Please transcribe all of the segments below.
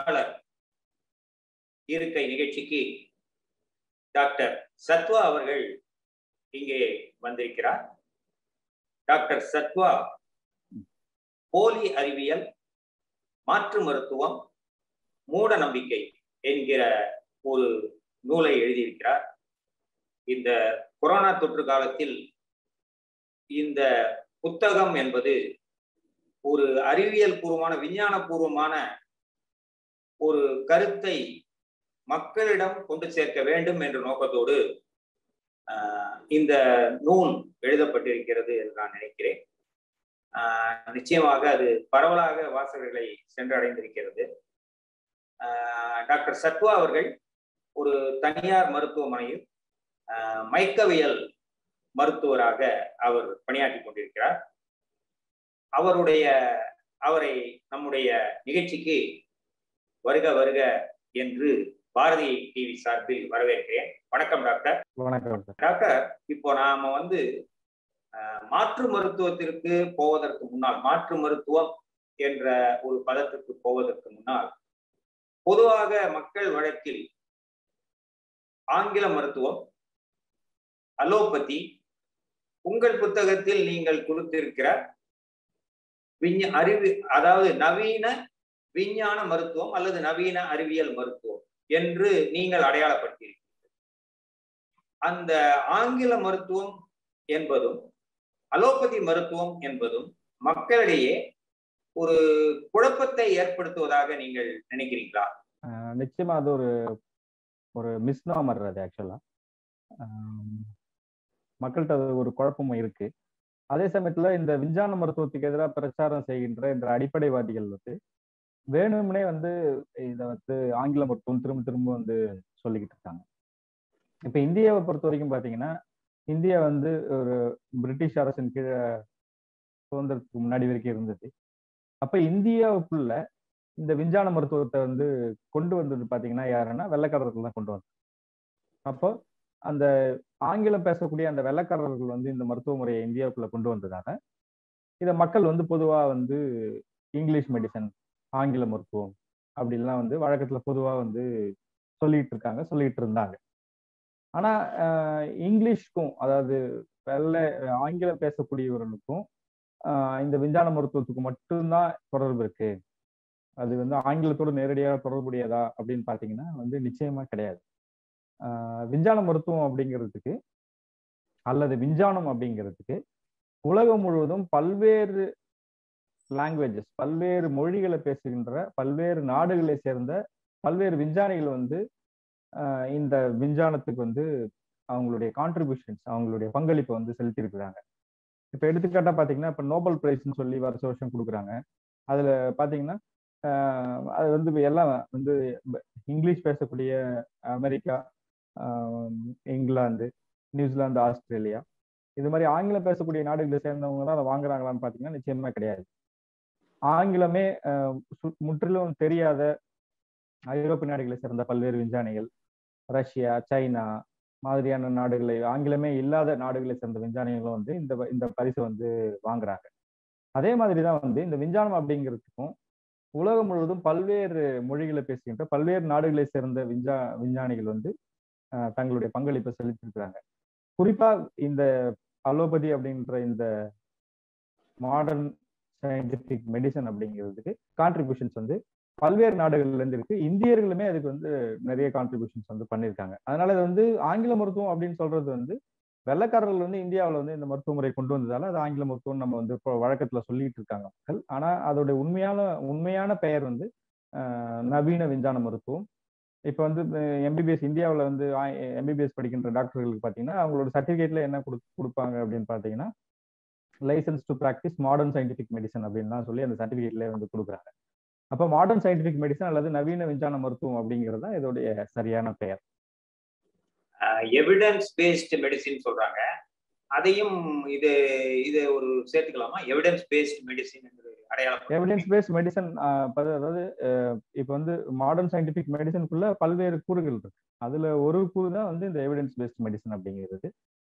எழுத்தாளர் இருக்கை நிகழ்ச்சிக்கு டாக்டர் சத்வா அவர்கள் இங்கே வந்திருக்கிறார் டாக்டர் சத்வா போலி அறிவியல் மாற்று மருத்துவம் மூட நம்பிக்கை என்கிற ஒரு நூலை எழுதியிருக்கிறார் இந்த கொரோனா தொற்று காலத்தில் இந்த புத்தகம் என்பது ஒரு அறிவியல் பூர்வமான விஞ்ஞான பூர்வமான ஒரு கருத்தை மக்களிடம் கொண்டு சேர்க்க வேண்டும் என்ற நோக்கத்தோடு இந்த நூல் எழுதப்பட்டிருக்கிறது என்று நான் நினைக்கிறேன் நிச்சயமாக அது பரவலாக வாசகர்களை சென்றடைந்திருக்கிறது டாக்டர் சத்வா அவர்கள் ஒரு தனியார் மருத்துவமனையில் மைக்கவியல் மருத்துவராக அவர் பணியாற்றி கொண்டிருக்கிறார் அவருடைய அவரை நம்முடைய நிகழ்ச்சிக்கு வருக வருக என்று பாரதி டிவி சார்பில் வரவேற்கிறேன் வணக்கம் டாக்டர் வணக்கம் டாக்டர் இப்போ நாம வந்து மாற்று மருத்துவத்திற்கு போவதற்கு முன்னால் மாற்று மருத்துவம் என்ற ஒரு பதத்துக்கு போவதற்கு முன்னால் பொதுவாக மக்கள் வழக்கில் ஆங்கில மருத்துவம் அலோபதி உங்கள் புத்தகத்தில் நீங்கள் கொடுத்திருக்கிற விஞ்ஞ அறிவு அதாவது நவீன விஞ்ஞான மருத்துவம் அல்லது நவீன அறிவியல் மருத்துவம் என்று நீங்கள் அடையாளப்படுத்தியிருக்கிறீர்கள் அந்த ஆங்கில மருத்துவம் என்பதும் அலோபதி மருத்துவம் என்பதும் மக்களிடையே ஒரு குழப்பத்தை ஏற்படுத்துவதாக நீங்கள் நினைக்கிறீங்களா நிச்சயமா அது ஒரு ஒரு மிஸ்நாமர் அது ஆக்சுவலா மக்கள்கிட்ட அது ஒரு குழப்பமும் இருக்கு அதே சமயத்துல இந்த விஞ்ஞான மருத்துவத்துக்கு எதிராக பிரச்சாரம் செய்கின்ற இந்த அடிப்படைவாதிகள் வந்து வேணும்னே வந்து இதை வந்து ஆங்கில மருத்துவம் திரும்ப திரும்ப வந்து சொல்லிக்கிட்டு இருக்காங்க இப்ப இந்தியாவை பொறுத்த வரைக்கும் பாத்தீங்கன்னா இந்தியா வந்து ஒரு பிரிட்டிஷ் அரசின் கீழே சுதந்திரத்துக்கு முன்னாடி வரைக்கும் இருந்தது அப்ப இந்தியாவுக்குள்ள இந்த விஞ்ஞான மருத்துவத்தை வந்து கொண்டு வந்தது பாத்தீங்கன்னா யாருன்னா வெள்ளக்காரர்கள் தான் கொண்டு வந்தாங்க அப்போ அந்த ஆங்கிலம் பேசக்கூடிய அந்த வெள்ளக்காரர்கள் வந்து இந்த மருத்துவ முறையை இந்தியாவுக்குள்ள கொண்டு வந்ததால இதை மக்கள் வந்து பொதுவா வந்து இங்கிலீஷ் மெடிசன் ஆங்கில மருத்துவம் அப்படின்லாம் வந்து வழக்கத்துல பொதுவா வந்து சொல்லிட்டு இருக்காங்க சொல்லிட்டு இருந்தாங்க ஆனா இங்கிலீஷ்க்கும் அதாவது வெள்ளை ஆங்கிலம் பேசக்கூடியவர்களுக்கும் இந்த விஞ்ஞான மருத்துவத்துக்கு மட்டும்தான் தொடர்பு இருக்கு அது வந்து ஆங்கிலத்தோடு நேரடியாக தொடர்புடையதா அப்படின்னு பாத்தீங்கன்னா வந்து நிச்சயமா கிடையாது விஞ்ஞான மருத்துவம் அப்படிங்கிறதுக்கு அல்லது விஞ்ஞானம் அப்படிங்கிறதுக்கு உலகம் முழுவதும் பல்வேறு லாங்குவேஜஸ் பல்வேறு மொழிகளை பேசுகின்ற பல்வேறு நாடுகளை சேர்ந்த பல்வேறு விஞ்ஞானிகள் வந்து இந்த விஞ்ஞானத்துக்கு வந்து அவங்களுடைய கான்ட்ரிபியூஷன்ஸ் அவங்களுடைய பங்களிப்பை வந்து செலுத்தியிருக்கிறாங்க இப்போ எடுத்துக்காட்டா பார்த்தீங்கன்னா இப்போ நோபல் பிரைஸ்ன்னு சொல்லி வருஷ வருஷம் கொடுக்குறாங்க அதில் பார்த்தீங்கன்னா அது வந்து எல்லாம் வந்து இங்கிலீஷ் பேசக்கூடிய அமெரிக்கா இங்கிலாந்து நியூசிலாந்து ஆஸ்திரேலியா இது மாதிரி ஆங்கிலம் பேசக்கூடிய நாடுகளை சேர்ந்தவங்க தான் அதை வாங்குறாங்களான்னு பார்த்தீங்கன்னா நிச்சயமா கிடையாது ஆங்கிலமே முற்றிலும் தெரியாத ஐரோப்பிய நாடுகளை சேர்ந்த பல்வேறு விஞ்ஞானிகள் ரஷ்யா சைனா மாதிரியான நாடுகளை ஆங்கிலமே இல்லாத நாடுகளை சேர்ந்த விஞ்ஞானிகளும் வந்து இந்த இந்த பரிசு வந்து வாங்குறாங்க அதே மாதிரி தான் வந்து இந்த விஞ்ஞானம் அப்படிங்கிறதுக்கும் உலகம் முழுவதும் பல்வேறு மொழிகளை பேசுகின்ற பல்வேறு நாடுகளை சேர்ந்த விஞ்ஞா விஞ்ஞானிகள் வந்து தங்களுடைய பங்களிப்பை செலுத்திருக்கிறாங்க குறிப்பா இந்த அலோபதி அப்படின்ற இந்த மாடர்ன் சயின்டிபிக் மெடிசன் அப்படிங்கிறதுக்கு கான்ட்ரிபியூஷன்ஸ் வந்து பல்வேறு நாடுகள்ல இருந்து இருக்கு இந்தியர்களுமே அதுக்கு வந்து நிறைய கான்ட்ரிபியூஷன்ஸ் வந்து பண்ணியிருக்காங்க அதனால இது வந்து ஆங்கில மருத்துவம் அப்படின்னு சொல்றது வந்து வெள்ளக்காரர்கள் வந்து இந்தியாவில் வந்து இந்த மருத்துவ முறை கொண்டு வந்ததால அது ஆங்கில மருத்துவம் நம்ம வந்து இப்போ வழக்கத்துல சொல்லிட்டு இருக்காங்க மக்கள் ஆனா அதோடைய உண்மையான உண்மையான பெயர் வந்து நவீன விஞ்ஞான மருத்துவம் இப்போ வந்து எம்பிபிஎஸ் இந்தியாவில் வந்து எம்பிபிஎஸ் படிக்கின்ற டாக்டர்களுக்கு பார்த்தீங்கன்னா அவங்களோட சர்டிஃபிகேட்ல என்ன கொடு கொடுப்பாங்க அப்படின்னு பார்த்தீங்கன்னா licence to practise modern scientific medicine அப்படின்லாம் சொல்லி அந்த சர்டிஃபிகேட்ல வந்து கொடுக்குறாங்க அப்போ மாடர்ன் சயின்டிஃபிக் மெடிசன் அல்லது நவீன விஞ்ஞான மருத்துவம் அப்படிங்கிறது தான் இதோடைய சரியான பெயர் எவிடன்ஸ் பேஸ்டு மெடிசின் சொல்றாங்க அதையும் இது இது ஒரு சேர்த்துக்கலாமா எவிடன்ஸ் பேஸ்ட் மெடிசின் என்று அடையாளம் எவிடன்ஸ் பேஸ்ட் மெடிசன் அதாவது இப்போ வந்து மாடர்ன் சயின்டிபிக் மெடிசனுக்குள்ள பல்வேறு கூறுகள் இருக்கு அதுல ஒரு கூறு தான் வந்து இந்த எவிடன்ஸ் பேஸ்ட் மெடிசன் அப்படிங்கிறது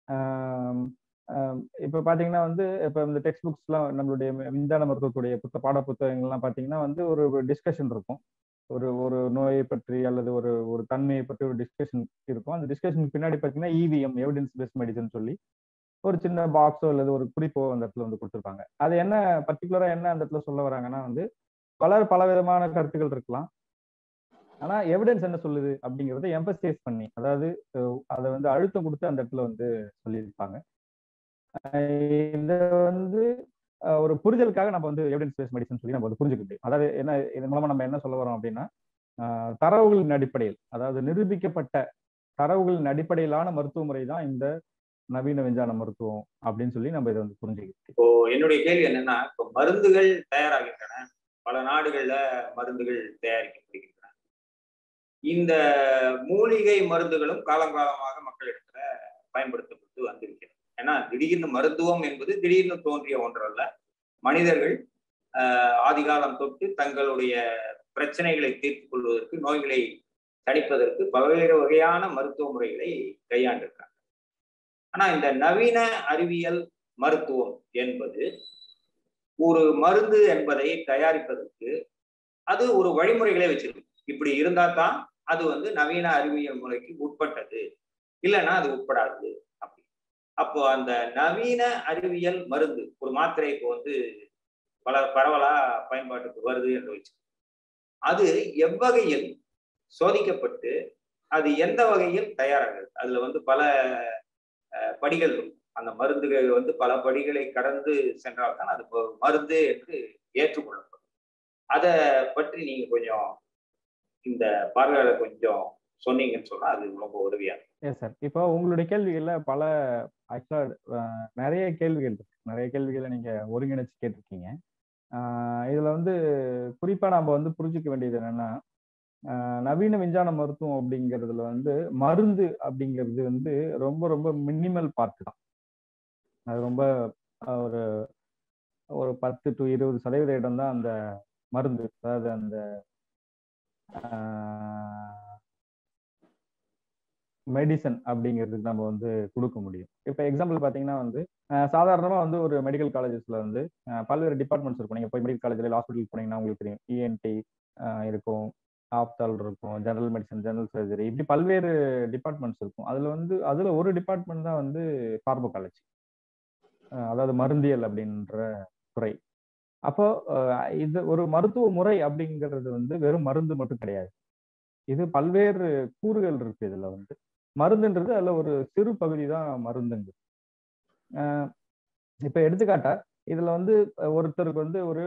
இப்போ பார்த்தீங்கன்னா வந்து இப்போ இந்த டெக்ஸ்ட் புக்ஸ்லாம் நம்மளுடைய விஞ்ஞான மருத்துவத்துடைய புத்த பாட புத்தகங்கள்லாம் பார்த்தீங்கன்னா வந்து ஒரு டிஸ்கஷன் இருக்கும் ஒரு ஒரு நோயை பற்றி அல்லது ஒரு ஒரு தன்மையை பற்றி ஒரு டிஸ்கஷன் இருக்கும் அந்த டிஸ்கஷனுக்கு பின்னாடி பார்த்தீங்கன்னா இவிஎம் எவிடன்ஸ் பேஸ்ட் மெடிசன் சொல்லி ஒரு சின்ன பாக்ஸோ அல்லது ஒரு குறிப்போ அந்த இடத்துல வந்து கொடுத்துருப்பாங்க அது என்ன பர்டிகுலரா என்ன அந்த இடத்துல சொல்ல வராங்கன்னா வந்து பலர் பல விதமான கருத்துக்கள் இருக்கலாம் ஆனா எவிடன்ஸ் என்ன சொல்லுது அப்படிங்கறத எம்பசைஸ் பண்ணி அதாவது அதை வந்து அழுத்தம் கொடுத்து அந்த இடத்துல வந்து சொல்லியிருப்பாங்க இதை வந்து ஒரு புரிதலுக்காக நம்ம வந்து எவிடன்ஸ் பேஸ் மெடிசன் சொல்லி நம்ம வந்து புரிஞ்சுக்க முடியும் அதாவது என்ன இதன் மூலமா நம்ம என்ன சொல்ல வரோம் அப்படின்னா தரவுகளின் அடிப்படையில் அதாவது நிரூபிக்கப்பட்ட தரவுகளின் அடிப்படையிலான மருத்துவ முறை தான் இந்த நவீன விஞ்ஞான மருத்துவம் அப்படின்னு சொல்லி நம்ம இதை வந்து புரிஞ்சுக்கிட்டு இப்போ என்னுடைய கேள்வி என்னன்னா இப்போ மருந்துகள் தயாராகின்றன பல நாடுகள்ல மருந்துகள் தயாரிக்கப்படுகின்றன இந்த மூலிகை மருந்துகளும் காலங்காலமாக மக்களிடத்துல பயன்படுத்தப்பட்டு வந்திருக்கிறது ஏன்னா திடீர்னு மருத்துவம் என்பது திடீர்னு தோன்றிய ஒன்றல்ல மனிதர்கள் ஆதிகாலம் தொட்டு தங்களுடைய பிரச்சனைகளை தீர்த்து கொள்வதற்கு நோய்களை தணிப்பதற்கு பல்வேறு வகையான மருத்துவ முறைகளை கையாண்டிருக்காங்க ஆனா இந்த நவீன அறிவியல் மருத்துவம் என்பது ஒரு மருந்து என்பதை தயாரிப்பதற்கு அது ஒரு வழிமுறைகளை வச்சிருக்கு இப்படி இருந்தா தான் அது வந்து நவீன அறிவியல் முறைக்கு உட்பட்டது இல்லைன்னா அது உட்படாது அப்படி அப்போ அந்த நவீன அறிவியல் மருந்து ஒரு மாத்திரை இப்போ வந்து பல பரவலா பயன்பாட்டுக்கு வருது என்று வச்சு அது எவ்வகையில் சோதிக்கப்பட்டு அது எந்த வகையில் தயாராகுது அதுல வந்து பல படிகள் இருக்கும் அந்த மருந்துகள் வந்து பல படிகளை கடந்து சென்றால்தான் அது மருந்து என்று ஏற்றுக்கொள்ளப்படும் அதை பற்றி நீங்க கொஞ்சம் இந்த பார்வையாளர் கொஞ்சம் சொன்னீங்கன்னு சொன்னா அது ரொம்ப உதவியா எஸ் சார் இப்போ உங்களுடைய கேள்விகள்ல பல ஆக்சுவலா நிறைய கேள்விகள் இருக்கு நிறைய கேள்விகளை நீங்க ஒருங்கிணைச்சு கேட்டிருக்கீங்க இதுல வந்து குறிப்பா நம்ம வந்து புரிஞ்சுக்க வேண்டியது என்னன்னா நவீன விஞ்ஞான மருத்துவம் அப்படிங்கிறதுல வந்து மருந்து அப்படிங்கிறது வந்து ரொம்ப ரொம்ப மினிமல் பார்ட் தான் அது ரொம்ப ஒரு ஒரு பத்து டு இருபது சதவீத இடம் தான் அந்த மருந்து அதாவது அந்த மெடிசன் அப்படிங்கிறதுக்கு நம்ம வந்து கொடுக்க முடியும் இப்போ எக்ஸாம்பிள் பார்த்தீங்கன்னா வந்து சாதாரணமாக வந்து ஒரு மெடிக்கல் காலேஜஸ்ல வந்து பல்வேறு டிபார்ட்மெண்ட்ஸ் இருக்கும் நீங்கள் போய் மெடிக்கல் காலேஜில் ஹாஸ்பிட்டல் போனீங்கன்னா உங்களுக்கு தெரியும் இஎன்டி இருக்கும் ஆப்தால் இருக்கும் ஜெனரல் மெடிசன் ஜெனரல் சர்ஜரி இப்படி பல்வேறு டிபார்ட்மெண்ட்ஸ் இருக்கும் அதில் வந்து அதில் ஒரு டிபார்ட்மெண்ட் தான் வந்து பார்மகாலஜி அதாவது மருந்தியல் அப்படின்ற துறை அப்போ இது ஒரு மருத்துவ முறை அப்படிங்கிறது வந்து வெறும் மருந்து மட்டும் கிடையாது இது பல்வேறு கூறுகள் இருக்கு இதுல வந்து மருந்துன்றது அதுல ஒரு சிறு பகுதி தான் மருந்துங்க இப்ப எடுத்துக்காட்டா இதுல வந்து ஒருத்தருக்கு வந்து ஒரு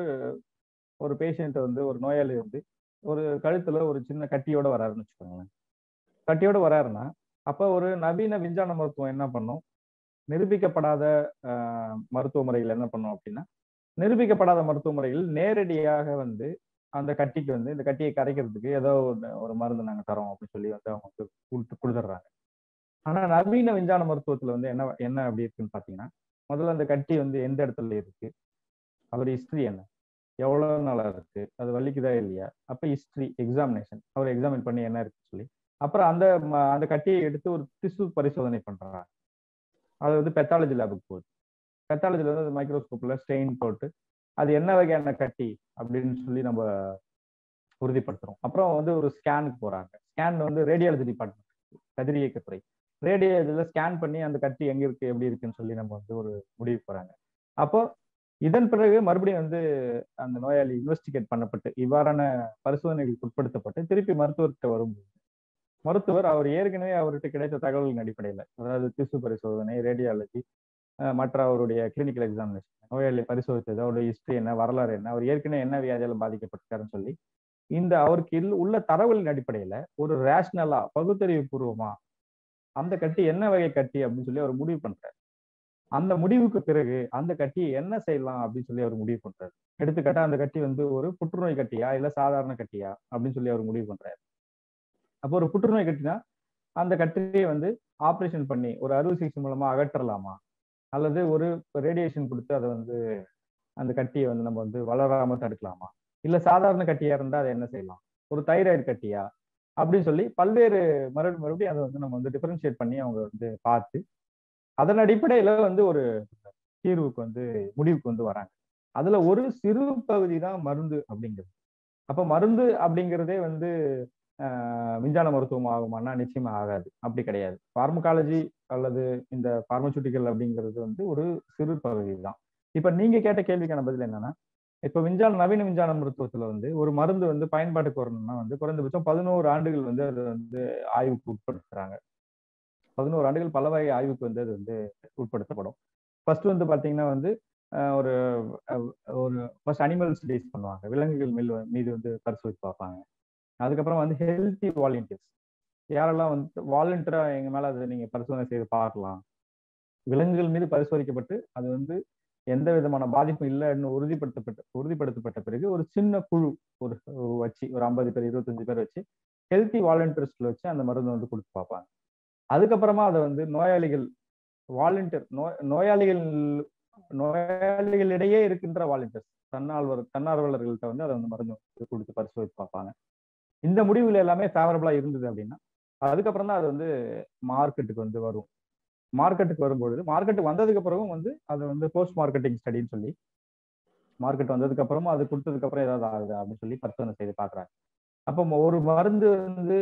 ஒரு பேஷண்ட் வந்து ஒரு நோயாளி வந்து ஒரு கழுத்துல ஒரு சின்ன கட்டியோட வராருன்னு வச்சுக்கோங்களேன் கட்டியோட வராருன்னா அப்ப ஒரு நவீன விஞ்ஞான மருத்துவம் என்ன பண்ணும் நிரூபிக்கப்படாத மருத்துவ முறைகள் என்ன பண்ணும் அப்படின்னா நிரூபிக்கப்படாத மருத்துவ முறைகள் நேரடியாக வந்து அந்த கட்டிக்கு வந்து இந்த கட்டியை கரைக்கிறதுக்கு ஏதோ ஒரு மருந்து நாங்கள் தரோம் அப்படின்னு சொல்லி வந்து அவங்க வந்து கொடுத்து கொடுத்துட்றாங்க ஆனால் நவீன விஞ்ஞான மருத்துவத்தில் வந்து என்ன என்ன அப்படி இருக்குன்னு பார்த்தீங்கன்னா முதல்ல அந்த கட்டி வந்து எந்த இடத்துல இருக்கு அதோட ஹிஸ்ட்ரி என்ன எவ்வளோ நாளாக இருக்கு அது வலிக்குதா இல்லையா அப்போ ஹிஸ்ட்ரி எக்ஸாமினேஷன் அவர் எக்ஸாமின் பண்ணி என்ன இருக்குன்னு சொல்லி அப்புறம் அந்த அந்த கட்டியை எடுத்து ஒரு திசு பரிசோதனை பண்றாங்க அது வந்து பெத்தாலஜி லேபுக்கு போகுது பெத்தாலஜில வந்து அது மைக்ரோஸ்கோப்ல ஸ்டெயின் போட்டு அது என்ன வகையான கட்டி அப்படின்னு சொல்லி நம்ம உறுதிப்படுத்துறோம் அப்புறம் வந்து ஒரு ஸ்கேனுக்கு போறாங்க ஸ்கேன் வந்து ரேடியாலஜி டிபார்ட்மெண்ட் கதிரியக்கத்துறை ரேடியாலஜில ஸ்கேன் பண்ணி அந்த கட்டி எங்க இருக்கு எப்படி இருக்குன்னு சொல்லி நம்ம வந்து ஒரு முடிவு போறாங்க அப்போ இதன் பிறகு மறுபடியும் வந்து அந்த நோயாளி இன்வெஸ்டிகேட் பண்ணப்பட்டு இவ்வாறான பரிசோதனைகளுக்கு உட்படுத்தப்பட்டு திருப்பி மருத்துவர்கிட்ட வரும்போது மருத்துவர் அவர் ஏற்கனவே அவர்கிட்ட கிடைத்த தகவல்களின் அடிப்படையில் அதாவது திசு பரிசோதனை ரேடியாலஜி மற்ற அவருடைய கிளினிக்கல் எக்ஸாமினேஷன் நோயாளி பரிசோதித்தது அவருடைய ஹிஸ்டரி என்ன வரலாறு என்ன அவர் ஏற்கனவே என்ன வியாதியால் பாதிக்கப்பட்டிருக்காருன்னு சொல்லி இந்த அவருக்கு உள்ள தரவுகளின் அடிப்படையில ஒரு ரேஷனலா பகுத்தறிவு பூர்வமா அந்த கட்டி என்ன வகை கட்டி அப்படின்னு சொல்லி அவர் முடிவு பண்றாரு அந்த முடிவுக்கு பிறகு அந்த கட்டியை என்ன செய்யலாம் அப்படின்னு சொல்லி அவர் முடிவு பண்றாரு எடுத்துக்காட்டா அந்த கட்டி வந்து ஒரு புற்றுநோய் கட்டியா இல்ல சாதாரண கட்டியா அப்படின்னு சொல்லி அவர் முடிவு பண்றாரு அப்போ ஒரு புற்றுநோய் கட்டினா அந்த கட்டியை வந்து ஆப்ரேஷன் பண்ணி ஒரு அறுவை சிகிச்சை மூலமா அகற்றலாமா அல்லது ஒரு ரேடியேஷன் கொடுத்து அதை வந்து அந்த கட்டியை வந்து நம்ம வந்து வளராம தடுக்கலாமா இல்ல சாதாரண கட்டியா இருந்தா அதை என்ன செய்யலாம் ஒரு தைராய்டு கட்டியா அப்படின்னு சொல்லி பல்வேறு மறுபடி மறுபடியும் அதை வந்து நம்ம வந்து டிஃபரன்ஷியேட் பண்ணி அவங்க வந்து பார்த்து அதன் அடிப்படையில வந்து ஒரு தீர்வுக்கு வந்து முடிவுக்கு வந்து வராங்க அதுல ஒரு சிறு பகுதி தான் மருந்து அப்படிங்கிறது அப்ப மருந்து அப்படிங்கிறதே வந்து விஞ்ஞான மருத்துவம் ஆகுமானா நிச்சயமா ஆகாது அப்படி கிடையாது பார்மகாலஜி அல்லது இந்த பார்மசூட்டிக்கல் அப்படிங்கிறது வந்து ஒரு சிறு பகுதி தான் இப்ப நீங்க கேட்ட கேள்விக்கான பதில் என்னன்னா இப்ப விஞ்ஞான நவீன விஞ்ஞான மருத்துவத்துல வந்து ஒரு மருந்து வந்து பயன்பாட்டுக்கு வரணும்னா வந்து குறைந்தபட்சம் பதினோரு ஆண்டுகள் வந்து அதை வந்து ஆய்வுக்கு உட்படுத்துறாங்க பதினோரு ஆண்டுகள் பல வகை ஆய்வுக்கு வந்து அது வந்து உட்படுத்தப்படும் ஃபர்ஸ்ட் வந்து பாத்தீங்கன்னா வந்து ஒரு ஒரு ஃபர்ஸ்ட் அனிமல் ஸ்டடிஸ் பண்ணுவாங்க விலங்குகள் மேல் மீது வந்து பரிசோதித்து பார்ப்பாங்க அதுக்கப்புறம் வந்து ஹெல்த்தி வாலண்டியர்ஸ் யாரெல்லாம் வந்து வாலண்டியரா எங்க மேல அதை நீங்க பரிசோதனை செய்து பார்க்கலாம் விலங்குகள் மீது பரிசோதிக்கப்பட்டு அது வந்து எந்த விதமான பாதிப்பும் இல்லைன்னு உறுதிப்படுத்தப்பட்ட உறுதிப்படுத்தப்பட்ட பிறகு ஒரு சின்ன குழு ஒரு வச்சு ஒரு ஐம்பது பேர் இருபத்தஞ்சு பேர் வச்சு ஹெல்த்தி வாலண்டியர்ஸ்ல வச்சு அந்த மருந்து வந்து கொடுத்து பார்ப்பாங்க அதுக்கப்புறமா அதை வந்து நோயாளிகள் வாலண்டியர் நோய் நோயாளிகள் நோயாளிகளிடையே இருக்கின்ற வாலண்டியர்ஸ் தன்னார்வலர் தன்னார்வலர்கள்ட்ட வந்து அதை வந்து மருந்து கொடுத்து பரிசோதித்து பார்ப்பாங்க இந்த முடிவுல எல்லாமே ஃபேவரபிளா இருந்தது அப்படின்னா அதுக்கப்புறம் தான் அது வந்து மார்க்கெட்டுக்கு வந்து வரும் மார்க்கெட்டுக்கு வரும்பொழுது மார்க்கெட் வந்ததுக்கு பிறகும் வந்து அது வந்து போஸ்ட் மார்க்கெட்டிங் ஸ்டடின்னு சொல்லி மார்க்கெட் வந்ததுக்கு அப்புறமும் அது கொடுத்ததுக்கு அப்புறம் ஏதாவது ஆகுது அப்படின்னு சொல்லி பரிசோதனை செய்து பாக்குறாங்க அப்போ ஒரு மருந்து வந்து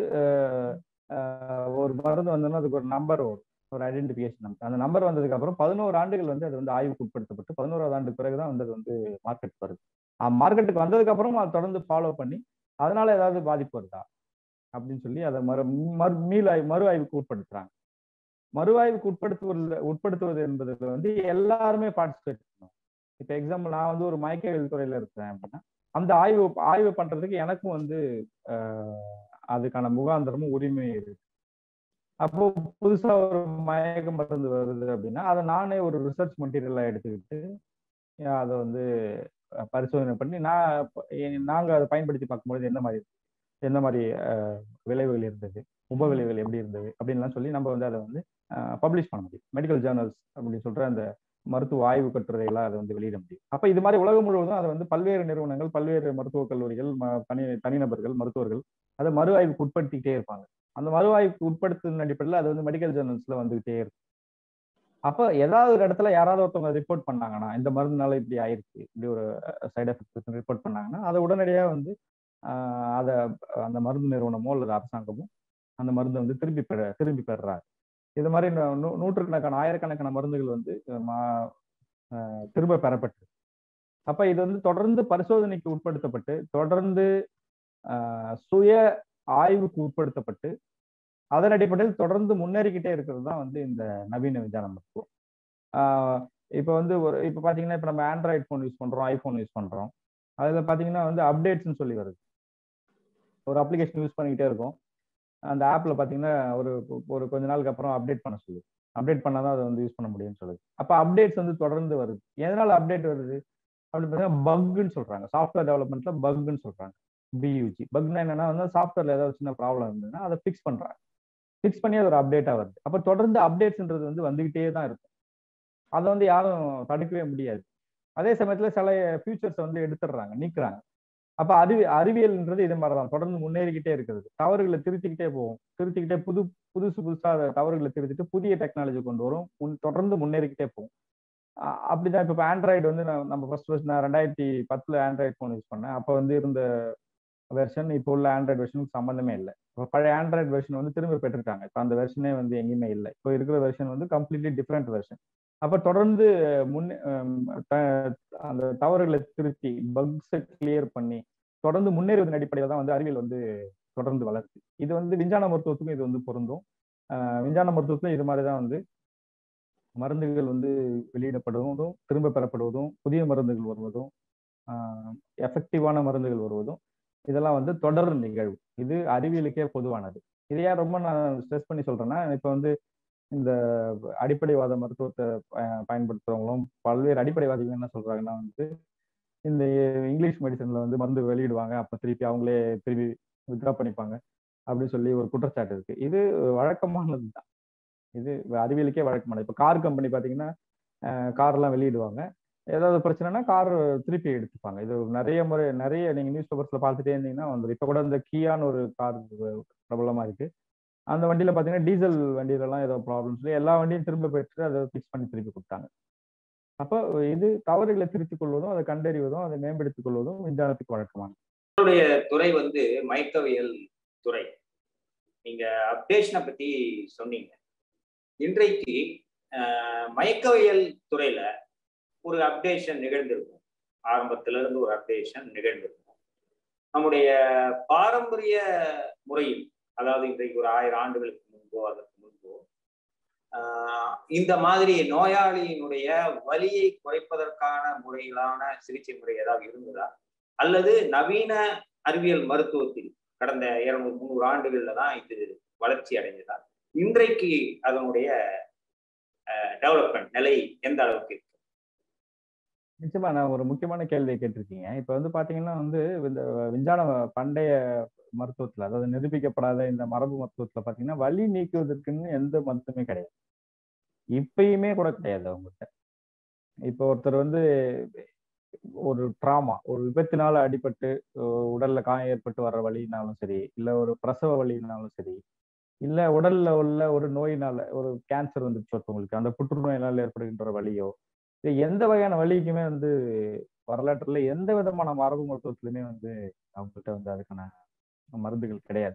ஒரு மருந்து வந்தோம்னா அதுக்கு ஒரு நம்பர் வரும் ஒரு ஐடென்டிபிகேஷன் நம்பர் அந்த நம்பர் வந்ததுக்கு அப்புறம் பதினோரு ஆண்டுகள் வந்து அது வந்து ஆய்வுக்கு உட்படுத்தப்பட்டு பதினோராவது ஆண்டு பிறகுதான் வந்து அது வந்து மார்க்கெட் வருது மார்க்கெட்டுக்கு வந்ததுக்கு அப்புறம் அதை தொடர்ந்து ஃபாலோ பண்ணி அதனால ஏதாவது பாதிப்பு வருதா அப்படின்னு சொல்லி அதை மறு மறு மீள் ஆய்வு மறு ஆய்வுக்கு உட்படுத்துறாங்க மறு ஆய்வுக்கு உட்படுத்துவது உட்படுத்துவது என்பதுல வந்து எல்லாருமே பார்ட்டிசிபேட் பண்ணணும் இப்போ எக்ஸாம்பிள் நான் வந்து ஒரு மயக்க துறையில இருக்கிறேன் அப்படின்னா அந்த ஆய்வு ஆய்வு பண்றதுக்கு எனக்கும் வந்து அதுக்கான முகாந்திரமும் உரிமை இருக்கு அப்போ புதுசா ஒரு மயக்க மருந்து வருது அப்படின்னா அதை நானே ஒரு ரிசர்ச் மெட்டீரியலா எடுத்துக்கிட்டு அதை வந்து பரிசோதனை பண்ணி நான் நாங்க அதை பயன்படுத்தி பார்க்கும்பொழுது எந்த மாதிரி எந்த மாதிரி விளைவுகள் இருந்தது உப விளைவுகள் எப்படி இருந்தது அப்படின்லாம் சொல்லி நம்ம வந்து அதை வந்து பப்ளிஷ் பண்ண முடியும் மெடிக்கல் ஜேர்னல்ஸ் அப்படின்னு சொல்ற அந்த மருத்துவ ஆய்வு கட்டுரைகளாக அதை வந்து வெளியிட முடியும் அப்ப இது மாதிரி உலகம் முழுவதும் அதை வந்து பல்வேறு நிறுவனங்கள் பல்வேறு மருத்துவக் கல்லூரிகள் தனி தனிநபர்கள் மருத்துவர்கள் அதை மறு ஆய்வுக்கு உட்படுத்திக்கிட்டே இருப்பாங்க அந்த மறு ஆய்வுக்கு உட்படுத்தும் அடிப்படையில் அது வந்து மெடிக்கல் ஜேர்னல்ஸ்ல வந்துகிட்டே இருக்கும் அப்ப ஏதாவது ஒரு இடத்துல யாராவது ஒருத்தவங்க ரிப்போர்ட் பண்ணாங்கன்னா இந்த மருந்துனால இப்படி ஆயிருக்கு இப்படி ஒரு சைடு எஃபெக்ட் ரிப்போர்ட் பண்ணாங்கன்னா அதை உடனடியாக வந்து அதை அந்த மருந்து நிறுவனமோ அல்லது அரசாங்கமோ அந்த மருந்தை வந்து திரும்பி பெற திரும்பி பெறுறாரு இது மாதிரி நூற்றுக்கணக்கான ஆயிரக்கணக்கான மருந்துகள் வந்து திரும்ப பெறப்பட்டு அப்ப இது வந்து தொடர்ந்து பரிசோதனைக்கு உட்படுத்தப்பட்டு தொடர்ந்து சுய ஆய்வுக்கு உட்படுத்தப்பட்டு அதன் அடிப்படையில் தொடர்ந்து முன்னேறிக்கிட்டே இருக்கிறது தான் வந்து இந்த நவீன விஞ்ஞான மருத்துவம் இப்போ வந்து ஒரு இப்போ பார்த்தீங்கன்னா இப்போ நம்ம ஆண்ட்ராய்ட் ஃபோன் யூஸ் பண்ணுறோம் ஐஃபோன் யூஸ் பண்ணுறோம் அதில் பார்த்தீங்கன்னா வந்து அப்டேட்ஸ்னு சொல்லி வருது ஒரு அப்ளிகேஷன் யூஸ் பண்ணிக்கிட்டே இருக்கும் அந்த ஆப்பில் பார்த்தீங்கன்னா ஒரு ஒரு கொஞ்ச நாளுக்கு அப்புறம் அப்டேட் பண்ண சொல்லுது அப்டேட் பண்ணால் தான் அதை வந்து யூஸ் பண்ண முடியும்னு சொல்லுது அப்போ அப்டேட்ஸ் வந்து தொடர்ந்து வருது எதனால அப்டேட் வருது அப்படின்னு பார்த்தீங்கன்னா பக்குன்னு சொல்கிறாங்க சாஃப்ட்வேர் டெவலப்மெண்ட்ல பக்குன்னு சொல்கிறாங்க பியூஜி பக்னா என்னன்னா வந்து சாஃப்ட்வேர்ல ஏதாவது சின்ன ப்ராப்ளம் இருந்ததுன்னா அதை ஃபிக்ஸ் பண்றாங்க ஃபிக்ஸ் பண்ணி அது ஒரு அப்டேட்டா வருது அப்ப தொடர்ந்து அப்டேட்ஸ்ன்றது வந்து வந்துகிட்டே தான் இருக்கும் அதை வந்து யாரும் தடுக்கவே முடியாது அதே சமயத்துல சில ஃபியூச்சர்ஸ் வந்து எடுத்துடுறாங்க நீக்குறாங்க அப்ப அறிவி அறிவியல்ன்றது இது மாதிரிதான் தொடர்ந்து முன்னேறிக்கிட்டே இருக்கிறது தவறுகளை திருத்திக்கிட்டே போகும் திருத்திக்கிட்டே புது புதுசு புதுசா தவறுகளை திருத்திட்டு புதிய டெக்னாலஜி கொண்டு வரும் முன் தொடர்ந்து முன்னேறிக்கிட்டே போகும் அப்படிதான் இப்போ ஆண்ட்ராய்டு வந்து நம்ம ஃபர்ஸ்ட் ஃபர்ஸ்ட் நான் ரெண்டாயிரத்தி பத்துல ஆண்ட்ராய்டு ஃபோன் யூஸ் பண்ணேன் அப்போ வந்து இருந்த வெர்ஷன் இப்போ உள்ள ஆண்ட்ராய்டு வெர்ஷனுக்கு சம்மந்தமே இல்லை இப்போ பழைய ஆண்ட்ராய்டு வெர்ஷன் வந்து திரும்ப பெற்றுட்டாங்க இப்போ அந்த வெர்ஷனே வந்து எங்கேயுமே இல்லை இப்போ இருக்கிற வெர்ஷன் வந்து கம்ப்ளீட்லி டிஃப்ரெண்ட் வெர்ஷன் அப்போ தொடர்ந்து முன்னே அந்த தவறுகளை திருத்தி பக்ஸை கிளியர் பண்ணி தொடர்ந்து முன்னேறுவதன் அடிப்படையில் தான் வந்து அறிவியல் வந்து தொடர்ந்து வளருது இது வந்து விஞ்ஞான மருத்துவத்துக்கும் இது வந்து பொருந்தும் விஞ்ஞான மருத்துவத்துல இது மாதிரி தான் வந்து மருந்துகள் வந்து வெளியிடப்படுவதும் திரும்ப பெறப்படுவதும் புதிய மருந்துகள் வருவதும் எஃபெக்டிவான மருந்துகள் வருவதும் இதெல்லாம் வந்து தொடர் நிகழ்வு இது அறிவியலுக்கே பொதுவானது இதை ஏன் ரொம்ப நான் ஸ்ட்ரெஸ் பண்ணி சொல்றேன்னா இப்போ வந்து இந்த அடிப்படைவாத மருத்துவத்தை பயன்படுத்துறவங்களும் பல்வேறு அடிப்படைவாதிகள் என்ன சொல்றாங்கன்னா வந்து இந்த இங்கிலீஷ் மெடிசன்ல வந்து மருந்து வெளியிடுவாங்க அப்ப திருப்பி அவங்களே திருப்பி வித்ரா பண்ணிப்பாங்க அப்படின்னு சொல்லி ஒரு குற்றச்சாட்டு இருக்கு இது வழக்கமானது தான் இது அறிவியலுக்கே வழக்கமானது இப்போ கார் கம்பெனி பார்த்தீங்கன்னா கார்லாம் வெளியிடுவாங்க ஏதாவது பிரச்சனைனா கார் திருப்பி எடுத்துப்பாங்க இது நிறைய முறை நிறைய நீங்க நியூஸ் பேப்பர்ஸ்ல பார்த்துட்டே இருந்தீங்கன்னா வந்து இப்போ கூட இந்த கியான்னு ஒரு கார் பிரபலமா இருக்கு அந்த வண்டியில பாத்தீங்கன்னா டீசல் வண்டியிலலாம் ஏதோ ப்ராப்ளம் சொல்லி எல்லா வண்டியும் திரும்ப பெற்று அதை ஃபிக்ஸ் பண்ணி திருப்பி கொடுத்தாங்க அப்போ இது தவறுகளை திருத்திக் கொள்வதும் அதை கண்டறிவதும் அதை மேம்படுத்திக் கொள்வதும் விஞ்ஞானத்துக்கு வழக்கமானது என்னுடைய துறை வந்து மயக்கவியல் துறை நீங்க அப்டேஷனை பத்தி சொன்னீங்க இன்றைக்கு மயக்கவியல் துறையில ஒரு அப்டேஷன் நிகழ்ந்திருக்கும் ஆரம்பத்துல இருந்து ஒரு அப்டேஷன் நிகழ்ந்திருக்கும் நம்முடைய பாரம்பரிய முறையில் அதாவது இன்றைக்கு ஒரு ஆயிரம் ஆண்டுகளுக்கு முன்போ அதற்கு முன்போ இந்த மாதிரி நோயாளியினுடைய வலியை குறைப்பதற்கான முறையிலான சிகிச்சை முறை ஏதாவது இருந்ததா அல்லது நவீன அறிவியல் மருத்துவத்தில் கடந்த இருநூறு முந்நூறு ஆண்டுகள்ல தான் இது வளர்ச்சி அடைஞ்சதா இன்றைக்கு அதனுடைய டெவலப்மெண்ட் நிலை எந்த அளவுக்கு இருக்கு நிச்சயமா நான் ஒரு முக்கியமான கேள்வியை கேட்டிருக்கீங்க இப்ப வந்து பாத்தீங்கன்னா வந்து இந்த விஞ்ஞான பண்டைய மருத்துவத்துல அதாவது நிரூபிக்கப்படாத இந்த மரபு மருத்துவத்துல பாத்தீங்கன்னா வலி நீக்குவதற்குன்னு எந்த மருத்துவமே கிடையாது இப்பயுமே கூட கிடையாது அவங்ககிட்ட இப்போ ஒருத்தர் வந்து ஒரு ட்ராமா ஒரு விபத்தினால அடிபட்டு உடல்ல காயம் ஏற்பட்டு வர்ற வழினாலும் சரி இல்ல ஒரு பிரசவ வழினாலும் சரி இல்ல உடல்ல உள்ள ஒரு நோயினால ஒரு கேன்சர் வந்துச்சு ஒருத்தவங்களுக்கு அந்த புற்றுநோயினால ஏற்படுகின்ற வழியோ எந்த வகையான வழிக்குமே வந்து வரலாற்றுல எந்த விதமான மரபு மருத்துவத்திலுமே வந்து அவங்ககிட்ட வந்து அதுக்கான மருந்துகள் கிடையாது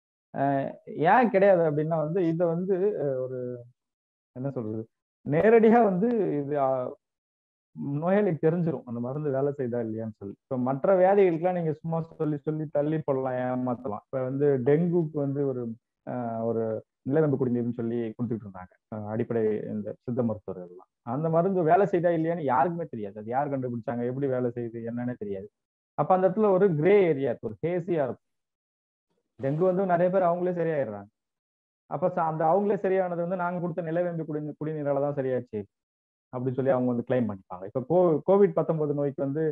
ஏன் கிடையாது அப்படின்னா வந்து இதை வந்து ஒரு என்ன சொல்றது நேரடியா வந்து இது நோயாளிக்கு தெரிஞ்சிடும் அந்த மருந்து வேலை செய்தா இல்லையான்னு சொல்லி இப்ப மற்ற வியாதிகளுக்கெல்லாம் நீங்க சும்மா சொல்லி சொல்லி தள்ளி போடலாம் ஏமாத்தலாம் இப்ப வந்து டெங்குக்கு வந்து ஒரு ஒரு நிலவேம்பு குடிநீர்னு சொல்லி கொடுத்துட்டு இருந்தாங்க அடிப்படை இந்த சித்த மருத்துவர்கள்லாம் அந்த மருந்து வேலை செய்தா இல்லையான்னு யாருக்குமே தெரியாது அது யார் கண்டுபிடிச்சாங்க எப்படி வேலை செய்யுது என்னன்னு தெரியாது அப்ப அந்த இடத்துல ஒரு கிரே ஏரியா இருக்கு ஒரு ஹேசியா இருக்கும் டெங்கு வந்து நிறைய பேர் அவங்களே சரியாயிடுறாங்க அப்ப அந்த அவங்களே சரியானது வந்து நாங்க கொடுத்த நிலவேம்பு குடி குடிநீரால தான் சரியாச்சு அப்படின்னு சொல்லி அவங்க வந்து கிளைம் பண்ணிப்பாங்க இப்ப கோ கோவிட் பத்தொன்பது நோய்க்கு வந்து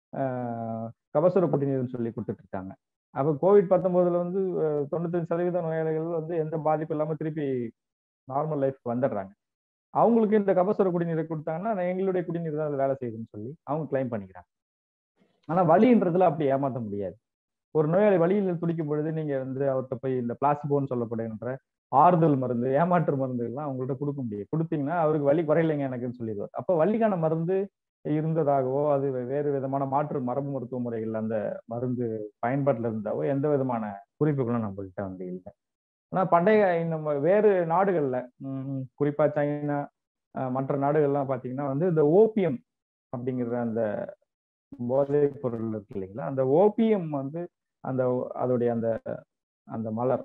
கபசுர குடிநீர்னு சொல்லி கொடுத்துட்டு இருக்காங்க அப்ப கோவிட் பத்தொன்பதுல வந்து தொண்ணூத்தஞ்சு சதவீத நோயாளிகள் வந்து எந்த பாதிப்பு இல்லாம திருப்பி நார்மல் லைஃப் வந்துடுறாங்க அவங்களுக்கு இந்த கபசுர குடிநீரை கொடுத்தாங்கன்னா எங்களுடைய குடிநீர் தான் அது வேலை செய்யுதுன்னு சொல்லி அவங்க கிளைம் பண்ணிக்கிறாங்க ஆனா வலின்றதுல அப்படி ஏமாற்ற முடியாது ஒரு நோயாளி வழியில் துடிக்கும் பொழுது நீங்க வந்து அவர்கிட்ட போய் இந்த பிளாசிபோன்னு சொல்லப்படுகின்ற ஆறுதல் மருந்து ஏமாற்று மருந்துகள்லாம் அவங்கள்ட்ட கொடுக்க முடியும் கொடுத்தீங்கன்னா அவருக்கு வலி குறையலைங்க எனக்குன்னு சொல்லிடுவார் அப்போ வலிக்கான மருந்து இருந்ததாகவோ அது வேறு விதமான மாற்று மரபு மருத்துவ முறைகள் அந்த மருந்து பயன்பாட்டில் இருந்தாவோ எந்த விதமான குறிப்புகளும் நம்மள்கிட்ட வந்து இல்லை ஆனால் பண்டைய நம்ம வேறு நாடுகளில் குறிப்பா சைனா மற்ற நாடுகள்லாம் பார்த்தீங்கன்னா வந்து இந்த ஓபியம் அப்படிங்கிற அந்த போதைப் பொருள் இருக்கு இல்லைங்களா அந்த ஓபியம் வந்து அந்த அதோடைய அந்த அந்த மலர்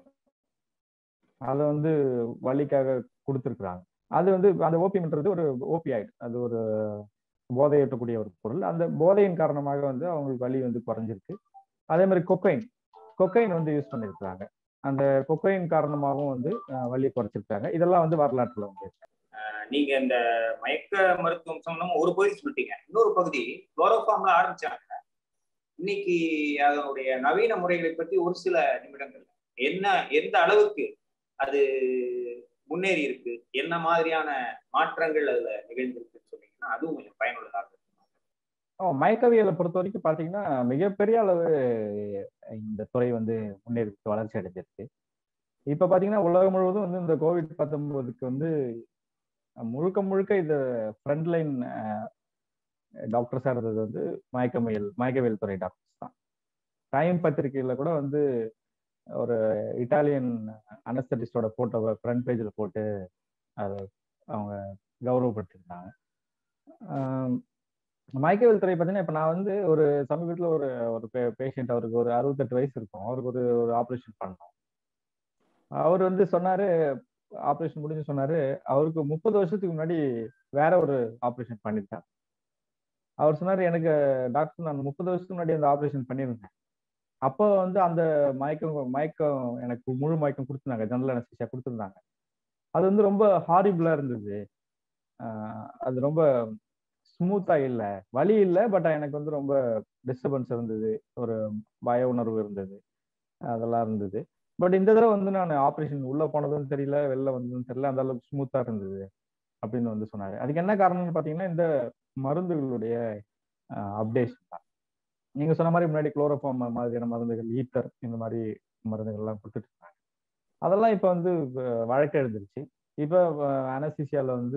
அதை வந்து வலிக்காக கொடுத்துருக்குறாங்க அது வந்து அந்த ஓபியம்ன்றது ஒரு ஓபியாய்டு அது ஒரு போதையேற்றக்கூடிய ஒரு பொருள் அந்த போதையின் காரணமாக வந்து அவங்களுக்கு வலி வந்து குறைஞ்சிருக்கு அதே மாதிரி கொக்கைன் கொக்கைன் வந்து யூஸ் பண்ணியிருக்கிறாங்க அந்த கொக்கைன் காரணமாகவும் வந்து வலி குறைச்சிருக்காங்க இதெல்லாம் வந்து வரலாற்றுல வந்து நீங்க இந்த மயக்க மருத்துவம் சொன்னோம் ஒரு பகுதி சொல்லிட்டீங்க இன்னொரு பகுதி குளோரோஃபார்ம்ல ஆரம்பிச்சாங்க இன்னைக்கு அதனுடைய நவீன முறைகளை பற்றி ஒரு சில நிமிடங்கள் என்ன எந்த அளவுக்கு அது முன்னேறி இருக்கு என்ன மாதிரியான மாற்றங்கள் அதுல நிகழ்ந்திருக்குன்னு சொன்னீங்கன்னா அதுவும் கொஞ்சம் பயனுள்ளதாக இருக்கும் மயக்கவியலை பொறுத்த வரைக்கும் பாத்தீங்கன்னா மிகப்பெரிய அளவு இந்த துறை வந்து முன்னேறி வளர்ச்சி அடைஞ்சிருக்கு இப்ப பாத்தீங்கன்னா உலகம் முழுவதும் வந்து இந்த கோவிட் பத்தொன்பதுக்கு வந்து முழுக்க முழுக்க இது ஃப்ரண்ட் லைன் டாக்டர்ஸா இருந்தது வந்து மயக்கவியல் மயக்கவியல் துறை டாக்டர்ஸ் தான் டைம் பத்திரிகையில கூட வந்து ஒரு இட்டாலியன் அனஸ்தட்டிஸ்டோட போட்டோவை ஃப்ரண்ட் பேஜில் போட்டு அதை அவங்க கௌரவப்படுத்திருந்தாங்க மயக்கவியல் துறை பார்த்தீங்கன்னா இப்போ நான் வந்து ஒரு சமீபத்தில் ஒரு ஒரு பே பேஷண்ட் அவருக்கு ஒரு அறுபத்தெட்டு வயசு இருக்கும் அவருக்கு ஒரு ஒரு ஆப்ரேஷன் பண்ணோம் அவர் வந்து சொன்னாரு ஆப்ரேஷன் முடிஞ்சு சொன்னாரு அவருக்கு முப்பது வருஷத்துக்கு முன்னாடி வேற ஒரு ஆப்ரேஷன் பண்ணியிருக்காங்க அவர் சொன்னாரு எனக்கு டாக்டர் நான் முப்பது வருஷத்துக்கு முன்னாடி அந்த ஆப்ரேஷன் பண்ணியிருந்தேன் அப்போ வந்து அந்த மயக்கம் மயக்கம் எனக்கு முழு மயக்கம் கொடுத்துருந்தாங்க ஜெனரல் அனஸ்தீசியா கொடுத்துருந்தாங்க அது வந்து ரொம்ப ஹாரிபிளா இருந்தது அது ரொம்ப ஸ்மூத்தா இல்லை வலி இல்லை பட் எனக்கு வந்து ரொம்ப டிஸ்டர்பன்ஸ் இருந்தது ஒரு பய உணர்வு இருந்தது அதெல்லாம் இருந்தது பட் இந்த தடவை வந்து நான் ஆப்ரேஷன் உள்ள போனதும் தெரியல வெளில வந்ததும் தெரியல அந்த அளவுக்கு ஸ்மூத்தா இருந்தது அப்படின்னு வந்து சொன்னாரு அதுக்கு என்ன காரணம்னு பாத்தீங்கன்னா இந்த மருந்துகளுடைய அப்டேஷன் தான் நீங்க சொன்ன மாதிரி முன்னாடி குளோரோஃபார்ம் மாதிரியான மருந்துகள் ஈத்தர் இந்த மாதிரி மருந்துகள் எல்லாம் கொடுத்துட்டு இருந்தாங்க அதெல்லாம் இப்ப வந்து வழக்கு எழுந்துருச்சு இப்ப அனசிசியால வந்து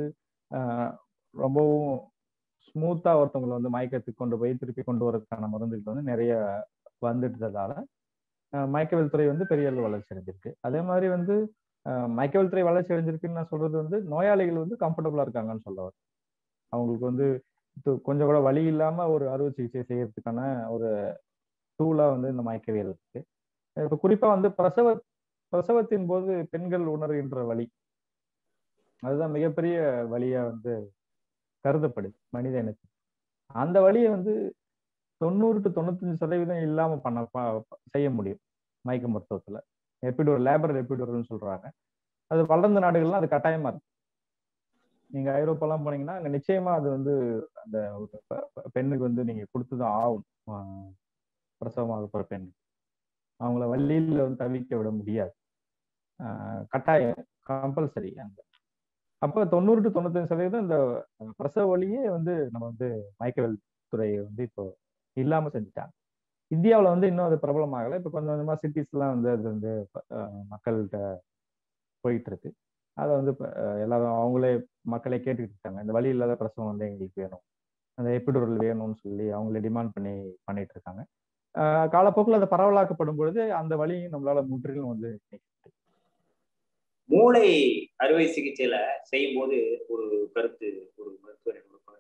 ரொம்பவும் ஸ்மூத்தா ஒருத்தவங்களை வந்து மயக்கத்துக்கு கொண்டு போய் திருப்பி கொண்டு வரதுக்கான மருந்துகள் வந்து நிறைய வந்துட்டதால மயக்கவியல் துறை வந்து பெரிய அளவு வளர்ச்சி அடைஞ்சிருக்கு அதே மாதிரி வந்து மயக்கவியல் துறை வளர்ச்சி அடைஞ்சிருக்குன்னு நான் சொல்றது வந்து நோயாளிகள் வந்து கம்ஃபர்டபுளா இருக்காங்கன்னு சொல்ல வரேன் அவங்களுக்கு வந்து கொஞ்சம் கூட வழி இல்லாம ஒரு அறுவை சிகிச்சை செய்யறதுக்கான ஒரு டூலா வந்து இந்த மயக்கவியல் இருக்கு இப்போ குறிப்பா வந்து பிரசவ பிரசவத்தின் போது பெண்கள் உணர்கின்ற வழி அதுதான் மிகப்பெரிய வழியா வந்து கருதப்படுது மனித இனத்துக்கு அந்த வழியை வந்து தொண்ணூறு டு தொண்ணூத்தஞ்சு சதவீதம் இல்லாம பண்ண செய்ய முடியும் மயக்க மருத்துவத்துல எப்பிடோர் லேபர் எப்பிடோர்னு சொல்றாங்க அது வளர்ந்த நாடுகள்லாம் அது கட்டாயமா இருக்கு நீங்க ஐரோப்பாலாம் போனீங்கன்னா அங்க நிச்சயமா அது வந்து அந்த பெண்ணுக்கு வந்து நீங்க கொடுத்துதான் ஆகணும் பிரசவமாக போற பெண் அவங்கள வள்ளியில வந்து தவிக்க விட முடியாது கட்டாயம் கம்பல்சரி அங்க அப்போ தொண்ணூறு டு தொண்ணூத்தஞ்சு சதவீதம் இந்த பிரசவ வழியே வந்து நம்ம வந்து மயக்கவியல் துறையை வந்து இப்போ இல்லாம செஞ்சுட்டாங்க இந்தியாவில் வந்து இன்னும் அது பிரபலமாகலை இப்போ கொஞ்சம் கொஞ்சமா சிட்டிஸ்லாம் வந்து அது வந்து மக்கள்கிட்ட போயிட்டு இருக்கு அதை வந்து எல்லாரும் அவங்களே மக்களே கேட்டுக்கிட்டு இருக்காங்க இந்த வழி இல்லாத பிரசவம் வந்து எங்களுக்கு வேணும் அந்த எப்பிடூரல் வேணும்னு சொல்லி அவங்களே டிமாண்ட் பண்ணி பண்ணிட்டு இருக்காங்க காலப்போக்கில் அதை பரவலாக்கப்படும் பொழுது அந்த வழியும் நம்மளால முற்றிலும் வந்து மூளை அறுவை சிகிச்சையில செய்யும் போது ஒரு கருத்து ஒரு மருத்துவர்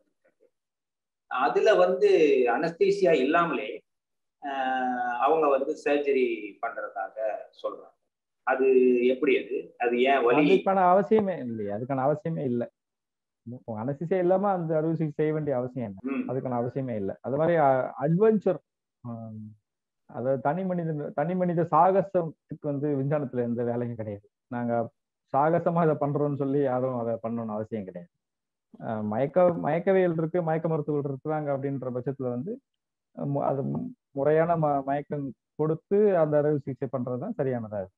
அதுல வந்து அனஸ்தீசியா இல்லாமலே அவங்க வந்து சர்ஜரி பண்றதாக சொல்றாங்க அது எப்படி அது அது ஏன் வலி அதுக்கான அவசியமே இல்லையே அதுக்கான அவசியமே இல்லை அனஸ்தீசியா இல்லாம அந்த அறுவை சிகிச்சை செய்ய வேண்டிய அவசியம் என்ன அதுக்கான அவசியமே இல்லை அது மாதிரி அட்வென்ச்சர் அதாவது தனி மனித தனி மனித சாகசத்துக்கு வந்து விஞ்ஞானத்துல எந்த வேலையும் கிடையாது நாங்க சாகசமா இதை பண்றோம்னு சொல்லி யாரும் அதை பண்ணணும்னு அவசியம் கிடையாது மயக்க மயக்கவியல் இருக்கு மயக்க மருத்துவர்கள் இருக்கிறாங்க அப்படின்ற பட்சத்துல வந்து அது முறையான ம மயக்கம் கொடுத்து அந்த அறுவை சிகிச்சை பண்றதுதான் சரியானதா இருக்கு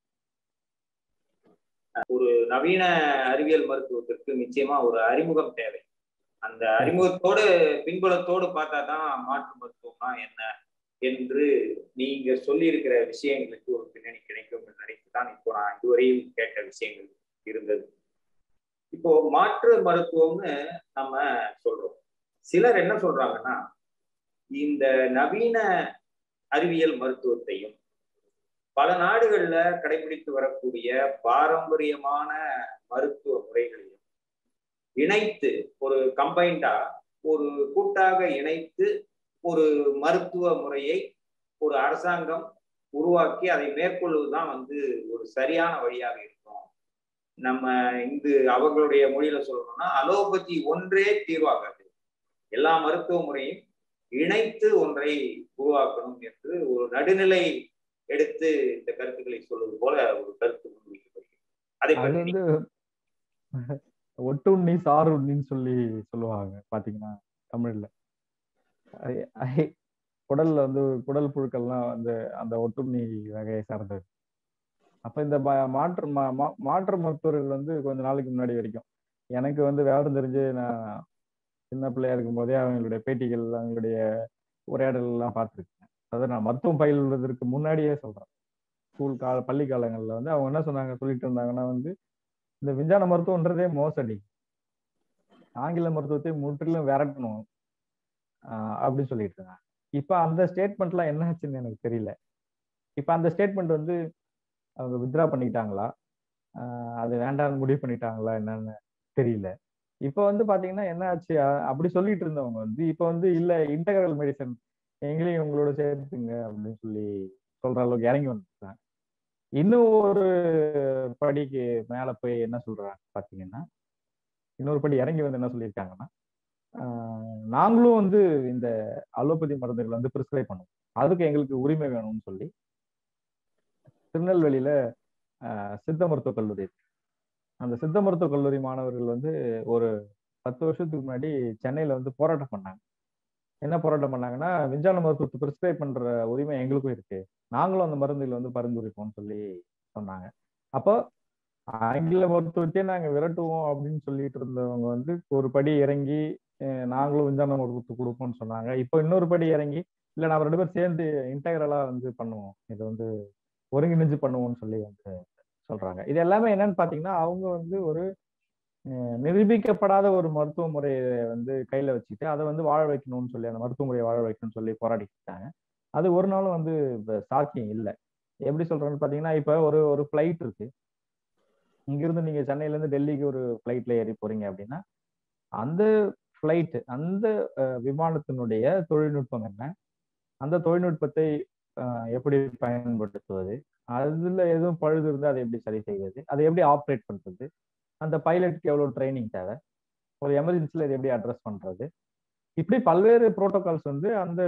ஒரு நவீன அறிவியல் மருத்துவத்திற்கு நிச்சயமா ஒரு அறிமுகம் தேவை அந்த அறிமுகத்தோடு பின்புலத்தோடு பார்த்தா தான் மாற்று மருத்துவம்னா என்ன என்று நீங்க சொல்லி இருக்கிற விஷயங்களுக்கு ஒரு பின்னணி கிடைக்கும் என்று நினைத்து தான் இப்போ நான் இதுவரையும் கேட்ட விஷயங்கள் இருந்தது இப்போ மாற்று மருத்துவம்னு நம்ம சொல்றோம் சிலர் என்ன சொல்றாங்கன்னா இந்த நவீன அறிவியல் மருத்துவத்தையும் பல நாடுகள்ல கடைபிடித்து வரக்கூடிய பாரம்பரியமான மருத்துவ முறைகளையும் இணைத்து ஒரு கம்பைண்டா ஒரு கூட்டாக இணைத்து ஒரு மருத்துவ முறையை ஒரு அரசாங்கம் உருவாக்கி அதை மேற்கொள்வதுதான் வந்து ஒரு சரியான வழியாக இருக்கும் நம்ம இங்கு அவர்களுடைய மொழியில சொல்லணும்னா அலோபதி ஒன்றே தீர்வாகாது எல்லா மருத்துவ முறையும் இணைத்து ஒன்றை உருவாக்கணும் என்று ஒரு நடுநிலை எடுத்து இந்த கருத்துக்களை சொல்வது போல ஒரு கருத்து முன்வைக்கப்படுகிறது அதை வந்து ஒட்டுண்ணி சாறு உண்ணின்னு சொல்லி சொல்லுவாங்க பாத்தீங்கன்னா தமிழ்ல குடல்ல வந்து குடல் புழுக்கள்லாம் வந்து அந்த ஒட்டுண்ணி வகையை சார்ந்தது அப்ப இந்த மாற்று மாற்று மருத்துவர்கள் வந்து கொஞ்ச நாளைக்கு முன்னாடி வரைக்கும் எனக்கு வந்து விவரம் தெரிஞ்சு நான் சின்ன பிள்ளையா இருக்கும் போதே அவங்களுடைய பேட்டிகள் அவங்களுடைய உரையாடல் எல்லாம் பார்த்துருக்கேன் அதாவது நான் மருத்துவம் பயில்வதற்கு முன்னாடியே சொல்றேன் ஸ்கூல் கால பள்ளி காலங்கள்ல வந்து அவங்க என்ன சொன்னாங்க சொல்லிட்டு இருந்தாங்கன்னா வந்து இந்த விஞ்ஞான மருத்துவன்றதே மோசடி ஆங்கில மருத்துவத்தை முற்றிலும் விரட்டணும் அப்படின்னு சொல்லிட்டு இருந்தாங்க இப்ப அந்த ஸ்டேட்மெண்ட்லாம் என்ன ஆச்சுன்னு எனக்கு தெரியல இப்ப அந்த ஸ்டேட்மெண்ட் வந்து அவங்க வித்ரா பண்ணிக்கிட்டாங்களா அது வேண்டாம்னு முடிவு பண்ணிட்டாங்களா என்னன்னு தெரியல இப்ப வந்து பாத்தீங்கன்னா என்ன ஆச்சு அப்படி சொல்லிட்டு இருந்தவங்க வந்து இப்ப வந்து இல்ல இன்டகரல் மெடிசன் எங்களையும் உங்களோட சேர்த்துங்க அப்படின்னு சொல்லி சொல்ற அளவுக்கு இறங்கி வந்துட்டாங்க இன்னும் ஒரு படிக்கு மேல போய் என்ன சொல்றாங்க பாத்தீங்கன்னா இன்னொரு படி இறங்கி வந்து என்ன சொல்லியிருக்காங்கன்னா நாங்களும் வந்து இந்த அலோபதி மருந்துகள் வந்து ப்ரிஸ்கிரைப் பண்ணுவோம் அதுக்கு எங்களுக்கு உரிமை வேணும்னு சொல்லி திருநெல்வேலியில சித்த மருத்துவக் கல்லூரி அந்த சித்த மருத்துவக் கல்லூரி மாணவர்கள் வந்து ஒரு பத்து வருஷத்துக்கு முன்னாடி சென்னையில வந்து போராட்டம் பண்ணாங்க என்ன போராட்டம் பண்ணாங்கன்னா விஞ்ஞான மருத்துவத்தை ப்ரிஸ்கிரைப் பண்ற உரிமை எங்களுக்கும் இருக்கு நாங்களும் அந்த மருந்துகள் வந்து பரிந்துரைப்போம்னு சொல்லி சொன்னாங்க அப்போ ஆங்கில மருத்துவத்தையே நாங்க விரட்டுவோம் அப்படின்னு சொல்லிட்டு இருந்தவங்க வந்து ஒரு படி இறங்கி நாங்களும் விஞ்ஞான மருத்துவத்தை கொடுப்போம்னு சொன்னாங்க இப்போ இன்னொரு படி இறங்கி இல்லை நம்ம ரெண்டு பேரும் சேர்ந்து இன்டகரலா வந்து பண்ணுவோம் இதை வந்து ஒருங்கிணைஞ்சு பண்ணுவோம்னு சொல்லி வந்து சொல்றாங்க இது எல்லாமே என்னன்னு பாத்தீங்கன்னா அவங்க வந்து ஒரு நிரூபிக்கப்படாத ஒரு மருத்துவ முறையை வந்து கையில வச்சுட்டு அதை வந்து வாழ வைக்கணும்னு சொல்லி அந்த மருத்துவ முறையை வாழ வைக்கணும்னு சொல்லி போராடிக்கிட்டாங்க அது ஒரு நாளும் வந்து சாத்தியம் இல்லை எப்படி சொல்றேன்னு பாத்தீங்கன்னா இப்ப ஒரு ஒரு ஃபிளைட் இருக்கு இங்கிருந்து நீங்க சென்னையில இருந்து டெல்லிக்கு ஒரு ஃபிளைட்ல ஏறி போறீங்க அப்படின்னா அந்த ஃபிளைட் அந்த விமானத்தினுடைய தொழில்நுட்பம் என்ன அந்த தொழில்நுட்பத்தை எப்படி பயன்படுத்துவது அதுல எதுவும் பழுது இருந்தால் அதை எப்படி சரி செய்வது அதை எப்படி ஆப்ரேட் பண்றது அந்த பைலட்டுக்கு எவ்வளவு ட்ரைனிங் தேவை ஒரு எமர்ஜென்சில இதை எப்படி அட்ரஸ் பண்றது இப்படி பல்வேறு ப்ரோட்டோகால்ஸ் வந்து அந்த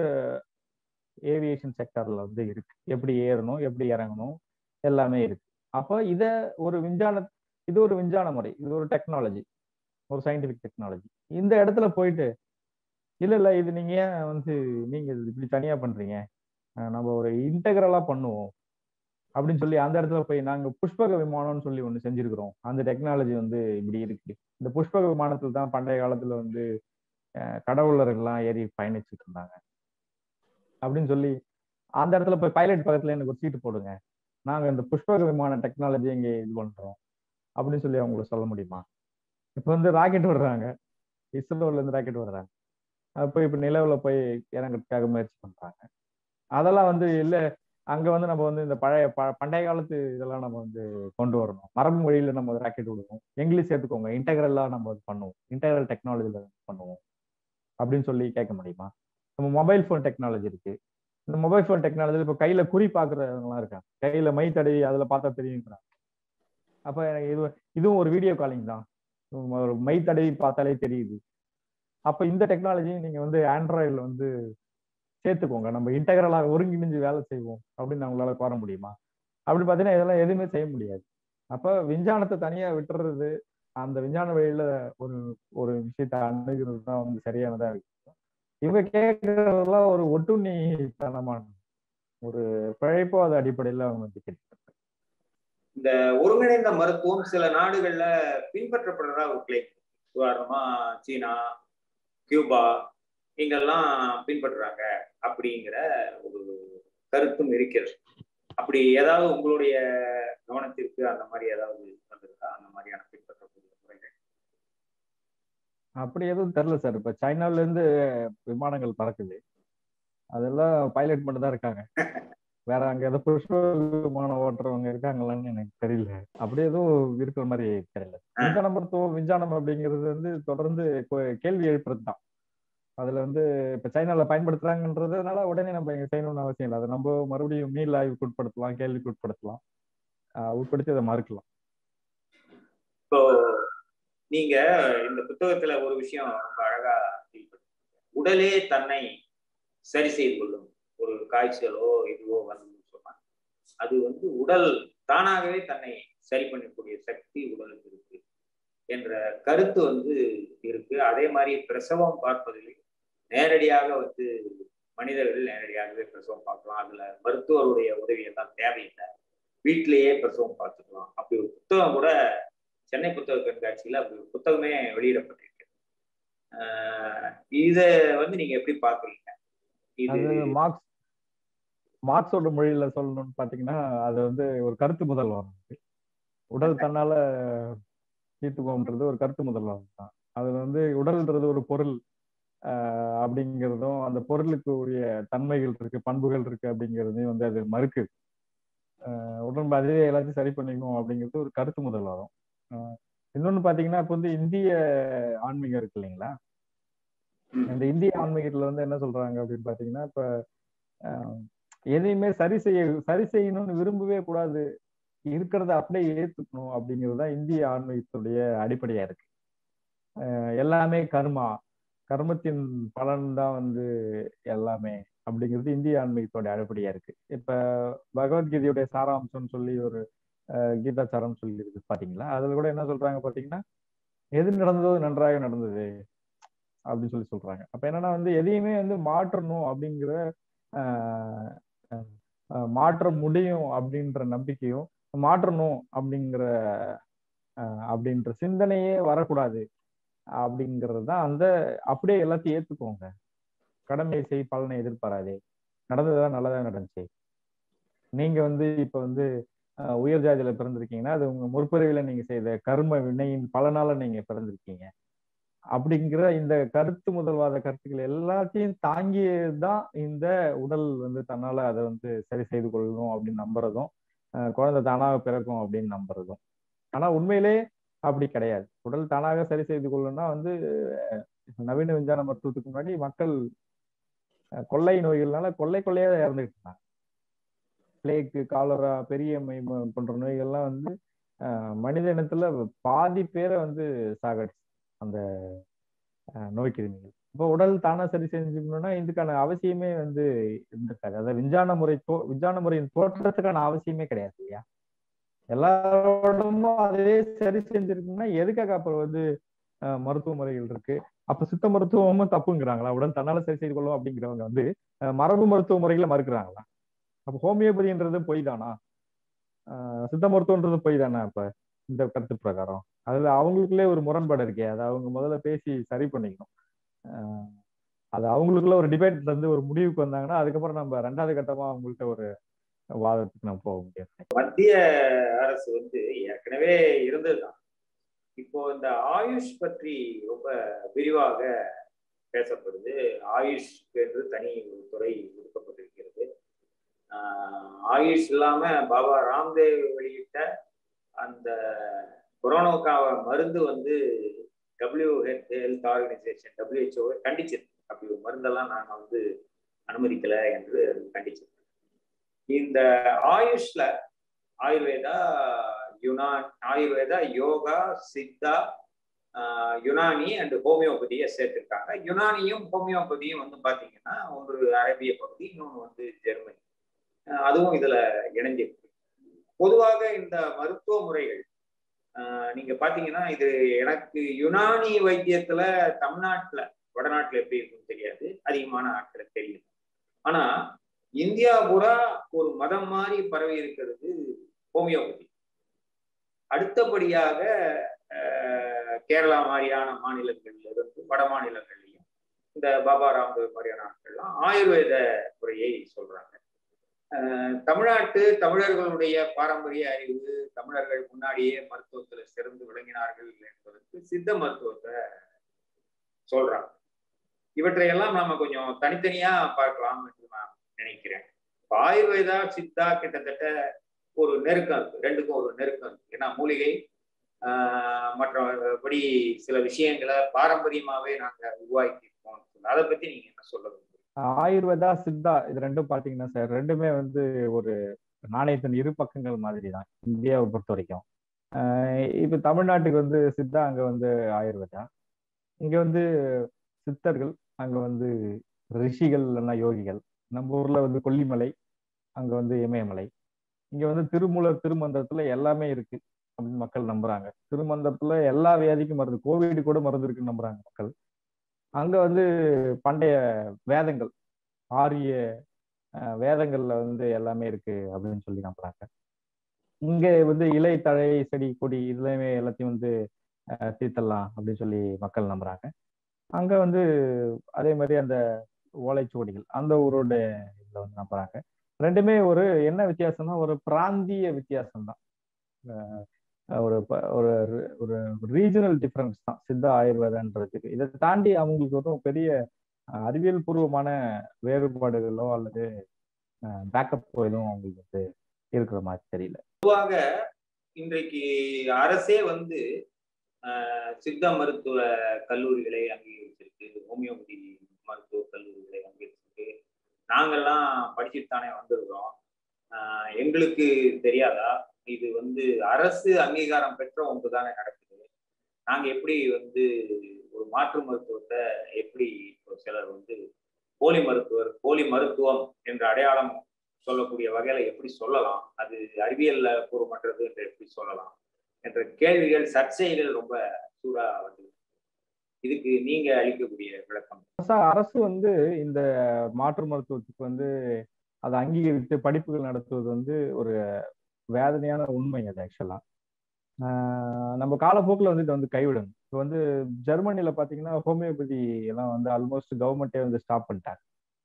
ஏவியேஷன் செக்டர்ல வந்து இருக்கு எப்படி ஏறணும் எப்படி இறங்கணும் எல்லாமே இருக்கு அப்போ இத ஒரு விஞ்ஞான இது ஒரு விஞ்ஞான முறை இது ஒரு டெக்னாலஜி ஒரு சயின்டிபிக் டெக்னாலஜி இந்த இடத்துல போயிட்டு இல்ல இல்ல இது நீங்க ஏன் வந்து நீங்க இப்படி தனியா பண்றீங்க நம்ம ஒரு இன்டெகிரலா பண்ணுவோம் அப்படின்னு சொல்லி அந்த இடத்துல போய் நாங்க புஷ்பக விமானம்னு சொல்லி ஒண்ணு செஞ்சிருக்கிறோம் அந்த டெக்னாலஜி வந்து இப்படி இருக்கு இந்த புஷ்பக விமானத்துல தான் பண்டைய காலத்துல வந்து கடவுளர்கள்லாம் ஏறி பயணிச்சுட்டு இருந்தாங்க அப்படின்னு சொல்லி அந்த இடத்துல போய் பைலட் பக்கத்துல எனக்கு ஒரு சீட்டு போடுங்க நாங்க இந்த புஷ்பக விமான டெக்னாலஜி இங்க இது பண்றோம் அப்படின்னு சொல்லி அவங்களுக்கு சொல்ல முடியுமா இப்ப வந்து ராக்கெட் விடுறாங்க இஸ்ரோல இருந்து ராக்கெட் விடுறாங்க அப்போ இப்ப நிலவுல போய் இறங்குறதுக்காக முயற்சி பண்றாங்க அதெல்லாம் வந்து இல்ல அங்க வந்து நம்ம வந்து இந்த பழைய பண்டைய காலத்து இதெல்லாம் நம்ம வந்து கொண்டு வரணும் மரபு மொழியில நம்ம ராக்கெட் விடுவோம் இங்கிலீஷ் சேர்த்துக்கோங்க இன்டெகிரலா நம்ம பண்ணுவோம் இன்டெகிரல் டெக்னாலஜில பண்ணுவோம் அப்படின்னு சொல்லி கேட்க முடியுமா நம்ம மொபைல் ஃபோன் டெக்னாலஜி இருக்கு இந்த மொபைல் ஃபோன் டெக்னாலஜி இப்போ கையில குறி பாக்குறவங்களாம் இருக்காங்க கையில மை தடவி அதுல பார்த்தா தெரியுங்கிறாங்க அப்ப எனக்கு இது இதுவும் ஒரு வீடியோ காலிங் தான் ஒரு மை தடவி பார்த்தாலே தெரியுது அப்ப இந்த டெக்னாலஜி நீங்க வந்து ஆண்ட்ராய்டில் வந்து சேர்த்துக்கோங்க நம்ம இன்டெகிரலாக ஒருங்கிணைஞ்சு வேலை செய்வோம் அப்படின்னு அவங்களால கோர முடியுமா அப்படி பார்த்தீங்கன்னா இதெல்லாம் எதுவுமே செய்ய முடியாது அப்ப விஞ்ஞானத்தை தனியா விட்டுறது அந்த விஞ்ஞான வழியில ஒரு ஒரு விஷயத்த அணுகிறது தான் வந்து சரியானதா இருக்கு இவங்க கேட்கறதெல்லாம் ஒரு ஒட்டுண்ணித்தனமான ஒரு பிழைப்போ அது அடிப்படையில அவங்க வந்து கேட்கிறாங்க இந்த ஒருங்கிணைந்த மருத்துவம் சில நாடுகள்ல பின்பற்றப்படுறதா ஒரு கிளைம் உதாரணமா சீனா கியூபா இங்கெல்லாம் பின்பற்றுறாங்க அப்படிங்கிற ஒரு கருத்தும் இருக்கிறது அப்படி ஏதாவது உங்களுடைய கவனத்திற்கு அந்த மாதிரி ஏதாவது வந்திருக்கா அந்த மாதிரியான பின்பற்றக்கூடிய முறைகள் அப்படி எதுவும் தெரியல சார் இப்ப சைனால இருந்து விமானங்கள் பறக்குது அதெல்லாம் பைலட் மட்டும் தான் இருக்காங்க வேற அங்க ஏதோ புஷ்ப விமானம் ஓட்டுறவங்க இருக்காங்களான்னு எனக்கு தெரியல அப்படி எதுவும் இருக்கிற மாதிரி தெரியல விஞ்ஞான மருத்துவம் விஞ்ஞானம் அப்படிங்கிறது வந்து தொடர்ந்து கேள்வி எழுப்புறது தான் அதுல வந்து இப்ப சைனால பயன்படுத்துறாங்கன்றதுனால உடனே நம்ம இங்க செய்யணும்னு அவசியம் இல்லை அதை நம்ம மறுபடியும் மீள் ஆய்வுக்கு உட்படுத்தலாம் கேள்விக்கு உட்படுத்தலாம் உட்படுத்தி அதை மறுக்கலாம் இப்போ நீங்க இந்த புத்தகத்துல ஒரு விஷயம் ரொம்ப அழகா உடலே தன்னை சரி செய்து கொள்ளும் ஒரு காய்ச்சலோ இதுவோ வந்து சொன்னா அது வந்து உடல் தானாகவே தன்னை சரி பண்ணக்கூடிய சக்தி உடலுக்கு இருக்கு என்ற கருத்து வந்து இருக்கு அதே மாதிரி பிரசவம் பார்ப்பதில் நேரடியாக வந்து மனிதர்கள் நேரடியாகவே பிரசவம் பார்க்கலாம் அதுல மருத்துவருடைய உதவியெல்லாம் தேவையில்லை வீட்டிலேயே பிரசவம் பார்த்துக்கலாம் அப்படி ஒரு புத்தகம் கூட சென்னை புத்தக கண்காட்சியில அப்படி ஒரு புத்தகமே வெளியிடப்பட்டிருக்கு இத வந்து நீங்க எப்படி பாக்குறீங்க அது மார்க்ஸ் மார்க்ஸோட மொழியில சொல்லணும்னு பாத்தீங்கன்னா அது வந்து ஒரு கருத்து முதல் வரும் உடல் தன்னால தீர்த்துக்கோன்றது ஒரு கருத்து முதல் வரும் தான் அது வந்து உடல்ன்றது ஒரு பொருள் அப்படிங்கிறதும் அந்த பொருளுக்கு உரிய தன்மைகள் இருக்கு பண்புகள் இருக்கு அப்படிங்கிறதையும் வந்து அது மறுக்கு உடம்பு அதுவே எல்லாத்தையும் சரி பண்ணிக்கும் அப்படிங்கிறது ஒரு கருத்து முதல் வரும் இன்னொன்னு பாத்தீங்கன்னா இப்போ வந்து இந்திய ஆன்மீகம் இருக்கு இல்லைங்களா இந்த இந்திய ஆன்மீகத்துல வந்து என்ன சொல்றாங்க அப்படின்னு பாத்தீங்கன்னா இப்ப எதையுமே சரி செய்ய சரி செய்யணும்னு விரும்பவே கூடாது இருக்கிறத அப்படியே ஏத்துக்கணும் அப்படிங்கிறது தான் இந்திய ஆன்மீகத்துடைய அடிப்படையா இருக்கு எல்லாமே கர்மா கர்மத்தின் பலன் தான் வந்து எல்லாமே அப்படிங்கிறது இந்திய ஆன்மீகத்தோட அடிப்படையா இருக்கு இப்ப பகவத்கீதையுடைய சாராம்சம்னு சொல்லி ஒரு கீதாச்சாரம் சொல்லி இருக்கு பாத்தீங்களா அதுல கூட என்ன சொல்றாங்க பாத்தீங்கன்னா எது நடந்ததோ நன்றாக நடந்தது அப்படின்னு சொல்லி சொல்றாங்க அப்ப என்னன்னா வந்து எதையுமே வந்து மாற்றணும் அப்படிங்கிற மாற்ற முடியும் அப்படின்ற நம்பிக்கையும் மாற்றணும் அப்படிங்கிற அப்படின்ற சிந்தனையே வரக்கூடாது அப்படிங்கிறது தான் அந்த அப்படியே எல்லாத்தையும் ஏத்துக்கோங்க கடமையை செய் பலனை எதிர்பாராதே நடந்ததுதான் நல்லதா நடந்துச்சு நீங்க வந்து இப்ப வந்து உயர் ஜாதியில பிறந்திருக்கீங்கன்னா அது உங்க முற்பிறவில நீங்க செய்த கர்ம வினையின் பலனால நீங்க பிறந்திருக்கீங்க அப்படிங்கிற இந்த கருத்து முதல்வாத கருத்துக்கள் எல்லாத்தையும் தாங்கியதுதான் இந்த உடல் வந்து தன்னால அதை வந்து சரி செய்து கொள்ளணும் அப்படின்னு நம்புறதும் குழந்தை தானாக பிறக்கும் அப்படின்னு நம்புறதும் ஆனா உண்மையிலே அப்படி கிடையாது உடல் தானாக சரி செய்து கொள்ளணும்னா வந்து நவீன விஞ்ஞான மருத்துவத்துக்கு முன்னாடி மக்கள் கொள்ளை நோய்கள்னால கொள்ளை கொள்ளையா இறந்துகிட்டு இருந்தாங்க பிளேக்கு காலரா பெரியம்மை போன்ற நோய்கள்லாம் வந்து மனித இனத்துல பாதி பேரை வந்து சாகடிச்சு அந்த நோய் கிருமிகள் இப்போ உடல் தானா சரி செஞ்சுக்கணும்னா இதுக்கான அவசியமே வந்து இருந்திருக்காது அதாவது விஞ்ஞான முறை தோ விஞ்ஞான முறையின் தோற்றத்துக்கான அவசியமே கிடையாது இல்லையா எல்லாரோடமும் அதே சரி செஞ்சிருக்குன்னா எதுக்காக அப்புறம் வந்து மருத்துவ முறைகள் இருக்கு அப்ப சித்த மருத்துவமும் தப்புங்கிறாங்களா உடல் தன்னால சரி செய்து கொள்ளும் அப்படிங்கிறவங்க வந்து மரபு மருத்துவ முறைகளை மறுக்கிறாங்களா அப்ப ஹோமியோபதின்றது பொய் தானா சித்த மருத்துவன்றது பொய் தானே இப்ப இந்த கருத்து பிரகாரம் அதுல அவங்களுக்குள்ளே ஒரு முரண்பாடு இருக்கே அதை அவங்க முதல்ல பேசி சரி பண்ணிக்கணும் அது அவங்களுக்குள்ள ஒரு டிபேட் வந்து ஒரு முடிவுக்கு வந்தாங்கன்னா அதுக்கப்புறம் நம்ம ரெண்டாவது கட்டமா அவங்கள்ட்ட ஒரு வாதத்துக்கு நம்ம போக முடியாது மத்திய அரசு வந்து ஏற்கனவே இருந்ததுதான் இப்போ இந்த ஆயுஷ் பற்றி ரொம்ப விரிவாக பேசப்படுது ஆயுஷ் என்று தனி ஒரு துறை ஒதுக்கப்பட்டிருக்கிறது ஆயுஷ் இல்லாம பாபா ராம்தேவ் வெளியிட்ட அந்த கொரோனாவுக்காக மருந்து வந்து டபிள்யூ ஹெல்த் ஆர்கனைசேஷன் டபிள்யூஹெச்ஓ கண்டிச்சிருக்கு அப்படி ஒரு மருந்தெல்லாம் நாங்கள் வந்து அனுமதிக்கல என்று கண்டிச்சிருக்கோம் இந்த ஆயுஷ்ல ஆயுர்வேதா யுனான் ஆயுர்வேதா யோகா சித்தா யுனானி அண்ட் ஹோமியோபதியை சேர்த்திருக்காங்க யுனானியும் ஹோமியோபதியும் வந்து பாத்தீங்கன்னா ஒரு அரேபிய பகுதி இன்னொன்று வந்து ஜெர்மனி அதுவும் இதுல இணைஞ்சிருக்கு பொதுவாக இந்த மருத்துவ முறைகள் நீங்க பாத்தீங்கன்னா இது எனக்கு யுனானி வைத்தியத்துல தமிழ்நாட்டுல வடநாட்டுல எப்படி இருக்குன்னு தெரியாது அதிகமான ஆட்களுக்கு தெரியும் ஆனா இந்தியா பூரா ஒரு மதம் மாதிரி பரவி இருக்கிறது ஹோமியோபதி அடுத்தபடியாக கேரளா மாதிரியான மாநிலங்கள்ல இருந்து வட மாநிலங்கள்லையும் இந்த பாபா ராம்தேவ் மாதிரியான ஆட்கள்லாம் ஆயுர்வேத முறையை சொல்றாங்க தமிழ்நாட்டு தமிழர்களுடைய பாரம்பரிய அறிவு தமிழர்கள் முன்னாடியே மருத்துவத்துல சிறந்து விளங்கினார்கள் என்பதற்கு சித்த மருத்துவத்தை சொல்றாங்க இவற்றையெல்லாம் நாம கொஞ்சம் தனித்தனியா பார்க்கலாம் என்று நான் நினைக்கிறேன் ஆயுர்வேதா சித்தா கிட்டத்தட்ட ஒரு நெருக்கம் இருக்கு ரெண்டுக்கும் ஒரு நெருக்கம் இருக்கு ஏன்னா மூலிகை மற்றபடி சில விஷயங்களை பாரம்பரியமாவே நாங்க உருவாக்கி இருக்கோம் அதை பத்தி நீங்க என்ன சொல்ல ஆயுர்வேதா சித்தா இது ரெண்டும் பாத்தீங்கன்னா சார் ரெண்டுமே வந்து ஒரு நாணயத்தின் இரு பக்கங்கள் மாதிரி தான் இந்தியாவை பொறுத்த வரைக்கும் இப்ப தமிழ்நாட்டுக்கு வந்து சித்தா அங்க வந்து ஆயுர்வேதா இங்க வந்து சித்தர்கள் அங்க வந்து ரிஷிகள் இல்லைன்னா யோகிகள் நம்ம ஊர்ல வந்து கொல்லிமலை அங்க வந்து இமயமலை இங்க வந்து திருமூலர் திருமந்திரத்துல எல்லாமே இருக்கு அப்படின்னு மக்கள் நம்புறாங்க திருமந்திரத்துல எல்லா வியாதிக்கும் மருந்து கோவிட் கூட மருந்து இருக்குன்னு நம்புறாங்க மக்கள் அங்க வந்து பண்டைய வேதங்கள் ஆரிய வேதங்கள்ல வந்து எல்லாமே இருக்கு அப்படின்னு சொல்லி நம்புறாங்க இங்க வந்து இலை தழை செடி கொடி இதுலயுமே எல்லாத்தையும் வந்து தீர்த்தலாம் அப்படின்னு சொல்லி மக்கள் நம்புறாங்க அங்க வந்து அதே மாதிரி அந்த ஓலைச்சுவடிகள் அந்த ஊரோட இதுல வந்து நம்புறாங்க ரெண்டுமே ஒரு என்ன வித்தியாசம்னா ஒரு பிராந்திய வித்தியாசம் தான் ஒரு ஒரு ஒரு ரீஜனல் டிஃப்ரென்ஸ் தான் சித்த ஆயுர்வேதன்றதுக்கு இதை தாண்டி அவங்களுக்கு ஒன்றும் பெரிய அறிவியல் பூர்வமான வேறுபாடுகளோ அல்லது பேக்கப் எதுவும் அவங்களுக்கு வந்து இருக்கிற மாதிரி தெரியல பொதுவாக இன்றைக்கு அரசே வந்து சித்த மருத்துவ கல்லூரிகளை அங்கீகரிச்சிருக்கு ஹோமியோபதி மருத்துவ கல்லூரிகளை அங்கீகரிச்சிருக்கு நாங்கெல்லாம் படிச்சுட்டு தானே வந்திருக்கிறோம் எங்களுக்கு தெரியாதா இது வந்து அரசு அங்கீகாரம் பெற்ற ஒன்று தானே நடக்குது நாங்க எப்படி வந்து ஒரு மாற்று மருத்துவத்தை எப்படி இப்போ சிலர் வந்து போலி மருத்துவர் போலி மருத்துவம் என்ற அடையாளம் சொல்லக்கூடிய வகையில எப்படி சொல்லலாம் அது அறிவியல்ல பூர்வமற்றது என்று எப்படி சொல்லலாம் என்ற கேள்விகள் சர்ச்சைகள் ரொம்ப சூடா வந்து இதுக்கு நீங்க அளிக்கக்கூடிய விளக்கம் அரசு வந்து இந்த மாற்று மருத்துவத்துக்கு வந்து அதை அங்கீகரித்து படிப்புகள் நடத்துவது வந்து ஒரு வேதனையான உண்மை அது ஆக்சுவலா நம்ம காலப்போக்கில் வந்து இதை வந்து கைவிடணும் இப்போ வந்து ஜெர்மனியில் பார்த்தீங்கன்னா ஹோமியோபதி எல்லாம் வந்து ஆல்மோஸ்ட் கவர்மெண்ட்டே வந்து ஸ்டாப் பண்ணிட்டாங்க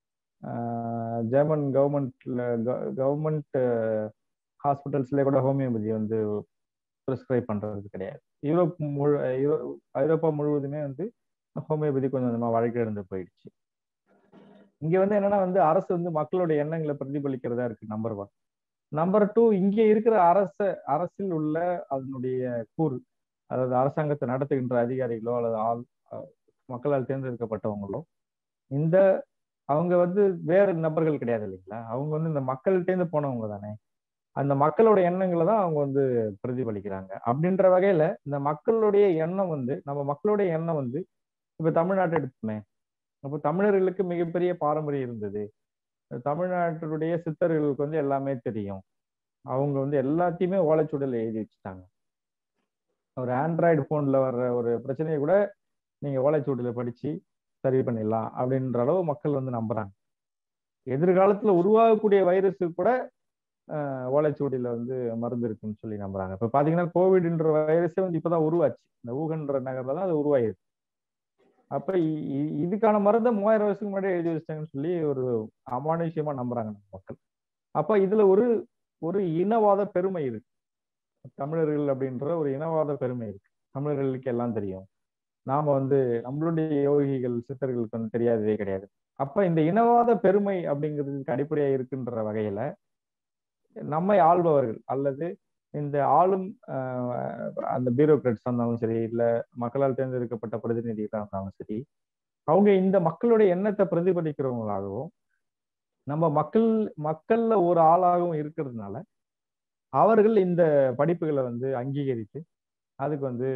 ஜெர்மன் கவர்மெண்ட்ல கவர்மெண்ட் ஹாஸ்பிட்டல்ஸ்லேயே கூட ஹோமியோபதி வந்து ப்ரிஸ்கிரைப் பண்ணுறது கிடையாது யூரோப் முழு ஐரோப்பா முழுவதுமே வந்து ஹோமியோபதி கொஞ்சம் கொஞ்சமா வழக்கிழந்து போயிடுச்சு இங்க வந்து என்னன்னா வந்து அரசு வந்து மக்களுடைய எண்ணங்களை பிரதிபலிக்கிறதா இருக்கு நம்பர் ஒன் நம்பர் டூ இங்க இருக்கிற அரச அரசில் உள்ள அதனுடைய கூறு அதாவது அரசாங்கத்தை நடத்துகின்ற அதிகாரிகளோ அல்லது ஆள் மக்களால் தேர்ந்தெடுக்கப்பட்டவங்களோ இந்த அவங்க வந்து வேறு நபர்கள் கிடையாது இல்லைங்களா அவங்க வந்து இந்த மக்கள்கிட்டேருந்து போனவங்க தானே அந்த மக்களோட எண்ணங்களை தான் அவங்க வந்து பிரதிபலிக்கிறாங்க அப்படின்ற வகையில இந்த மக்களுடைய எண்ணம் வந்து நம்ம மக்களுடைய எண்ணம் வந்து இப்ப தமிழ்நாட்டை எடுத்துமே அப்போ தமிழர்களுக்கு மிகப்பெரிய பாரம்பரியம் இருந்தது தமிழ்நாட்டினுடைய சித்தர்களுக்கு வந்து எல்லாமே தெரியும் அவங்க வந்து எல்லாத்தையுமே ஓலைச்சுடல் எழுதி வச்சுட்டாங்க ஒரு ஆண்ட்ராய்டு போன்ல வர்ற ஒரு பிரச்சனையை கூட நீங்க ஓலைச்சுவடியில படிச்சு சரி பண்ணிடலாம் அப்படின்ற அளவு மக்கள் வந்து நம்புறாங்க எதிர்காலத்துல உருவாகக்கூடிய வைரஸு கூட ஓலைச்சுவடியில வந்து மருந்து இருக்குன்னு சொல்லி நம்புறாங்க இப்ப பாத்தீங்கன்னா கோவிட்ன்ற வைரஸே வந்து இப்பதான் உருவாச்சு இந்த ஊகன்ற நகர்ல தான் அது உருவாயிருக்கு அப்ப இதுக்கான மருந்தை மூவாயிரம் வருஷத்துக்கு முன்னாடி எழுதி வச்சிட்டாங்கன்னு சொல்லி ஒரு அமானுஷ்யமா நம்புறாங்க மக்கள் அப்ப இதுல ஒரு ஒரு இனவாத பெருமை இருக்கு தமிழர்கள் அப்படின்ற ஒரு இனவாத பெருமை இருக்கு தமிழர்களுக்கு எல்லாம் தெரியும் நாம வந்து நம்மளுடைய யோகிகள் சித்தர்களுக்கு வந்து தெரியாததே கிடையாது அப்ப இந்த இனவாத பெருமை அப்படிங்கிறதுக்கு அடிப்படையா இருக்குன்ற வகையில நம்மை ஆள்பவர்கள் அல்லது இந்த ஆளும் அந்த பியூரோக்ராட்ஸ் இருந்தாலும் சரி இல்ல மக்களால் தேர்ந்தெடுக்கப்பட்ட பிரதிநிதிகளாக இருந்தாலும் சரி அவங்க இந்த மக்களுடைய எண்ணத்தை பிரதிபலிக்கிறவங்களாகவும் நம்ம மக்கள் மக்கள்ல ஒரு ஆளாகவும் இருக்கிறதுனால அவர்கள் இந்த படிப்புகளை வந்து அங்கீகரித்து அதுக்கு வந்து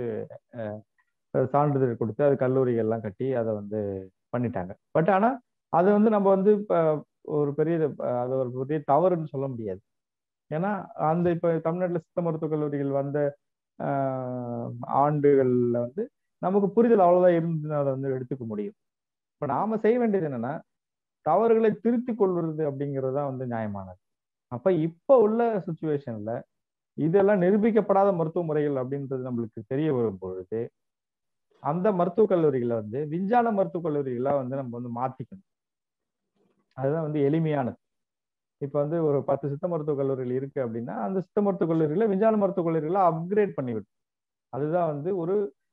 சான்றிதழ் கொடுத்து அது கல்லூரிகள்லாம் கட்டி அதை வந்து பண்ணிட்டாங்க பட் ஆனா அது வந்து நம்ம வந்து ஒரு பெரிய அது ஒரு பெரிய தவறுன்னு சொல்ல முடியாது ஏன்னா அந்த இப்ப தமிழ்நாட்டில் சித்த மருத்துவக் கல்லூரிகள் வந்த ஆண்டுகள்ல வந்து நமக்கு புரிதல் அவ்வளவுதான் இருந்து அதை வந்து எடுத்துக்க முடியும் இப்ப நாம செய்ய வேண்டியது என்னன்னா தவறுகளை திருத்தி கொள்வது அப்படிங்கிறது தான் வந்து நியாயமானது அப்ப இப்ப உள்ள சுச்சுவேஷன்ல இதெல்லாம் நிரூபிக்கப்படாத மருத்துவ முறைகள் அப்படின்றது நம்மளுக்கு தெரிய வரும் பொழுது அந்த மருத்துவக் கல்லூரிகளை வந்து விஞ்ஞான மருத்துவக் கல்லூரிகளா வந்து நம்ம வந்து மாத்திக்கணும் அதுதான் வந்து எளிமையானது இப்ப வந்து ஒரு பத்து சித்த மருத்துவக் கல்லூரிகள் இருக்கு அப்படின்னா அந்த சித்த மருத்துவக் கல்லூரிகளை விஞ்ஞான மருத்துவக் கல்லூரிகளை அப்கிரேட் பண்ணிவிடும் அதுதான் வந்து ஒரு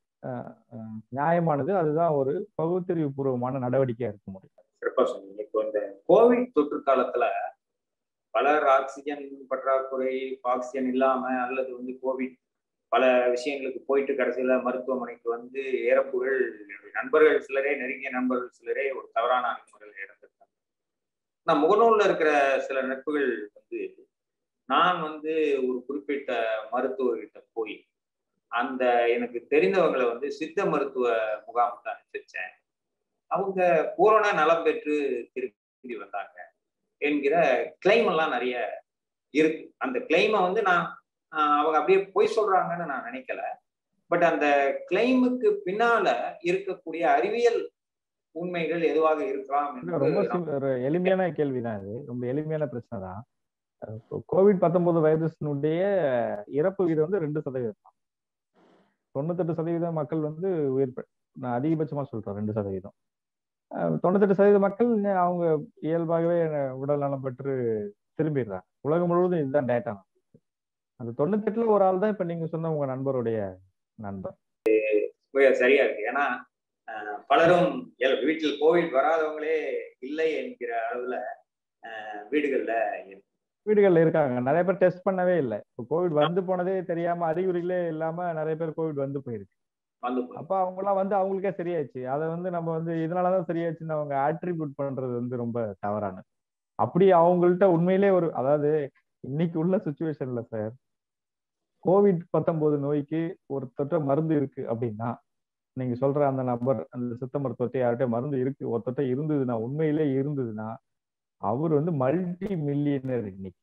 நியாயமானது அதுதான் ஒரு பகுத்தறிவு பூர்வமான நடவடிக்கையா இருக்க முடியும் சிறப்பா சொன்னீங்க இப்போ இந்த கோவிட் தொற்று காலத்துல பலர் ஆக்சிஜன் பற்றாக்குறை ஆக்சிஜன் இல்லாம அல்லது வந்து கோவிட் பல விஷயங்களுக்கு போயிட்டு கடைசியில மருத்துவமனைக்கு வந்து இறப்புகள் நண்பர்கள் சிலரே நெருங்கிய நண்பர்கள் சிலரே ஒரு தவறான அணுகுமுறையில் இறந்துருக்காங்க நான் முகநூல்ல இருக்கிற சில நட்புகள் வந்து நான் வந்து ஒரு குறிப்பிட்ட மருத்துவர்கிட்ட போய் அந்த எனக்கு தெரிந்தவங்களை வந்து சித்த மருத்துவ முகாமுக்கு அனுப்பிச்சேன் அவங்க பூரண நலம் பெற்று திரும்பி வந்தாங்க என்கிற கிளைம் எல்லாம் நிறைய இருக்கு அந்த கிளைமை வந்து நான் அவங்க அப்படியே பொய் சொல்றாங்கன்னு நான் நினைக்கல பட் அந்த கிளைமுக்கு பின்னால இருக்கக்கூடிய அறிவியல் உண்மைகள் எதுவாக இருக்கலாம் ரொம்ப ஒரு எளிமையான கேள்விதான் இது ரொம்ப எளிமையான பிரச்சனை தான் கோவிட் பத்தொன்பது வைரஸினுடைய இறப்பு வீதம் வந்து ரெண்டு சதவீதம் தான் தொண்ணூத்தெட்டு சதவீதம் மக்கள் வந்து உயிர் நான் அதிகபட்சமா சொல்றேன் ரெண்டு சதவீதம் தொண்ணூத்தெட்டு சதவீத மக்கள் அவங்க இயல்பாகவே உடல் நலம் பெற்று திரும்பிடுறாங்க உலகம் முழுவதும் இதுதான் டேட்டா அந்த தொண்ணூத்தெட்டுல ஒரு ஆள் தான் இப்ப நீங்க சொன்ன உங்க நண்பருடைய நண்பர் சரியா இருக்கு ஏன்னா பலரும் வீட்டில் கோவிட் வராதவங்களே இல்லை என்கிற அளவுல வீடுகள்ல வீடுகள்ல இருக்காங்க நிறைய பேர் டெஸ்ட் பண்ணவே இல்லை இப்போ கோவிட் வந்து போனதே தெரியாம அறிகுறிகளே இல்லாம நிறைய பேர் கோவிட் வந்து போயிருக்கு அப்ப அவங்க எல்லாம் வந்து அவங்களுக்கே சரியாச்சு அதை வந்து நம்ம வந்து இதனாலதான் சரியாச்சுன்னு அவங்க ஆட்ரிபியூட் பண்றது வந்து ரொம்ப தவறானது அப்படி அவங்கள்ட்ட உண்மையிலே ஒரு அதாவது இன்னைக்கு உள்ள சுச்சுவேஷன்ல சார் கோவிட் பத்தொன்பது நோய்க்கு ஒரு தொற்ற மருந்து இருக்கு அப்படின்னா நீங்க சொல்ற அந்த நபர் அந்த சித்த மருத்துவத்தை யார்கிட்ட மருந்து இருக்கு ஒரு தொற்ற இருந்ததுன்னா உண்மையிலே இருந்ததுன்னா அவர் வந்து மல்டி மில்லியனர் இன்னைக்கு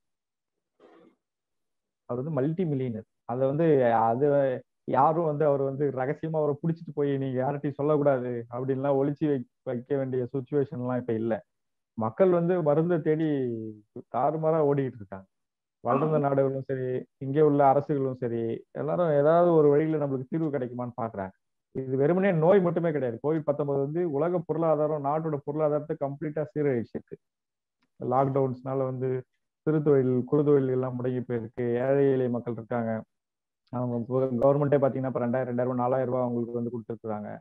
அவர் வந்து மல்டி மில்லியனர் அதை வந்து அது யாரும் வந்து அவர் வந்து ரகசியமா அவரை பிடிச்சிட்டு போய் நீங்க யார்கிட்டையும் சொல்லக்கூடாது அப்படின்லாம் ஒழிச்சு வை வைக்க வேண்டிய சுச்சுவேஷன்லாம் இப்ப இல்லை மக்கள் வந்து மருந்தை தேடி தாறுமாறா ஓடிக்கிட்டு இருக்காங்க வளர்ந்த நாடுகளும் சரி இங்கே உள்ள அரசுகளும் சரி எல்லாரும் ஏதாவது ஒரு வழியில நம்மளுக்கு தீர்வு கிடைக்குமான்னு பாக்குறாங்க இது வெறுமனே நோய் மட்டுமே கிடையாது கோவிட் பத்தொன்பது வந்து உலக பொருளாதாரம் நாட்டோட பொருளாதாரத்தை கம்ப்ளீட்டா சீரழிச்சிருக்கு லாக்டவுன்ஸ்னால வந்து சிறு தொழில் குறு தொழில் எல்லாம் முடங்கி போயிருக்கு ஏழை எளிய மக்கள் இருக்காங்க அவங்க கவர்மெண்ட்டே பார்த்தீங்கன்னா இப்போ ரெண்டாயிரம் ரெண்டாயிரம் நாலாயிரம் ரூபாய் அவங்களுக்கு வந்து கொடுத்துருக்குறாங்க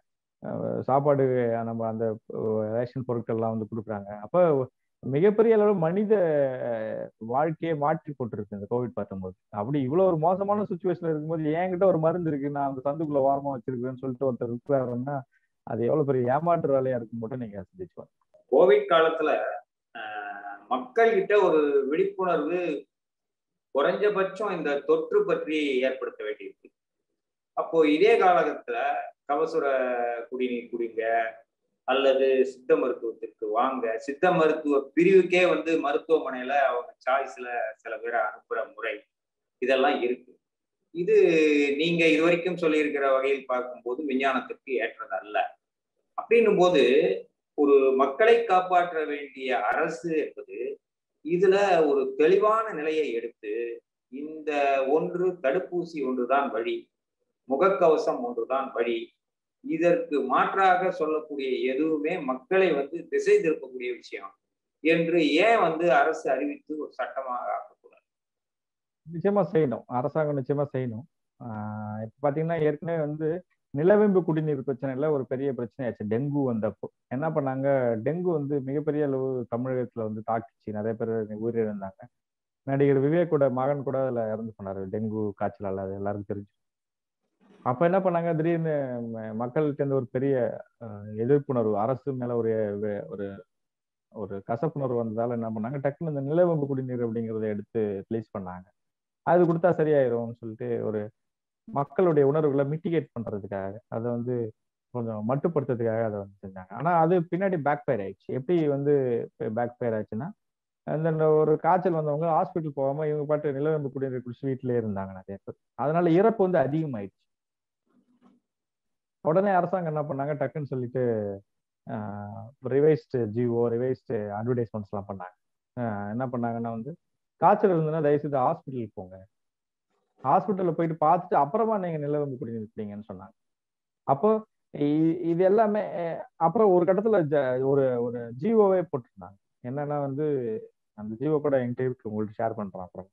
சாப்பாடு நம்ம அந்த ரேஷன் பொருட்கள்லாம் வந்து கொடுக்குறாங்க அப்போ மிகப்பெரிய அளவு மனித வாழ்க்கையை மாற்றி போட்டிருக்கு இந்த கோவிட் பத்தொன்பது அப்படி இவ்வளவு ஒரு மோசமான சுச்சுவேஷன் இருக்கும்போது என்கிட்ட ஒரு மருந்து இருக்கு நான் அந்த சந்துக்குள்ள வாரமா வச்சிருக்கேன்னு சொல்லிட்டு ஒருத்தர் இருக்கிறாருன்னா அது எவ்வளவு பெரிய ஏமாற்று வேலையா இருக்கும் மட்டும் நீங்க சிந்திச்சுவாங்க கோவிட் காலத்துல மக்கள் கிட்ட ஒரு விழிப்புணர்வு குறைஞ்சபட்சம் இந்த தொற்று பற்றி ஏற்படுத்த வேண்டியிருக்கு அப்போ இதே காலகட்டத்துல கவசுர குடிநீர் குடிங்க அல்லது சித்த மருத்துவத்திற்கு வாங்க சித்த மருத்துவ பிரிவுக்கே வந்து மருத்துவமனையில அவங்க சாய்ஸ்ல சில பேரை அனுப்புற முறை இதெல்லாம் இருக்கு இது நீங்க இது வரைக்கும் சொல்லியிருக்கிற வகையில் பார்க்கும்போது விஞ்ஞானத்திற்கு ஏற்றது அல்ல அப்படின்னும் போது ஒரு மக்களை காப்பாற்ற வேண்டிய அரசு என்பது இதுல ஒரு தெளிவான நிலையை எடுத்து இந்த ஒன்று தடுப்பூசி ஒன்றுதான் வழி முகக்கவசம் ஒன்றுதான் வழி இதற்கு மாற்றாக சொல்லக்கூடிய எதுவுமே மக்களை வந்து திசை திருப்பக்கூடிய விஷயம் என்று ஏன் வந்து அரசு அறிவித்து ஒரு சட்டமாக ஆக்கக்கூடாது நிச்சயமா செய்யணும் அரசாங்கம் நிச்சயமா செய்யணும் இப்ப பாத்தீங்கன்னா ஏற்கனவே வந்து நிலவேம்பு குடிநீர் பிரச்சனைல ஒரு பெரிய பிரச்சனையாச்சு டெங்கு வந்தப்போ என்ன பண்ணாங்க டெங்கு வந்து மிகப்பெரிய அளவு தமிழகத்துல வந்து தாக்கிச்சு நிறைய பேர் உயிரிழந்தாங்க நடிகர் விவேக்கோட மகன் கூட அதுல இறந்து போனாரு டெங்கு காய்ச்சலால அது எல்லாருக்கும் தெரிஞ்சு அப்ப என்ன பண்ணாங்க திடீர்னு மக்கள்கிட்ட இருந்து ஒரு பெரிய எதிர்ப்புணர்வு அரசு மேல ஒரு ஒரு ஒரு கசப்புணர்வு வந்ததால என்ன பண்ணாங்க டக்குன்னு இந்த நிலவம்பு குடிநீர் அப்படிங்கிறத எடுத்து ரிலீஸ் பண்ணாங்க அது கொடுத்தா சரியாயிரும்னு சொல்லிட்டு ஒரு மக்களுடைய உணர்வுகளை மிட்டிகேட் பண்றதுக்காக அதை வந்து கொஞ்சம் மட்டுப்படுத்துறதுக்காக அதை வந்து செஞ்சாங்க ஆனா அது பின்னாடி பேக் ஃபயர் ஆயிடுச்சு எப்படி வந்து பேக் ஃபயர் ஆச்சுன்னா அந்த ஒரு காய்ச்சல் வந்தவங்க ஹாஸ்பிட்டல் போகாம இவங்க பாட்டு நிலவேம்பு குடிநீர் குடிச்சு வீட்டிலே இருந்தாங்க நிறைய பேர் அதனால இறப்பு வந்து அதிகமாயிடுச்சு உடனே அரசாங்கம் என்ன பண்ணாங்க டக்குன்னு சொல்லிட்டு ரிவைஸ்டு ஜிஓ ரிவைஸ்டு அட்வர்டைஸ்மெண்ட்ஸ் எல்லாம் பண்ணாங்க என்ன பண்ணாங்கன்னா வந்து காய்ச்சல் இருந்ததுன்னா தயவுசெய்து ஹாஸ்பிட்டலுக்கு போங்க ஹாஸ்பிட்டலில் போயிட்டு பார்த்துட்டு அப்புறமா நீங்க நிலவம்பு குடிநீர் குடிங்கன்னு சொன்னாங்க அப்போ இது எல்லாமே அப்புறம் ஒரு கட்டத்துல ஒரு ஒரு ஜிஓவே போட்டிருந்தாங்க என்னன்னா வந்து அந்த ஜிஓ கூட என்கிட்ட இருக்கு உங்கள்ட்ட ஷேர் பண்றேன் அப்புறம்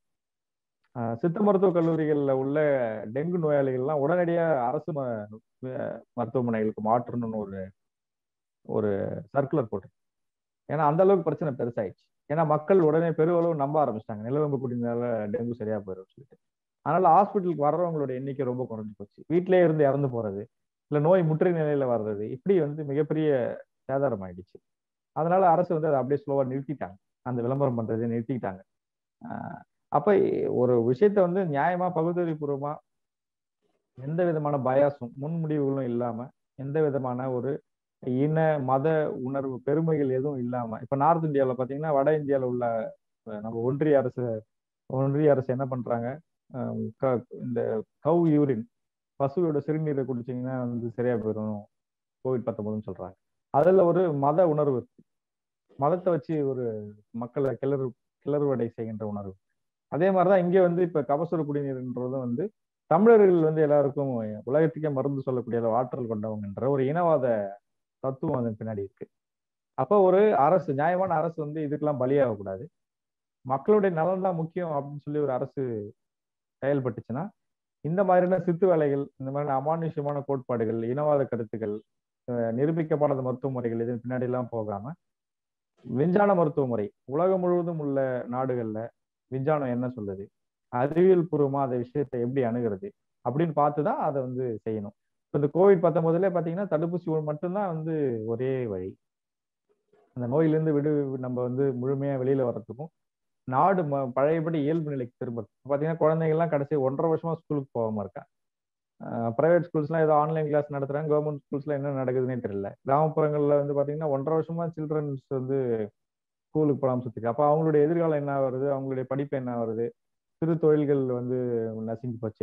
சித்த மருத்துவ கல்லூரிகளில் உள்ள டெங்கு நோயாளிகள்லாம் உடனடியாக அரசு மருத்துவமனைகளுக்கு மாற்றணும்னு ஒரு ஒரு சர்க்குலர் போட்டு ஏன்னா அந்த அளவுக்கு பிரச்சனை பெருசாயிடுச்சு ஏன்னா மக்கள் உடனே பெருவளவு நம்ப ஆரம்பிச்சிட்டாங்க நிலவம்பு குடினால டெங்கு சரியா போயிடும் சொல்லிட்டு அதனால ஹாஸ்பிட்டலுக்கு வர்றவங்களோட எண்ணிக்கை ரொம்ப குறைஞ்சு போச்சு வீட்டிலே இருந்து இறந்து போறது இல்லை நோய் முற்று நிலையில வர்றது இப்படி வந்து மிகப்பெரிய சேதாரம் ஆயிடுச்சு அதனால அரசு வந்து அதை அப்படியே ஸ்லோவா நிறுத்திட்டாங்க அந்த விளம்பரம் பண்றதை நிறுத்திட்டாங்க அப்ப ஒரு விஷயத்த வந்து நியாயமா பகுத்தறிவுபூர்வமா எந்த விதமான பயாசும் முன்முடிவுகளும் இல்லாம எந்த விதமான ஒரு இன மத உணர்வு பெருமைகள் எதுவும் இல்லாம இப்ப நார்த் இந்தியாவில் பாத்தீங்கன்னா வட இந்தியாவில் உள்ள நம்ம ஒன்றிய அரசு ஒன்றிய அரசு என்ன பண்றாங்க இந்த கவ் யூரின் பசுவோட சிறுநீரை குடிச்சிங்கன்னா வந்து சரியா போயிடும் கோவிட் பத்தொன்பதுன்னு சொல்றாங்க அதுல ஒரு மத உணர்வு இருக்கு மதத்தை வச்சு ஒரு மக்களை கிளறு கிளறுவடை செய்கின்ற உணர்வு அதே மாதிரிதான் இங்க வந்து இப்ப கபசுர குடிநீர்ன்றதும் வந்து தமிழர்கள் வந்து எல்லாருக்கும் உலகத்துக்கே மருந்து சொல்லக்கூடிய ஆற்றல் கொண்டவங்கன்ற ஒரு இனவாத தத்துவம் அதன் பின்னாடி இருக்கு அப்போ ஒரு அரசு நியாயமான அரசு வந்து இதுக்கெல்லாம் பலியாகக்கூடாது மக்களுடைய நலன் தான் முக்கியம் அப்படின்னு சொல்லி ஒரு அரசு செயல்பட்டுச்சுன்னா இந்த மாதிரியான சித்து வேலைகள் இந்த மாதிரி அமானுஷ்யமான கோட்பாடுகள் இனவாத கருத்துக்கள் நிரூபிக்கப்படாத மருத்துவ முறைகள் இதன் பின்னாடி எல்லாம் போகாம விஞ்ஞான மருத்துவ முறை உலகம் முழுவதும் உள்ள நாடுகள்ல விஞ்ஞானம் என்ன சொல்லுது அறிவியல் பூர்வமா அந்த விஷயத்தை எப்படி அணுகிறது அப்படின்னு பார்த்துதான் அதை வந்து செய்யணும் இப்போ இந்த கோவிட் பத்தொன்பதுல பாத்தீங்கன்னா தடுப்பூசி மட்டும்தான் வந்து ஒரே வழி அந்த நோயிலிருந்து விடு நம்ம வந்து முழுமையா வெளியில வர்றதுக்கும் நாடு பழையபடி இயல்பு நிலைக்கு திரும்ப பாத்தீங்கன்னா குழந்தைங்கள்லாம் கடைசி ஒன்றரை வருஷமா ஸ்கூலுக்கு போகாம இருக்காங்க பிரைவேட் ஸ்கூல்ஸ்லாம் ஏதோ ஆன்லைன் கிளாஸ் நடத்துறாங்க கவர்மெண்ட் ஸ்கூல்ஸ்ல என்ன நடக்குதுன்னே தெரியல கிராமப்புறங்கள்ல வந்து பாத்தீங்கன்னா ஒன்றரை வருஷமா சில்ட்ரன்ஸ் வந்து ஸ்கூலுக்கு போகாம சுத்திருக்கு அப்போ அவங்களுடைய எதிர்காலம் என்ன வருது அவங்களுடைய படிப்பு என்ன வருது சிறு தொழில்கள் வந்து நசுங்கி போச்சு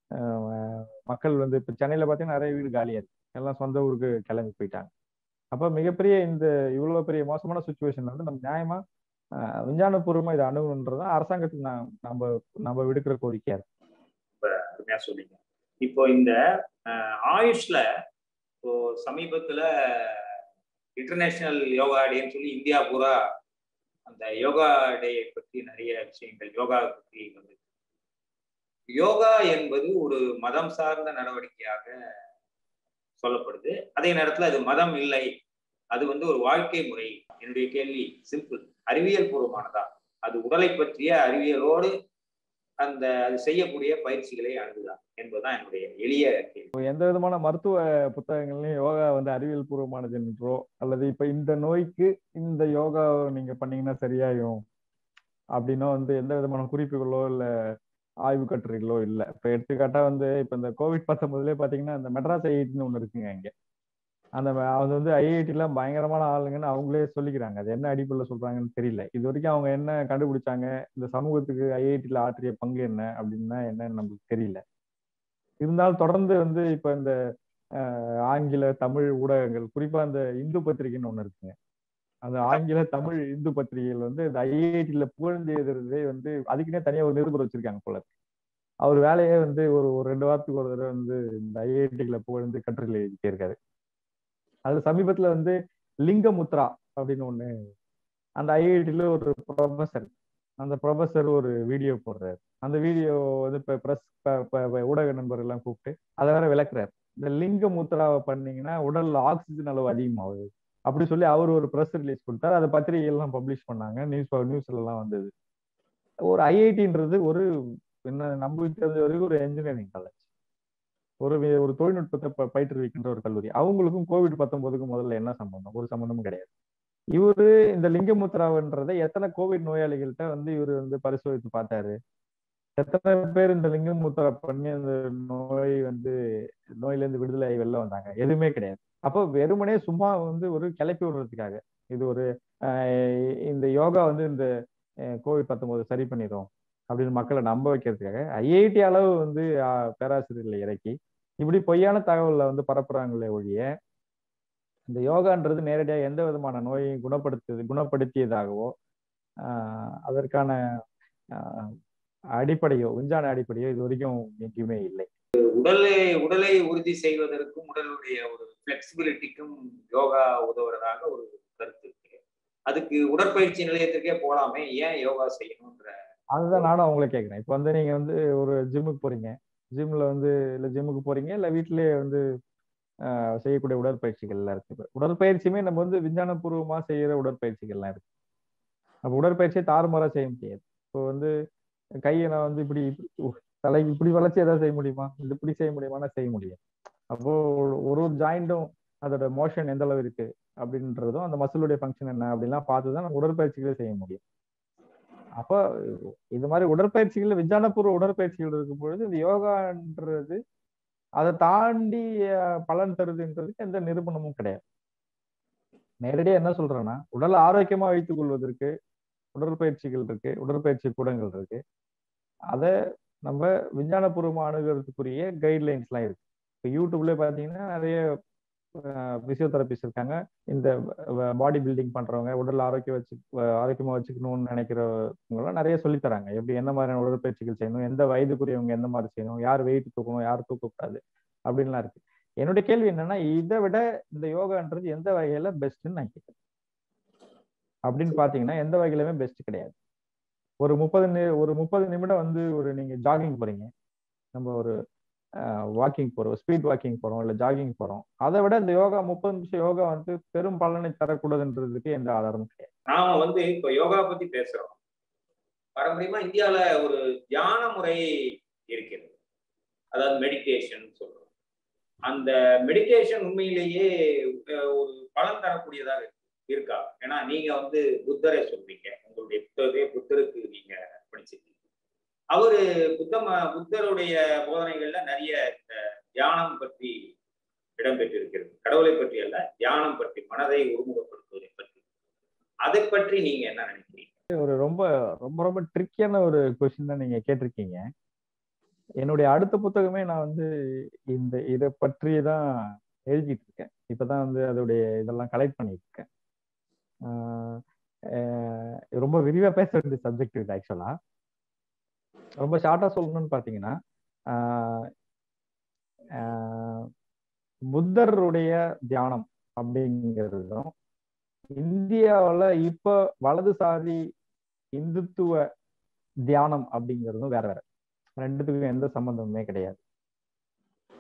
மக்கள் வந்து இப்போ சென்னையில் பார்த்தீங்கன்னா நிறைய வீடு காலியாக இருக்கு எல்லாம் சொந்த ஊருக்கு கிளம்பி போயிட்டாங்க அப்போ மிகப்பெரிய இந்த இவ்வளோ பெரிய மோசமான சுச்சுவேஷன்ல வந்து நம்ம நியாயமா விஞ்ஞானபூர்வமா இதை அணுகணுன்றது அரசாங்கத்துக்கு நான் நம்ம நம்ம விடுக்கிற கோரிக்கையா இருக்கு சொல்லிங்க இப்போ இந்த ஆயுஷ்ல இப்போ சமீபத்துல இன்டர்நேஷனல் யோகா டேன்னு சொல்லி இந்தியா பூரா அந்த யோகா டேயை பற்றி நிறைய விஷயங்கள் யோகா பற்றி வந்து யோகா என்பது ஒரு மதம் சார்ந்த நடவடிக்கையாக சொல்லப்படுது அதே நேரத்துல அது மதம் இல்லை அது வந்து ஒரு வாழ்க்கை முறை என்னுடைய கேள்வி சிம்பிள் அறிவியல் பூர்வமானதா அது உடலை பற்றிய அறிவியலோடு அந்த அது செய்யக்கூடிய பயிற்சிகளை அணுகுதான் என்பதுதான் என்னுடைய எளிய கேள்வி எந்த விதமான மருத்துவ புத்தகங்கள்லயும் யோகா வந்து அறிவியல் பூர்வமானது என்றோ அல்லது இப்ப இந்த நோய்க்கு இந்த யோகா நீங்க பண்ணீங்கன்னா சரியாயும் அப்படின்னா வந்து எந்த விதமான குறிப்புகளோ இல்ல ஆய்வு கட்டுரைகளோ இல்லை இப்ப எடுத்துக்காட்டா வந்து இப்ப இந்த கோவிட் பத்தொன்பதுலயே பாத்தீங்கன்னா இந்த மெட்ராஸ் ஐஐடின்னு ஒண்ணு இருக்குங்க இங்க அந்த அவங்க வந்து ஐஐடிலாம் பயங்கரமான ஆளுங்கன்னு அவங்களே சொல்லிக்கிறாங்க அது என்ன அடிப்படையில் சொல்றாங்கன்னு தெரியல இது வரைக்கும் அவங்க என்ன கண்டுபிடிச்சாங்க இந்த சமூகத்துக்கு ஐஐடியில் ஆற்றிய பங்கு என்ன அப்படின்னா என்னன்னு நம்மளுக்கு தெரியல இருந்தாலும் தொடர்ந்து வந்து இப்ப இந்த ஆங்கில தமிழ் ஊடகங்கள் குறிப்பா இந்த இந்து பத்திரிகைன்னு ஒண்ணு இருக்குங்க அந்த ஆங்கில தமிழ் இந்து பத்திரிகைகள் வந்து இந்த ஐஐடியில புகழ்ந்து எழுதுறதே வந்து அதுக்குன்னே தனியா ஒரு நிருபர் வச்சிருக்காங்க போல அவர் வேலையே வந்து ஒரு ஒரு ரெண்டு வாரத்துக்கு ஒரு தடவை வந்து இந்த ஐஐடிகளை புகழ்ந்து கட்டுரைகள் எழுதிட்டே இருக்காரு அது சமீபத்துல வந்து லிங்கமுத்ரா அப்படின்னு ஒண்ணு அந்த ஐஐடியில ஒரு ப்ரொஃபஸர் அந்த ப்ரொஃபஸர் ஒரு வீடியோ போடுறாரு அந்த வீடியோ வந்து இப்ப பிரஸ் ஊடக நண்பர்கள் எல்லாம் கூப்பிட்டு அதை வேற விளக்குறாரு இந்த லிங்க முத்ராவை பண்ணீங்கன்னா உடல்ல ஆக்சிஜன் அளவு அதிகமாகுது அப்படி சொல்லி அவர் ஒரு ப்ரெஸ் ரிலீஸ் கொடுத்தாரு அதை பத்திரிகைகள்லாம் பப்ளிஷ் பண்ணாங்க நியூஸ் நியூஸ்ல எல்லாம் வந்தது ஒரு ஐஐடின்றது ஒரு என்ன நம்ம தெரிஞ்ச வரைக்கும் ஒரு என்ஜினியரிங் காலேஜ் ஒரு ஒரு தொழில்நுட்பத்தை பயிற்றுவிக்கின்ற ஒரு கல்லூரி அவங்களுக்கும் கோவிட் பத்தொன்பதுக்கும் முதல்ல என்ன சம்பந்தம் ஒரு சம்பந்தமும் கிடையாது இவரு இந்த லிங்கமுத்ராவுன்றதை எத்தனை கோவிட் நோயாளிகள்கிட்ட வந்து இவர் வந்து பரிசோதித்து பார்த்தாரு எத்தனை பேர் இந்த லிங்கமுத்ரா பண்ணி அந்த நோய் வந்து நோயில இருந்து விடுதலை வெளில வந்தாங்க எதுவுமே கிடையாது அப்போ வெறுமனே சும்மா வந்து ஒரு கிளப்பி விடுறதுக்காக இது ஒரு இந்த யோகா வந்து இந்த கோவிட் பத்தொன்பது சரி பண்ணிடும் அப்படின்னு மக்களை நம்ப வைக்கிறதுக்காக ஐஐடி அளவு வந்து பேராசிரியர்களை இறக்கி இப்படி பொய்யான தகவலை வந்து பரப்புறாங்களே ஒழிய இந்த யோகான்றது நேரடியாக எந்த விதமான நோயையும் குணப்படுத்து குணப்படுத்தியதாகவோ அதற்கான அடிப்படையோ விஞ்ஞான அடிப்படையோ இது வரைக்கும் எங்கேயுமே இல்லை உடலை உடலை உறுதி செய்வதற்கும் உடலுடைய ஒரு பிளெக்சிபிலிட்டிக்கும் யோகா உதவுறதாக ஒரு கருத்து இருக்கு அதுக்கு உடற்பயிற்சி நிலையத்திற்கே போகலாமே ஏன் யோகா செய்யணும்ன்ற அதுதான் நானும் அவங்கள கேட்குறேன் இப்போ வந்து நீங்க வந்து ஒரு ஜிம்முக்கு போறீங்க ஜிம்ல வந்து இல்லை ஜிம்முக்கு போறீங்க இல்லை வீட்டிலேயே வந்து செய்யக்கூடிய உடற்பயிற்சிகள்லாம் இருக்கு உடற்பயிற்சியுமே நம்ம வந்து விஞ்ஞானபூர்வமா செய்யற உடற்பயிற்சிகள்லாம் இருக்கு அப்போ உடற்பயிற்சியை தாறுமாறா செய்ய முடியாது இப்போ வந்து கையை நான் வந்து இப்படி தலை இப்படி வளர்ச்சி ஏதாவது செய்ய முடியுமா இது இப்படி செய்ய முடியுமானா செய்ய முடியும் அப்போ ஒரு ஒரு ஜாயிண்டும் அதோட மோஷன் எந்த அளவு இருக்கு அப்படின்றதும் அந்த மசிலுடைய ஃபங்க்ஷன் என்ன அப்படின்லாம் பார்த்து தான் நம்ம உடற்பயிற்சிகளே செய்ய முடியும் அப்போ இது மாதிரி உடற்பயிற்சிகள் விஞ்ஞானபூர்வ உடற்பயிற்சிகள் இருக்கும் பொழுது இந்த யோகான்றது அதை தாண்டி பலன் தருதுன்றதுக்கு எந்த நிரூபணமும் கிடையாது நேரடியாக என்ன சொல்றேன்னா உடல் ஆரோக்கியமா வைத்துக் கொள்வதற்கு உடற்பயிற்சிகள் இருக்கு உடற்பயிற்சி கூடங்கள் இருக்கு அதை நம்ம விஞ்ஞானபூர்வமா அணுகிறதுக்குரிய கைட்லைன்ஸ்லாம் இருக்கு இப்போ யூடியூப்ல பார்த்தீங்கன்னா நிறைய பிசியோதெரபிஸ்ட் இருக்காங்க இந்த பாடி பில்டிங் பண்றவங்க உடல் ஆரோக்கியம் வச்சு ஆரோக்கியமா வச்சுக்கணும்னு நினைக்கிறவங்களாம் நிறைய சொல்லித் தராங்க எப்படி எந்த மாதிரியான உடற்பயிற்சிகள் செய்யணும் எந்த வயதுக்குரியவங்க எந்த மாதிரி செய்யணும் யார் வெயிட் தூக்கணும் யார் தூக்கக்கூடாது அப்படின்லாம் இருக்கு என்னுடைய கேள்வி என்னன்னா இதை விட இந்த யோகான்றது எந்த வகையில பெஸ்ட்னு நான் கேட்கிறேன் அப்படின்னு பாத்தீங்கன்னா எந்த வகையிலுமே பெஸ்ட் கிடையாது ஒரு முப்பது ஒரு முப்பது நிமிடம் வந்து ஒரு நீங்க ஜாகிங் போறீங்க நம்ம ஒரு வாக்கிங் போறோம் ஸ்பீட் வாக்கிங் போறோம் இல்ல ஜாகிங் போறோம் அதை விட இந்த யோகா முப்பது நிமிஷம் யோகா வந்து பெரும் பலனை தரக்கூடாதுன்றதுக்கு எந்த ஆதாரமும் கிடையாது நாம வந்து இப்போ யோகா பத்தி பேசுறோம் பாரம்பரியமா இந்தியால ஒரு தியான முறை இருக்கிறது அதாவது மெடிடேஷன் சொல்றோம் அந்த மெடிடேஷன் உண்மையிலேயே ஒரு பலன் தரக்கூடியதாக இருக்கா ஏன்னா நீங்க வந்து புத்தரை சொல்றீங்க உங்களுடைய புத்தகத்தையே புத்தருக்கு நீங்க படிச்சிருக்கீங்க அவரு புத்தம புத்தருடைய போதனைகள்ல நிறைய இந்த தியானம் பற்றி இடம்பெற்றிருக்கிறது கடவுளை பற்றி அல்ல தியானம் பற்றி மனதை ஒருமுகப்படுத்துவதை பற்றி அதை பற்றி நீங்க என்ன நினைக்கிறீங்க ஒரு ரொம்ப ரொம்ப ரொம்ப ட்ரிக்கியான ஒரு கொஸ்டின் தான் நீங்க கேட்டிருக்கீங்க என்னுடைய அடுத்த புத்தகமே நான் வந்து இந்த இதை பற்றி தான் எழுதிட்டு இருக்கேன் இப்பதான் வந்து அதோடைய இதெல்லாம் கலெக்ட் பண்ணிட்டு இருக்கேன் ரொம்ப விரிவா பேச வேண்டிய சப்ஜெக்ட் இது ஆக்சுவலா ரொம்ப ஷார்ட்டா சொல்லணும்னு பாத்தீங்கன்னா புத்தருடைய தியானம் அப்படிங்கிறதும் இந்தியாவில் இப்போ வலதுசாரி இந்துத்துவ தியானம் அப்படிங்கிறதும் வேற வேற ரெண்டுத்துக்கும் எந்த சம்பந்தமுமே கிடையாது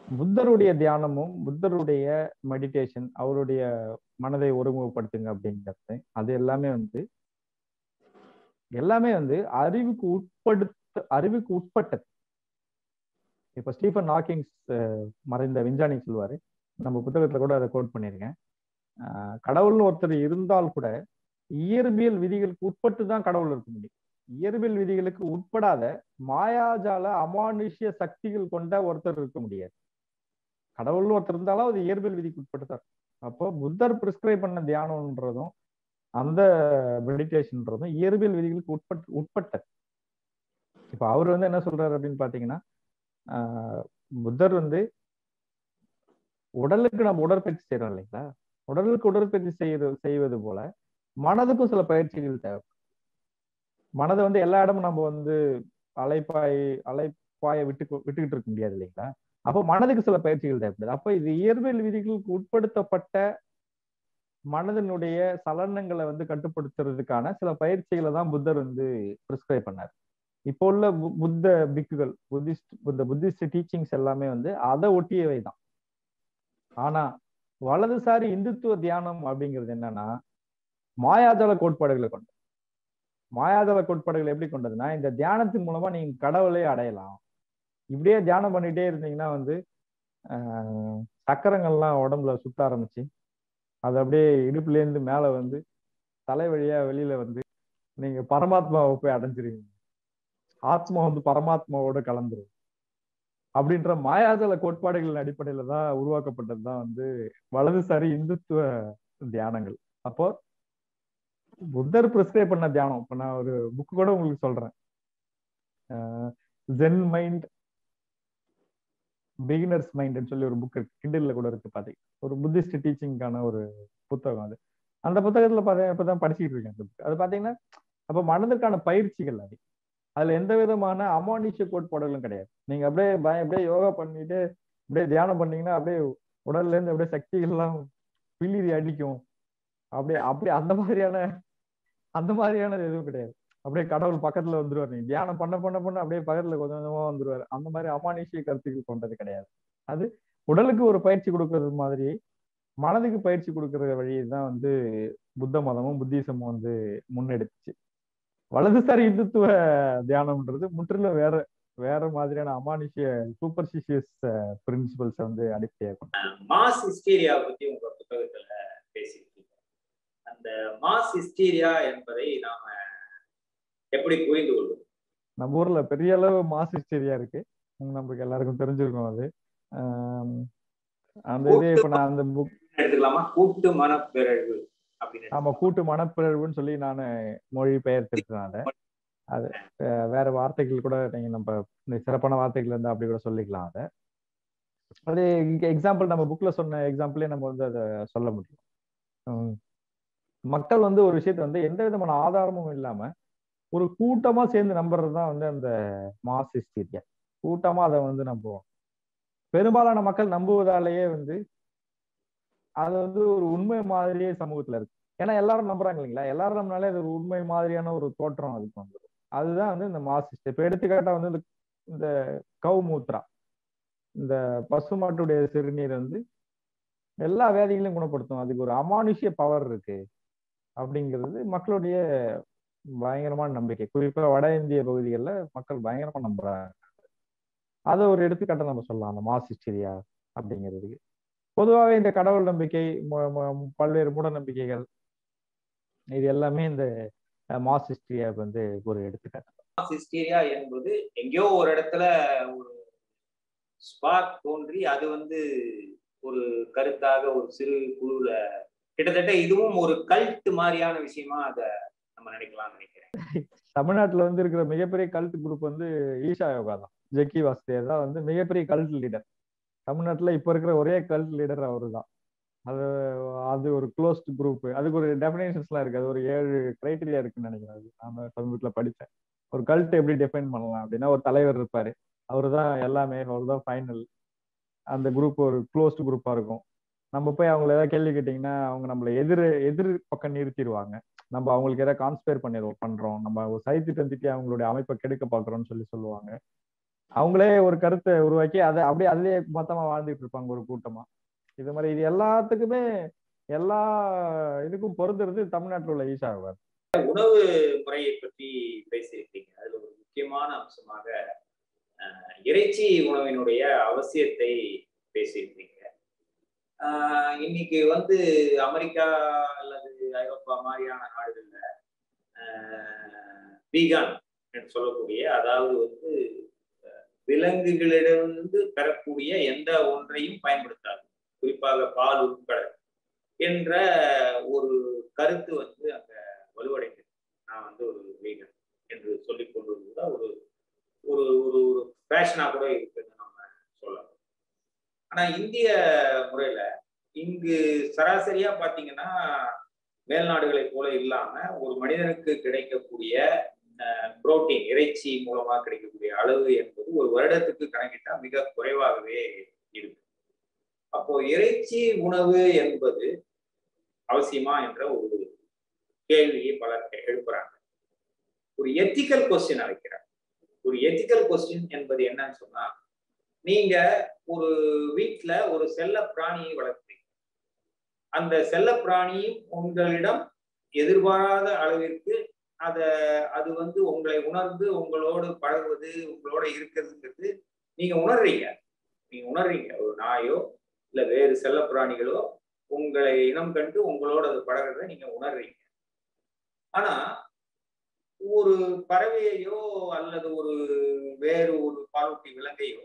புத்தருடைய தியானமும் புத்தருடைய மெடிடேஷன் அவருடைய மனதை ஒருமுகப்படுத்துங்க அப்படிங்கிறது அது எல்லாமே வந்து எல்லாமே வந்து அறிவுக்கு உட்படுத்த அறிவுக்கு உட்பட்டது இப்ப ஸ்டீஃபன் ஹாக்கிங்ஸ் மறைந்த விஞ்ஞானி சொல்லுவாரு நம்ம புத்தகத்துல கூட அதை கோட் பண்ணியிருக்கேன் கடவுள்னு ஒருத்தர் இருந்தால் கூட இயற்பியல் விதிகளுக்கு உட்பட்டு தான் கடவுள் இருக்க முடியும் இயற்பியல் விதிகளுக்கு உட்படாத மாயாஜால அமானுஷ்ய சக்திகள் கொண்ட ஒருத்தர் இருக்க முடியாது கடவுள்னு ஒருத்தர் இருந்தாலும் அது இயற்பியல் விதிக்கு உட்பட்டு தான் அப்போ புத்தர் பிரிஸ்கிரைப் பண்ண தியானம்ன்றதும் அந்த மெடிடேஷன்ன்றதும் இயற்பியல் விதிகளுக்கு உட்பட்டு உட்பட்டது இப்ப அவர் வந்து என்ன சொல்றாரு அப்படின்னு பாத்தீங்கன்னா புத்தர் வந்து உடலுக்கு நம்ம உடற்பயிற்சி செய்யறோம் இல்லைங்களா உடலுக்கு உடற்பயிற்சி செய்யறது செய்வது போல மனதுக்கும் சில பயிற்சிகள் தேவை மனதை வந்து எல்லா இடமும் நம்ம வந்து அலைப்பாய் அலைப்பாய விட்டு விட்டுக்கிட்டு இருக்க முடியாது இல்லைங்களா அப்போ மனதுக்கு சில பயிற்சிகள் தேவைப்படுது அப்போ இது இயற்பியல் விதிகளுக்கு உட்படுத்தப்பட்ட மனதனுடைய சலனங்களை வந்து கட்டுப்படுத்துறதுக்கான சில பயிற்சிகளை தான் புத்தர் வந்து பிரிஸ்கிரைப் பண்ணார் இப்போ உள்ள புத்த பிக்குகள் புத்திஸ்ட் புத்த புத்திஸ்ட் டீச்சிங்ஸ் எல்லாமே வந்து அதை ஒட்டியவை தான் ஆனா வலதுசாரி இந்துத்துவ தியானம் அப்படிங்கிறது என்னன்னா மாயாஜால கோட்பாடுகளை கொண்டது மாயாஜால கோட்பாடுகள் எப்படி கொண்டதுன்னா இந்த தியானத்தின் மூலமா நீங்க கடவுளை அடையலாம் இப்படியே தியானம் பண்ணிட்டே இருந்தீங்கன்னா வந்து சக்கரங்கள்லாம் உடம்புல சுத்த ஆரம்பிச்சு அது அப்படியே இடுப்புலேருந்து மேல வந்து தலை வழியா வெளியில வந்து நீங்க பரமாத்மாவை போய் அடைஞ்சிருவீங்க ஆத்மா வந்து பரமாத்மாவோட கலந்துரும் அப்படின்ற மாயாஜல கோட்பாடுகளின் அடிப்படையில தான் உருவாக்கப்பட்டது தான் வந்து வலதுசாரி இந்துத்துவ தியானங்கள் அப்போ புத்தர் பிரிஸ்கிரைப் பண்ண தியானம் இப்ப நான் ஒரு புக்கு கூட உங்களுக்கு சொல்றேன் ஜென் மைண்ட் பிகினர்ஸ் மைண்ட்னு சொல்லி ஒரு புக் இருக்கு கிண்டல்ல கூட இருக்கு பாத்தீங்க ஒரு புத்திஸ்ட் டீச்சிங்கான ஒரு புத்தகம் அது அந்த புத்தகத்துல பாத்தீங்கன்னா இப்பதான் படிச்சுட்டு இருக்கேன் அந்த புக் அது பாத்தீங்கன்னா அப்ப மனதிற்கான பயிற்சிகள் அது அதுல எந்த விதமான அமானுஷ்ய கோட்பாடுகளும் கிடையாது நீங்க அப்படியே பய அப்படியே யோகா பண்ணிட்டு அப்படியே தியானம் பண்ணீங்கன்னா அப்படியே உடல்ல இருந்து அப்படியே சக்திகள்லாம் பிளிரி அடிக்கும் அப்படியே அப்படி அந்த மாதிரியான அந்த மாதிரியானது எதுவும் கிடையாது அப்படியே கடவுள் பக்கத்துல வந்துருவார் நீங்க தியானம் பண்ண பண்ண பண்ண அப்படியே பக்கத்துல கொஞ்சம் கொஞ்சமா வந்துருவாரு அந்த மாதிரி அமானுஷ்ய கருத்துக்கள் கொண்டது கிடையாது அது உடலுக்கு ஒரு பயிற்சி கொடுக்கறது மாதிரி மனதுக்கு பயிற்சி கொடுக்கற வழியை தான் வந்து புத்த மதமும் புத்திசமும் வந்து முன்னெடுத்துச்சு வலதுசாரி இந்துத்துவ தியானம்ன்றது முற்றிலும் வேற வேற மாதிரியான அமானுஷ்ய சூப்பர்சிஷியஸ் பிரின்சிபல்ஸ் வந்து அடிப்படையாக கொண்டு மாஸ் ஹிஸ்டீரியா பத்தி உங்க புத்தகத்துல பேசியிருக்கீங்க அந்த மாஸ் ஹிஸ்டீரியா என்பதை நாம எப்படி புரிந்து கொள்வோம் நம்ம ஊர்ல பெரிய அளவு மாஸ் ஹிஸ்டீரியா இருக்கு நமக்கு எல்லாருக்கும் தெரிஞ்சிருக்கும் அது அந்த இது இப்ப நான் அந்த புக் எடுத்துக்கலாமா கூட்டு மனப்பிறழ்வு அப்படின்னு ஆமா கூட்டு மனப்பிறழ்வுன்னு சொல்லி நான் மொழி பெயர்த்திருக்கேன் அது வேற வார்த்தைகள் கூட நீங்க நம்ம இந்த சிறப்பான வார்த்தைகள் இருந்தா அப்படி கூட சொல்லிக்கலாம் அதை அது இங்க எக்ஸாம்பிள் நம்ம புக்ல சொன்ன எக்ஸாம்பிளே நம்ம வந்து அதை சொல்ல முடியும் மக்கள் வந்து ஒரு விஷயத்த வந்து எந்த விதமான ஆதாரமும் இல்லாம ஒரு கூட்டமா சேர்ந்து நம்புறது தான் வந்து அந்த மாஸ் ஹிஸ்டீரியா கூட்டமா அதை வந்து நம்புவோம் பெரும்பாலான மக்கள் நம்புவதாலேயே வந்து அது வந்து ஒரு உண்மை மாதிரியே சமூகத்துல இருக்கு ஏன்னா எல்லாரும் நம்புறாங்க இல்லைங்களா எல்லாரும் நம்பினாலே அது ஒரு உண்மை மாதிரியான ஒரு தோற்றம் அதுக்கு வந்துடும் அதுதான் வந்து இந்த மாசிஸ்ட் இப்ப எடுத்துக்காட்டா வந்து இந்த கவு மூத்ரா இந்த பசுமாட்டுடைய சிறுநீர் வந்து எல்லா வேதிகளையும் குணப்படுத்தும் அதுக்கு ஒரு அமானுஷ்ய பவர் இருக்கு அப்படிங்கிறது மக்களுடைய பயங்கரமான நம்பிக்கை குறிப்பா வட இந்திய பகுதிகளில் மக்கள் பயங்கரமா நம்புறாங்க அதை ஒரு எடுத்துக்காட்டை நம்ம சொல்லலாம் அந்த மாஸ் ஹிஸ்டீரியா அப்படிங்கிறதுக்கு பொதுவாகவே இந்த கடவுள் நம்பிக்கை பல்வேறு மூட நம்பிக்கைகள் இது எல்லாமே இந்த மாஸ் ஹிஸ்டீரியா வந்து ஒரு எடுத்துக்காட்டு மாஸ் ஹிஸ்டீரியா என்பது எங்கேயோ ஒரு இடத்துல ஒரு ஸ்பார்க் தோன்றி அது வந்து ஒரு கருத்தாக ஒரு சிறு குழுல கிட்டத்தட்ட இதுவும் ஒரு கல்ட் மாதிரியான விஷயமா அதை நம்ம நினைக்கலாம்னு நினைக்கிறேன் தமிழ்நாட்டுல வந்து இருக்கிற மிகப்பெரிய கல்ட் குரூப் வந்து ஈஷா யோகா தான் ஜக்கி வாசுதேவ் தான் வந்து மிகப்பெரிய கல்ட் லீடர் தமிழ்நாட்டுல இப்ப இருக்கிற ஒரே கல்ட் லீடர் அவரு தான் அது அது ஒரு க்ளோஸ்ட் குரூப் அதுக்கு ஒரு டெபினேஷன்ஸ்லாம் இருக்கு அது ஒரு ஏழு கிரைட்டீரியா இருக்குன்னு நினைக்கிறேன் அது நான் சமீபத்துல படித்தேன் ஒரு கல்ட் எப்படி டிஃபைன் பண்ணலாம் அப்படின்னா ஒரு தலைவர் இருப்பாரு அவரு தான் எல்லாமே அவர் தான் ஃபைனல் அந்த குரூப் ஒரு க்ளோஸ்ட் குரூப்பா இருக்கும் நம்ம போய் அவங்கள ஏதாவது கேள்வி கேட்டிங்கன்னா அவங்க நம்மளை எதிர் எதிர் பக்கம் நிறுத்திடுவாங்க நம்ம அவங்களுக்கு ஏதாவது கான்ஸ்பேர் பண்ணிடுவோம் பண்றோம் நம்ம ஒரு சைத்திட்டம் திட்டி அவங்களுடைய அமைப்பை கெடுக்க பாக்குறோம்னு சொல்லி சொல்லுவாங்க அவங்களே ஒரு கருத்தை உருவாக்கி அதை அப்படியே அதுலயே மொத்தமா வாழ்ந்துட்டு இருப்பாங்க ஒரு கூட்டமா இது மாதிரி இது எல்லாத்துக்குமே எல்லா இதுக்கும் பொருந்துறது தமிழ்நாட்டில் உள்ள ஈஷா ஆவார் உணவு முறையை பற்றி பேசியிருக்கீங்க அதுல ஒரு முக்கியமான அம்சமாக அஹ், இறைச்சி உணவினுடைய அவசியத்தை பேசியிருக்கீங்க ஆஹ், இன்னைக்கு வந்து அமெரிக்கா அல்லது ஐரோப்பா மாதிரியான நாடுகள்ல வீகான் என்று சொல்லக்கூடிய அதாவது வந்து அஹ், விலங்குகளிடமிருந்து பெறக்கூடிய எந்த ஒன்றையும் பயன்படுத்தாது குறிப்பாக பால் உட்பட என்ற ஒரு கருத்து வந்து அங்க வலுவடைந்தது நான் வந்து ஒரு வீகன் என்று சொல்லிக் கொண்டு கூட ஒரு ஒரு ஒரு ஒரு ஃபேஷனா கூட இருக்குன்னு நம்ம சொல்லலாம் ஆனா இந்திய முறையில இங்கு சராசரியா பாத்தீங்கன்னா மேல்நாடுகளை போல இல்லாம ஒரு மனிதனுக்கு கிடைக்கக்கூடிய புரோட்டீன் இறைச்சி மூலமா கிடைக்கக்கூடிய அளவு என்பது ஒரு வருடத்துக்கு கணக்கிட்டா மிக குறைவாகவே இருக்கு அப்போ இறைச்சி உணவு என்பது அவசியமா என்ற ஒரு கேள்வியை பலர் எழுப்புறாங்க ஒரு எத்திக்கல் கொஸ்டின் வைக்கிறாங்க ஒரு எத்திக்கல் கொஸ்டின் என்பது என்னன்னு சொன்னா நீங்க ஒரு வீட்டுல ஒரு செல்ல பிராணியை வளர்க்குறீங்க அந்த செல்ல பிராணியும் உங்களிடம் எதிர்பாராத அளவிற்கு அத அது வந்து உங்களை உணர்ந்து உங்களோடு பழகுவது உங்களோட இருக்கிறதுங்கிறது நீங்க உணர்றீங்க நீங்க உணர்றீங்க ஒரு நாயோ இல்ல வேறு செல்ல பிராணிகளோ உங்களை இனம் கண்டு உங்களோட அது பழகிறத நீங்க உணர்றீங்க ஆனா ஒரு பறவையையோ அல்லது ஒரு வேறு ஒரு பாலூட்டி விலங்கையோ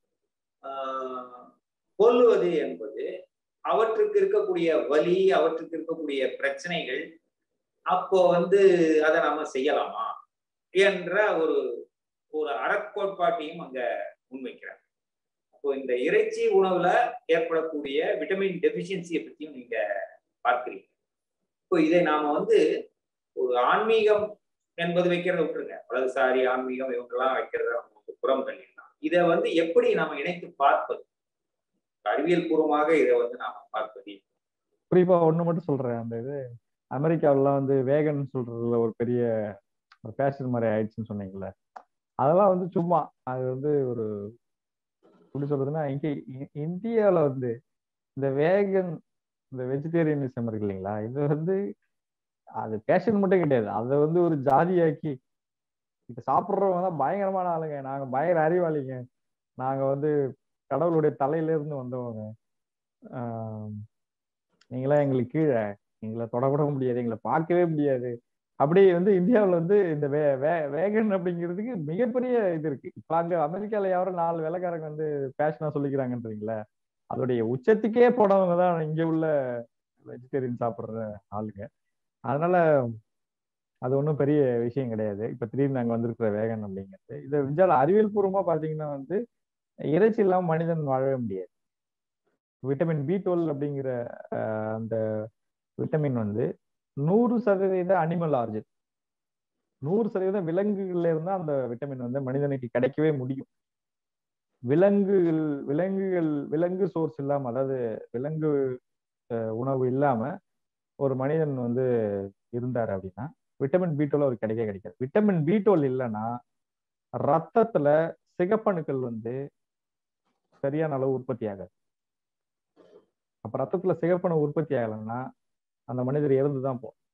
ஆஹ் கொல்லுவது என்பது அவற்றுக்கு இருக்கக்கூடிய வலி அவற்றுக்கு இருக்கக்கூடிய பிரச்சனைகள் அப்போ வந்து அதை நாம செய்யலாமா என்ற ஒரு ஒரு அறக்கோட்பாட்டையும் அங்க முன்வைக்கிறாங்க அப்போ இந்த இறைச்சி உணவுல ஏற்படக்கூடிய விட்டமின் டெபிஷியன்சியை பத்தியும் நீங்க பார்க்கிறீங்க இப்போ இதை நாம வந்து ஒரு ஆன்மீகம் என்பது வைக்கிறத விட்டுருங்க வலதுசாரி ஆன்மீகம் இவங்கெல்லாம் வைக்கிறத நம்ம வந்து புறம் தள்ளிடலாம் இதை வந்து எப்படி நாம இணைத்து பார்ப்பது அறிவியல் பூர்வமாக இதை வந்து நாம பார்ப்பது குறிப்பா ஒண்ணு மட்டும் சொல்றேன் அந்த இது அமெரிக்காவிலாம் வந்து வேகன் சொல்றதுல ஒரு பெரிய ஒரு பேஷன் மாதிரி ஆயிடுச்சுன்னு சொன்னீங்கல்ல அதெல்லாம் வந்து சும்மா அது வந்து ஒரு எப்படி சொல்றதுன்னா இங்க இந்தியாவில் வந்து இந்த வேகன் இந்த வெஜிடேரியனிசம் இருக்கு இல்லைங்களா இது வந்து அது பேஷன் மட்டும் கிடையாது அதை வந்து ஒரு ஜாதியாக்கி இப்ப சாப்பிட்றவங்க தான் பயங்கரமான ஆளுங்க நாங்க பயங்கர அறிவாளிங்க நாங்க வந்து கடவுளுடைய தலையில இருந்து வந்தவங்க ஆஹ் நீங்களாம் எங்களுக்கு கீழே எங்களை தொடக்கூட முடியாது எங்களை பார்க்கவே முடியாது அப்படி வந்து இந்தியாவில் வந்து இந்த வே வே வேகன் அப்படிங்கிறதுக்கு மிகப்பெரிய இது இருக்கு இப்போ அங்க அமெரிக்கால யாரும் நாலு வேலைக்காரங்க வந்து பேஷனா சொல்லிக்கிறாங்கன்றீங்களே அதோடைய உச்சத்துக்கே போனவங்க தான் இங்க உள்ள வெஜிடேரியன் சாப்பிட்ற ஆளுங்க அதனால அது ஒன்றும் பெரிய விஷயம் கிடையாது இப்போ திடீர்னு நாங்கள் வந்திருக்கிற வேகன் அப்படிங்கிறது இதை விஞ்சால அறிவியல் பூர்வமாக பார்த்தீங்கன்னா வந்து இறைச்சி இல்லாமல் மனிதன் வாழவே முடியாது விட்டமின் பி டுவெல் அப்படிங்கிற அந்த விட்டமின் வந்து நூறு சதவீத அனிமல் ஆர்ஜின் நூறு சதவீதம் விலங்குகள்ல இருந்தா அந்த விட்டமின் வந்து மனிதனுக்கு கிடைக்கவே முடியும் விலங்குகள் விலங்குகள் விலங்கு சோர்ஸ் இல்லாம அதாவது விலங்கு உணவு இல்லாம ஒரு மனிதன் வந்து இருந்தார் அப்படின்னா விட்டமின் பி டுவெல் அவருக்கு கிடைக்க கிடைக்காது விட்டமின் பி டுவெல் இல்லைன்னா ரத்தத்துல சிகப்பணுக்கள் வந்து சரியான அளவு உற்பத்தி ஆகாது அப்ப ரத்தத்துல சிகப்பணு உற்பத்தி ஆகலைன்னா அந்த மனிதர் இறந்துதான் போகும்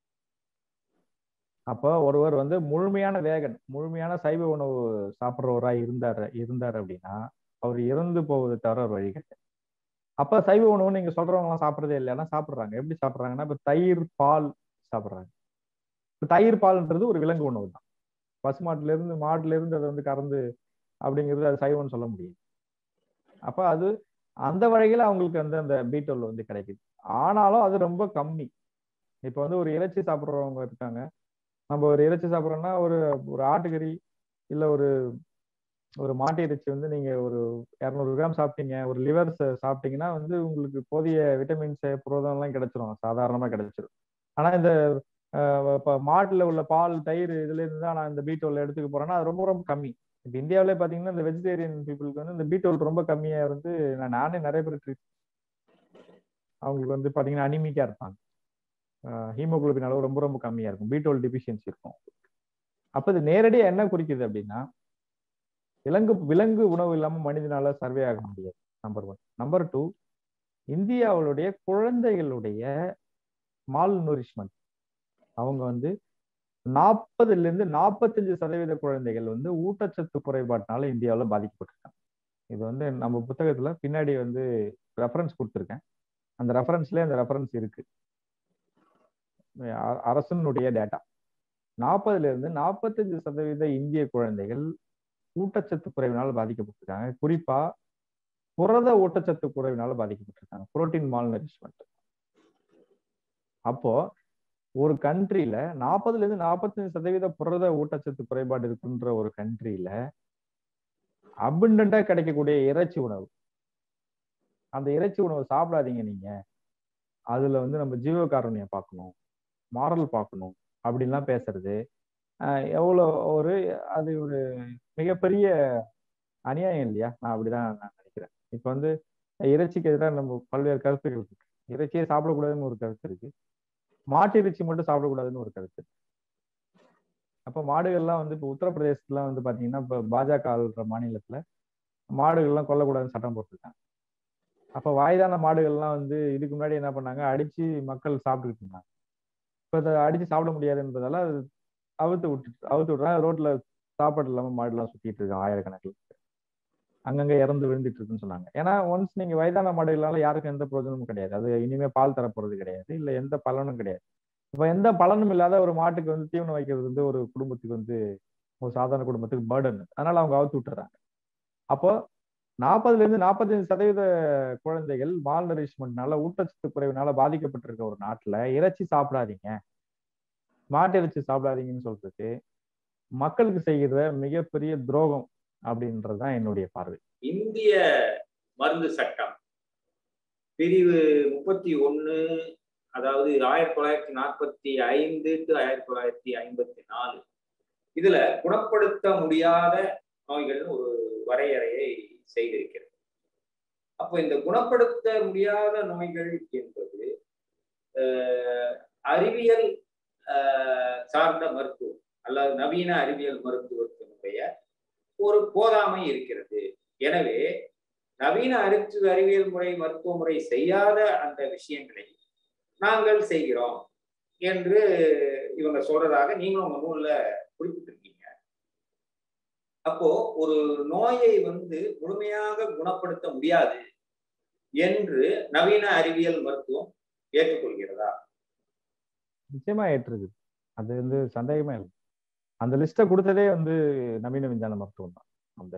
அப்போ ஒருவர் வந்து முழுமையான வேகன் முழுமையான சைவ உணவு சாப்பிட்றவராக இருந்தார் இருந்தார் அப்படின்னா அவர் இறந்து போவது தவிர ஒரு வழி கிடையாது அப்ப சைவ உணவு நீங்க சொல்றவங்க எல்லாம் சாப்பிட்றதே இல்லைன்னா சாப்பிட்றாங்க எப்படி சாப்பிட்றாங்கன்னா இப்ப தயிர் பால் சாப்பிட்றாங்க இப்ப தயிர் பால்ன்றது ஒரு விலங்கு உணவு தான் பசுமாட்டுல இருந்து மாட்டுல இருந்து அதை வந்து கறந்து அப்படிங்கிறது அது சைவம்னு சொல்ல முடியும் அப்ப அது அந்த வகையில அவங்களுக்கு வந்து அந்த பீட்டோல் வந்து கிடைக்குது ஆனாலும் அது ரொம்ப கம்மி இப்போ வந்து ஒரு இறைச்சி சாப்பிட்றவங்க இருக்காங்க நம்ம ஒரு இறைச்சி சாப்பிட்றோம்னா ஒரு ஒரு ஆட்டுக்கறி இல்லை ஒரு ஒரு மாட்டு இறைச்சி வந்து நீங்க ஒரு இரநூறு கிராம் சாப்பிட்டீங்க ஒரு லிவர் சாப்பிட்டீங்கன்னா வந்து உங்களுக்கு போதிய விட்டமின்ஸ் புரோதம் எல்லாம் கிடைச்சிரும் சாதாரணமா கிடைச்சிரும் ஆனா இந்த இப்போ மாட்டுல உள்ள பால் தயிர் இதுல இருந்து தான் நான் இந்த பீட்டோல் எடுத்துக்க போறேன்னா அது ரொம்ப ரொம்ப கம்மி இப்போ இந்தியாவிலே பார்த்தீங்கன்னா இந்த வெஜிடேரியன் பீப்புளுக்கு வந்து இந்த பீட்டோல் ரொம்ப கம்மியா இருந்து நான் நானே நிறைய பேர் ட்ரீட் அவங்களுக்கு வந்து பார்த்தீங்கன்னா அனிமிக்கா இருப்பாங்க ஹீமோகுளோபின் அளவு ரொம்ப ரொம்ப கம்மியா இருக்கும் பீட்டோல் டிஃபிஷியன்சி இருக்கும் அப்போ இது நேரடியாக என்ன குறிக்குது அப்படின்னா விலங்கு விலங்கு உணவு இல்லாம மனிதனால சர்வே ஆக முடியாது நம்பர் ஒன் நம்பர் டூ இந்தியாவுடைய குழந்தைகளுடைய மால் நூரிஷ்மெண்ட் அவங்க வந்து நாற்பதுல இருந்து நாற்பத்தஞ்சு சதவீத குழந்தைகள் வந்து ஊட்டச்சத்து குறைபாட்டினால இந்தியாவில் பாதிக்கப்பட்டிருக்காங்க இது வந்து நம்ம புத்தகத்துல பின்னாடி வந்து ரெஃபரன்ஸ் கொடுத்துருக்கேன் அந்த ரெஃபரன்ஸ்ல அந்த ரெஃபரன்ஸ் இருக்கு அரசனுடைய டேட்டா நாற்பதுல இருந்து நாற்பத்தஞ்சு சதவீத இந்திய குழந்தைகள் ஊட்டச்சத்து குறைவினால் பாதிக்கப்பட்டிருக்காங்க குறிப்பா புரத ஊட்டச்சத்து குறைவினால பாதிக்கப்பட்டிருக்காங்க புரோட்டீன் மால் நரிஷ்மெண்ட் அப்போ ஒரு கண்ட்ரியில நாற்பதுல இருந்து நாற்பத்தஞ்சு சதவீத புரத ஊட்டச்சத்து குறைபாடு இருக்குன்ற ஒரு கண்ட்ரியில அபண்டண்டா கிடைக்கக்கூடிய இறைச்சி உணவு அந்த இறைச்சி உணவு சாப்பிடாதீங்க நீங்க அதுல வந்து நம்ம ஜீவகாருண்ய பார்க்கணும் மாரல் பார்க்கணும் அப்படின்லாம் பேசுறது எவ்வளோ ஒரு அது ஒரு மிகப்பெரிய அநியாயம் இல்லையா நான் அப்படிதான் நான் நினைக்கிறேன் இப்போ வந்து இறைச்சிக்கு எதிராக நம்ம பல்வேறு கருத்துக்கள் இருக்கு இறைச்சியை சாப்பிடக்கூடாதுன்னு ஒரு கருத்து இருக்கு மாட்டு இறைச்சி மட்டும் சாப்பிடக்கூடாதுன்னு ஒரு கருத்து அப்போ மாடுகள்லாம் வந்து இப்போ உத்தரப்பிரதேசத்துல வந்து பாத்தீங்கன்னா இப்போ பாஜக ஆளுற மாநிலத்துல மாடுகள்லாம் கொல்லக்கூடாதுன்னு சட்டம் போட்டிருக்காங்க அப்போ வயதான மாடுகள்லாம் வந்து இதுக்கு முன்னாடி என்ன பண்ணாங்க அடிச்சு மக்கள் சாப்பிட்டுக்கிட்டு இருந்தாங்க இப்போ அதை அடிச்சு சாப்பிட முடியாதுன்றதால அது அவுத்து விட்டுட்டு அவுத்து விட்றாங்க ரோட்ல சாப்பாடு இல்லாம மாடுலாம் சுத்திட்டு இருக்காங்க ஆயிரக்கணக்கில் அங்கங்க இறந்து விழுந்துட்டு இருக்குன்னு சொன்னாங்க ஏன்னா ஒன்ஸ் நீங்க வயதான மாடுகளால யாருக்கும் எந்த பிரயோஜனமும் கிடையாது அது இனிமே பால் தரப்போறது கிடையாது இல்ல எந்த பலனும் கிடையாது இப்ப எந்த பலனும் இல்லாத ஒரு மாட்டுக்கு வந்து தீவனம் வைக்கிறது வந்து ஒரு குடும்பத்துக்கு வந்து ஒரு சாதாரண குடும்பத்துக்கு பேர்டன் அதனால அவங்க அவுத்து விட்டுறாங்க அப்போ நாற்பதுல இருந்து நாற்பத்தஞ்சு சதவீத குழந்தைகள் மால் நரிஷ்மெண்ட்னால ஊட்டச்சத்து குறைவினால பாதிக்கப்பட்டிருக்க ஒரு நாட்டுல இறைச்சி சாப்பிடாதீங்க மாட்டு இறைச்சி சாப்பிடாதீங்கன்னு சொல்றது மக்களுக்கு செய்கிற மிகப்பெரிய துரோகம் அப்படின்றதுதான் என்னுடைய பார்வை இந்திய மருந்து சட்டம் பிரிவு முப்பத்தி ஒண்ணு அதாவது ஆயிரத்தி தொள்ளாயிரத்தி நாற்பத்தி ஐந்து டு ஆயிரத்தி தொள்ளாயிரத்தி ஐம்பத்தி நாலு இதுல குணப்படுத்த முடியாத நோய்கள்னு ஒரு வரையறையை செய்திருக்கிறது அப்போ இந்த குணப்படுத்த முடியாத நோய்கள் என்பது அறிவியல் சார்ந்த மருத்துவம் அல்லது நவீன அறிவியல் மருத்துவத்தினுடைய ஒரு போதாமை இருக்கிறது எனவே நவீன அறிவு அறிவியல் முறை மருத்துவ முறை செய்யாத அந்த விஷயங்களை நாங்கள் செய்கிறோம் என்று இவங்க சொல்றதாக நீங்களும் உங்க நூல்ல குறிப்பிட்டிருக்கீங்க அப்போ ஒரு நோயை வந்து முழுமையாக குணப்படுத்த முடியாது என்று நவீன அறிவியல் மருத்துவம் ஏற்றுக்கொள்கிறதா நிச்சயமா ஏற்றுக்குது அது வந்து சந்தேகமே இல்லை அந்த லிஸ்ட்டை கொடுத்ததே வந்து நவீன விஞ்ஞான மருத்துவம் தான் அந்த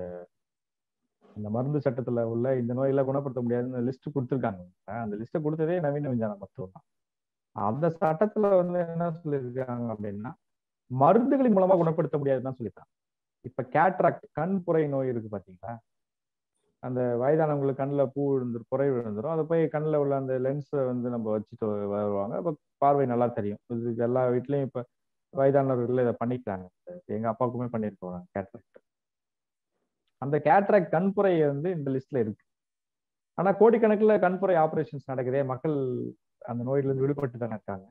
அந்த மருந்து சட்டத்துல உள்ள இந்த நோயெல்லாம் குணப்படுத்த முடியாதுன்னு லிஸ்ட் கொடுத்துருக்காங்க அந்த லிஸ்ட்டை கொடுத்ததே நவீன விஞ்ஞான மருத்துவம் தான் அந்த சட்டத்துல வந்து என்ன சொல்லியிருக்காங்க அப்படின்னா மருந்துகளின் மூலமா குணப்படுத்த முடியாதுன்னு சொல்லியிருக்காங்க இப்ப கேட்ராக்ட் கண் புரை நோய் இருக்கு பாத்தீங்களா அந்த வயதானவங்களுக்கு கண்ணில் பூ விழுந்துரும் புரை விழுந்துரும் அதை போய் கண்ணில் உள்ள அந்த லென்ஸை வந்து நம்ம வச்சுட்டு வருவாங்க அப்போ பார்வை நல்லா தெரியும் இது எல்லா வீட்லயும் இப்ப வயதானவர்கள் இதை பண்ணிக்கிறாங்க எங்க அப்பாவுக்குமே பண்ணியிருக்கோம் கேட்ராக்ட் அந்த கேட்ராக்ட் கண்புரை வந்து இந்த லிஸ்ட்ல இருக்கு ஆனா கோடிக்கணக்கில் கண்புரை ஆபரேஷன்ஸ் நடக்குதே மக்கள் அந்த நோயிலிருந்து விடுபட்டு தானே இருக்காங்க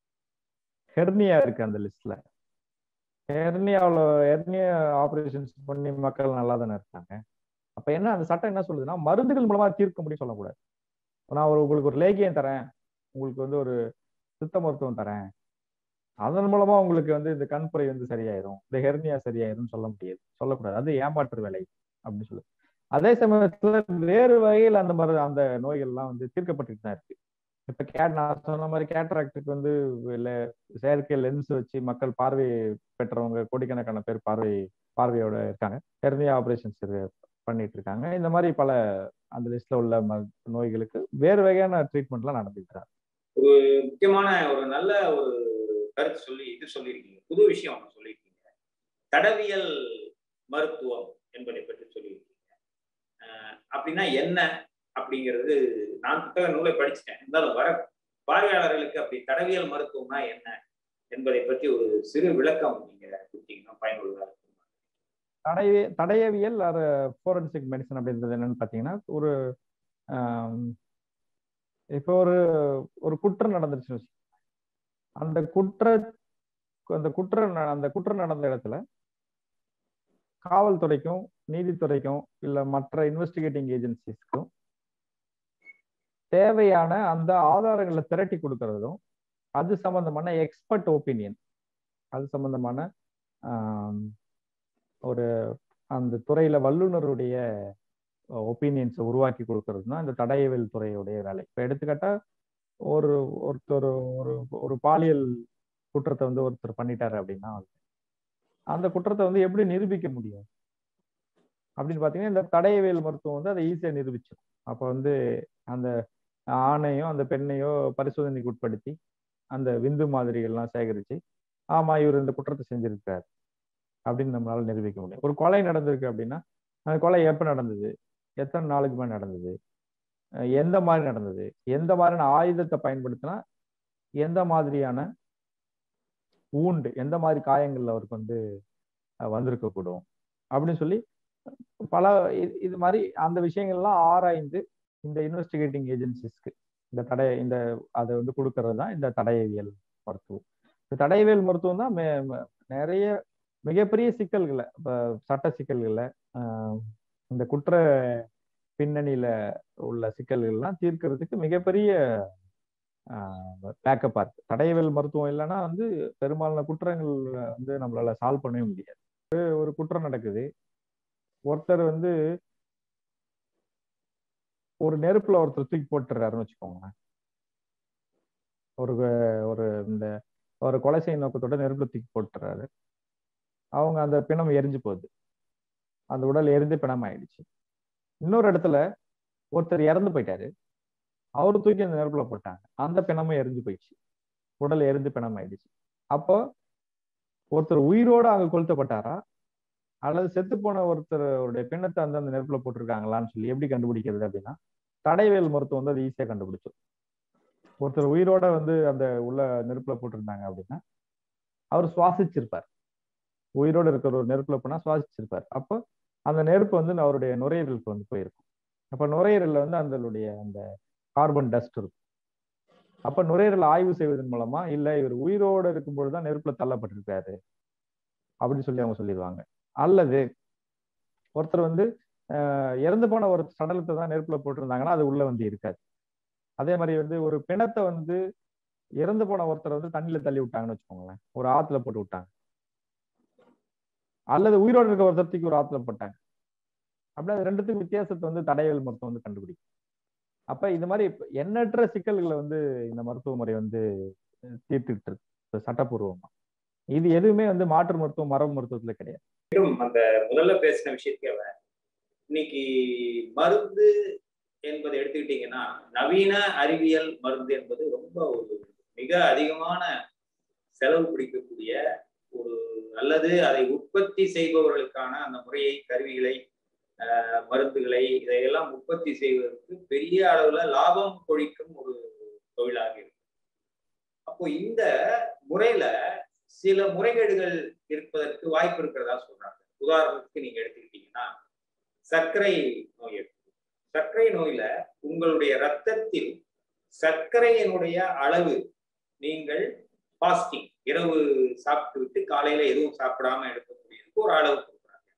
ஹெர்னியா இருக்கு அந்த லிஸ்ட்ல ஹெர்னியாவில் ஹெர்னியா ஆபரேஷன்ஸ் பண்ணி மக்கள் நல்லா தானே இருக்காங்க அப்ப என்ன அந்த சட்டம் என்ன சொல்லுதுன்னா மருந்துகள் மூலமா தீர்க்க முடியும் சொல்லக்கூடாது நான் ஒரு உங்களுக்கு ஒரு லேகியம் தரேன் உங்களுக்கு வந்து ஒரு சித்த மருத்துவம் தரேன் அதன் மூலமா உங்களுக்கு வந்து இந்த கண்புரை வந்து சரியாயிரும் இந்த ஹெர்னியா சரியாயிரும் சொல்ல முடியாது சொல்லக்கூடாது அது ஏமாற்று வேலை அப்படின்னு சொல்லு அதே சமயத்துல வேறு வகையில் அந்த மரு அந்த நோய்கள்லாம் வந்து தீர்க்கப்பட்டுட்டு தான் இருக்கு இப்ப கேட் நான் சொன்ன மாதிரி கேட்ராக்டுக்கு வந்து செயற்கை லென்ஸ் வச்சு மக்கள் பார்வை பெற்றவங்க கோடிக்கணக்கான பேர் பார்வை பார்வையோட இருக்காங்க ஹெர்னியா ஆபரேஷன்ஸ் பண்ணிட்டு இருக்காங்க இந்த மாதிரி பல அந்த லிஸ்ட்ல உள்ள நோய்களுக்கு வேறு வகையான ட்ரீட்மெண்ட்லாம் நடந்துட்டு ஒரு முக்கியமான ஒரு நல்ல ஒரு கருத்து சொல்லி இது சொல்லியிருக்கீங்க புது விஷயம் ஒன்று சொல்லியிருக்கீங்க தடவியல் மருத்துவம் என்பதை பற்றி சொல்லியிருக்கீங்க அப்படின்னா என்ன அப்படிங்கிறது நான் புத்தக நூலை படிச்சுட்டேன் இருந்தாலும் வர பார்வையாளர்களுக்கு அப்படி தடவியல் மருத்துவம்னா என்ன என்பதை பற்றி ஒரு சிறு விளக்கம் நீங்க கொடுத்தீங்கன்னா பயனுள்ளதா இருக்கும் தடைய தடயவியல் அது ஃபோரன்சிக் மெடிசன் அப்படின்றது என்னன்னு பார்த்தீங்கன்னா ஒரு இப்போ ஒரு ஒரு குற்றம் நடந்துருச்சுன்னு வச்சு அந்த குற்ற அந்த குற்றம் அந்த குற்றம் நடந்த இடத்துல காவல்துறைக்கும் நீதித்துறைக்கும் இல்ல மற்ற இன்வெஸ்டிகேட்டிங் ஏஜென்சிஸ்க்கும் தேவையான அந்த ஆதாரங்களை திரட்டி கொடுக்கறதும் அது சம்பந்தமான எக்ஸ்பர்ட் ஒப்பீனியன் அது சம்பந்தமான ஒரு அந்த துறையில வல்லுநருடைய ஒப்பீனியன்ஸை உருவாக்கி கொடுக்கறது தான் இந்த தடயவியல் துறையுடைய வேலை இப்போ எடுத்துக்கிட்டா ஒரு ஒருத்தர் ஒரு ஒரு பாலியல் குற்றத்தை வந்து ஒருத்தர் பண்ணிட்டாரு அப்படின்னா அந்த குற்றத்தை வந்து எப்படி நிரூபிக்க முடியும் அப்படின்னு பார்த்தீங்கன்னா இந்த தடயவியல் மருத்துவம் வந்து அதை ஈஸியாக நிரூபிச்சிடும் அப்போ வந்து அந்த ஆணையோ அந்த பெண்ணையோ பரிசோதனைக்கு உட்படுத்தி அந்த விந்து மாதிரிகள்லாம் சேகரித்து ஆமா இவர் இந்த குற்றத்தை செஞ்சிருக்காரு அப்படின்னு நம்மளால நிரூபிக்க முடியும் ஒரு கொலை நடந்திருக்கு அப்படின்னா அந்த கொலை எப்போ நடந்தது எத்தனை நாளுக்கு மேலே நடந்தது எந்த மாதிரி நடந்தது எந்த மாதிரியான ஆயுதத்தை பயன்படுத்தினா எந்த மாதிரியான ஊண்டு எந்த மாதிரி காயங்கள் அவருக்கு வந்து வந்திருக்கக்கூடும் அப்படின்னு சொல்லி பல இது மாதிரி அந்த விஷயங்கள்லாம் ஆராய்ந்து இந்த இன்வெஸ்டிகேட்டிங் ஏஜென்சிஸ்க்கு இந்த தடை இந்த அதை வந்து கொடுக்கறது தான் இந்த தடயவியல் மருத்துவம் இந்த தடயவியல் மருத்துவம் தான் நிறைய மிகப்பெரிய சிக்கல்களை இப்போ சட்ட சிக்கல்களை இந்த குற்ற பின்னணியில உள்ள சிக்கல்கள்லாம் தீர்க்கறதுக்கு மிகப்பெரிய பேக்கப் இருக்கு தடயவியல் மருத்துவம் இல்லைன்னா வந்து பெரும்பாலான குற்றங்கள் வந்து நம்மளால சால்வ் பண்ணவே முடியாது ஒரு குற்றம் நடக்குது ஒருத்தர் வந்து ஒரு நெருப்புல ஒருத்தர் தூக்கி போட்டுறாருன்னு வச்சுக்கோங்க ஒரு ஒரு இந்த ஒரு கொலை செய்யும் நோக்கத்தோட நெருப்புல தூக்கி போட்டுறாரு அவங்க அந்த பிணம் எரிஞ்சு போகுது அந்த உடல் எரிந்து பிணம் ஆயிடுச்சு இன்னொரு இடத்துல ஒருத்தர் இறந்து போயிட்டாரு அவரு தூக்கி அந்த நெருப்புல போட்டாங்க அந்த பிணமும் எரிஞ்சு போயிடுச்சு உடல் எரிந்து பிணம் ஆயிடுச்சு அப்போ ஒருத்தர் உயிரோட அங்க கொளுத்தப்பட்டாரா அல்லது செத்து போன ஒருத்தருடைய பிணத்தை வந்து அந்த நெருப்புல போட்டிருக்காங்களான்னு சொல்லி எப்படி கண்டுபிடிக்கிறது அப்படின்னா தடைவேல் மருத்துவம் வந்து அது ஈஸியா கண்டுபிடிச்சோம் ஒருத்தர் உயிரோட வந்து அந்த உள்ள நெருப்புல போட்டிருந்தாங்க அப்படின்னா அவர் சுவாசிச்சிருப்பார் உயிரோட இருக்கிற ஒரு நெருப்புல போனா சுவாசிச்சிருப்பார் அப்போ அந்த நெருப்பு வந்து அவருடைய நுரையீரலுக்கு வந்து போயிருக்கும் அப்ப நுரையீரல்ல வந்து அதனுடைய அந்த கார்பன் டஸ்ட் இருக்கும் அப்ப நுரையீரல் ஆய்வு செய்வதன் மூலமா இல்ல இவர் உயிரோடு இருக்கும்பொழுது தான் நெருப்புல தள்ளப்பட்டிருக்காரு அப்படின்னு சொல்லி அவங்க சொல்லிடுவாங்க அல்லது ஒருத்தர் வந்து இறந்து போன ஒரு சடலத்தை தான் நெருப்புல போட்டிருந்தாங்கன்னா அது உள்ள வந்து இருக்காது அதே மாதிரி வந்து ஒரு பிணத்தை வந்து இறந்து போன ஒருத்தர் வந்து தண்ணியில தள்ளி விட்டாங்கன்னு வச்சுக்கோங்களேன் ஒரு ஆத்துல போட்டு விட்டாங்க அல்லது உயிரோடு இருக்க ஒருத்தருக்கு ஒரு ஆத்துல போட்டாங்க அப்படி அது ரெண்டுத்துக்கும் வித்தியாசத்தை வந்து தடையல் மருத்துவம் வந்து கண்டுபிடிக்கும் அப்ப இந்த மாதிரி எண்ணற்ற சிக்கல்களை வந்து இந்த மருத்துவ முறை வந்து தீர்த்துக்கிட்டு இருக்கு சட்டப்பூர்வமா இது எதுவுமே வந்து மாற்று மருத்துவம் மரபு மருத்துவத்துல கிடையாது அந்த முதல்ல பேசின விஷயத்துக்கு இன்னைக்கு மருந்து என்பதை எடுத்துக்கிட்டீங்கன்னா நவீன அறிவியல் மருந்து என்பது ரொம்ப ஒரு மிக அதிகமான செலவு பிடிக்கக்கூடிய ஒரு அல்லது அதை உற்பத்தி செய்பவர்களுக்கான அந்த முறையை கருவிகளை மருந்துகளை இதையெல்லாம் உற்பத்தி செய்வதற்கு பெரிய அளவுல லாபம் கொழிக்கும் ஒரு தொழிலாக இருக்கு அப்போ இந்த முறையில சில முறைகேடுகள் இருப்பதற்கு வாய்ப்பு இருக்கிறதா சொல்றாங்க உதாரணத்துக்கு நீங்க எடுத்துக்கிட்டீங்கன்னா சர்க்கரை நோய் எடுத்து சர்க்கரை நோயில உங்களுடைய ரத்தத்தில் சர்க்கரையினுடைய அளவு நீங்கள் பாஸ்டிங் இரவு சாப்பிட்டு விட்டு காலையில எதுவும் சாப்பிடாம எடுக்கக்கூடியதுக்கு ஒரு அளவு கொடுக்குறாங்க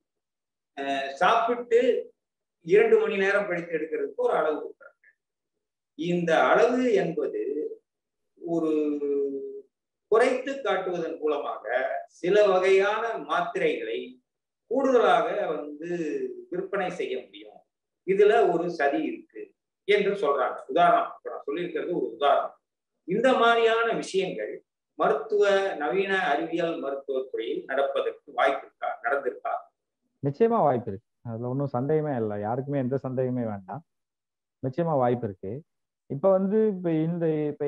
சாப்பிட்டு இரண்டு மணி நேரம் கழித்து எடுக்கிறதுக்கு ஒரு அளவு கொடுக்குறாங்க இந்த அளவு என்பது ஒரு குறைத்து காட்டுவதன் மூலமாக சில வகையான மாத்திரைகளை கூடுதலாக வந்து விற்பனை செய்ய முடியும் இதுல ஒரு சதி இருக்கு என்று சொல்றாங்க உதாரணம் இப்ப நான் சொல்லியிருக்கிறது ஒரு உதாரணம் இந்த மாதிரியான விஷயங்கள் மருத்துவ நவீன அறிவியல் மருத்துவத்துறையில் நடப்பதற்கு வாய்ப்பு இருக்கா நடந்திருக்கா நிச்சயமா வாய்ப்பு இருக்கு அதுல ஒன்றும் சந்தேகமே இல்லை யாருக்குமே எந்த சந்தேகமே வேண்டாம் நிச்சயமா வாய்ப்பு இருக்கு இப்ப வந்து இப்ப இந்த இப்ப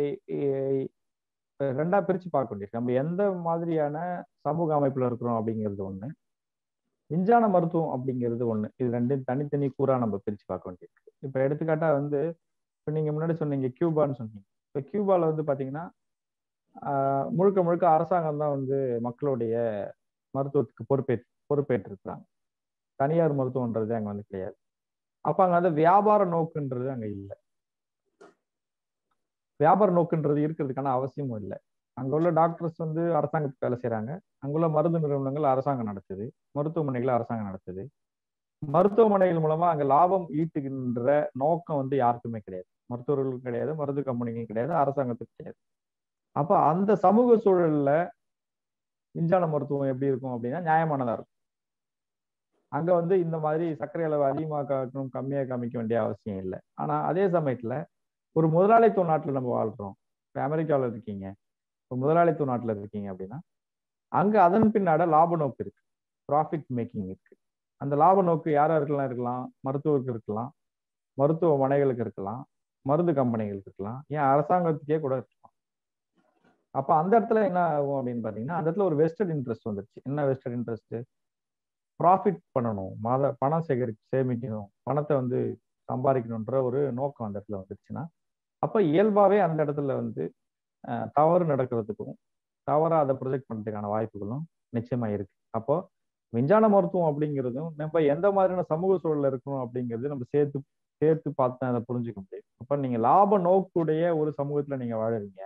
ரெண்டா பிரிச்சு பார்க்க வேண்டியிருக்கு நம்ம எந்த மாதிரியான சமூக அமைப்புல இருக்கிறோம் அப்படிங்கிறது ஒண்ணு விஞ்ஞான மருத்துவம் அப்படிங்கிறது ஒண்ணு இது ரெண்டும் தனித்தனி கூறா நம்ம பிரிச்சு பார்க்க வேண்டியிருக்கு இப்ப எடுத்துக்காட்டா வந்து இப்ப நீங்க முன்னாடி சொன்னீங்க கியூபான்னு சொன்னீங்க இப்ப கியூபால வந்து பாத்தீங்கன்னா முழுக்க முழுக்க அரசாங்கம் தான் வந்து மக்களுடைய மருத்துவத்துக்கு பொறுப்பேற்று பொறுப்பேற்றிருக்கிறாங்க தனியார் மருத்துவன்றது அங்க வந்து கிடையாது அப்ப அங்க வந்து வியாபார நோக்குன்றது அங்க இல்லை வியாபார நோக்குன்றது இருக்கிறதுக்கான அவசியமும் இல்லை அங்க உள்ள டாக்டர்ஸ் வந்து அரசாங்கத்துக்கு வேலை செய்யறாங்க அங்குள்ள மருந்து நிறுவனங்கள் அரசாங்கம் நடத்துது மருத்துவமனைகள் அரசாங்கம் நடத்துது மருத்துவமனைகள் மூலமா அங்க லாபம் ஈட்டுகின்ற நோக்கம் வந்து யாருக்குமே கிடையாது மருத்துவர்களுக்கும் கிடையாது மருந்து கம்பெனிகளும் கிடையாது அரசாங்கத்துக்கும் கிடையாது அப்ப அந்த சமூக சூழல்ல விஞ்ஞான மருத்துவம் எப்படி இருக்கும் அப்படின்னா நியாயமானதா இருக்கும் அங்க வந்து இந்த மாதிரி சர்க்கரை அளவு அதிகமாக காட்டணும் கம்மியா காமிக்க வேண்டிய அவசியம் இல்லை ஆனா அதே சமயத்துல ஒரு முதலாளித்துவ நாட்டுல நம்ம வாழ்றோம் இப்போ அமெரிக்காவில் இருக்கீங்க இப்போ முதலாளித்துவ நாட்டுல இருக்கீங்க அப்படின்னா அங்க அதன் பின்னாட லாப நோக்கு இருக்கு ப்ராஃபிட் மேக்கிங் இருக்கு அந்த லாப நோக்கு யாரா இருக்கலாம் இருக்கலாம் மருத்துவருக்கு இருக்கலாம் மருத்துவமனைகளுக்கு இருக்கலாம் மருந்து கம்பெனிகளுக்கு இருக்கலாம் ஏன் அரசாங்கத்துக்கே கூட இருக்கலாம் அப்ப அந்த இடத்துல என்ன ஆகும் அப்படின்னு பாத்தீங்கன்னா அந்த இடத்துல ஒரு வெஸ்டட் இன்ட்ரெஸ்ட் வந்துருச்சு என்ன வெஸ்டட் இன்ட்ரெஸ்ட் ப்ராஃபிட் பண்ணணும் மாத பணம் சேகரி சேமிக்கணும் பணத்தை வந்து சம்பாதிக்கணுன்ற ஒரு நோக்கம் அந்த இடத்துல வந்துருச்சுன்னா அப்ப இயல்பாவே அந்த இடத்துல வந்து தவறு நடக்கிறதுக்கும் தவறா அதை ப்ரொஜெக்ட் பண்ணுறதுக்கான வாய்ப்புகளும் நிச்சயமா இருக்கு அப்போ விஞ்ஞான மருத்துவம் அப்படிங்கிறதும் நம்ம எந்த மாதிரியான சமூக சூழல்ல இருக்கணும் அப்படிங்கிறது நம்ம சேர்த்து சேர்த்து பார்த்து அதை புரிஞ்சுக்க முடியும் அப்ப நீங்க லாப நோக்குடைய ஒரு சமூகத்துல நீங்க வாழறீங்க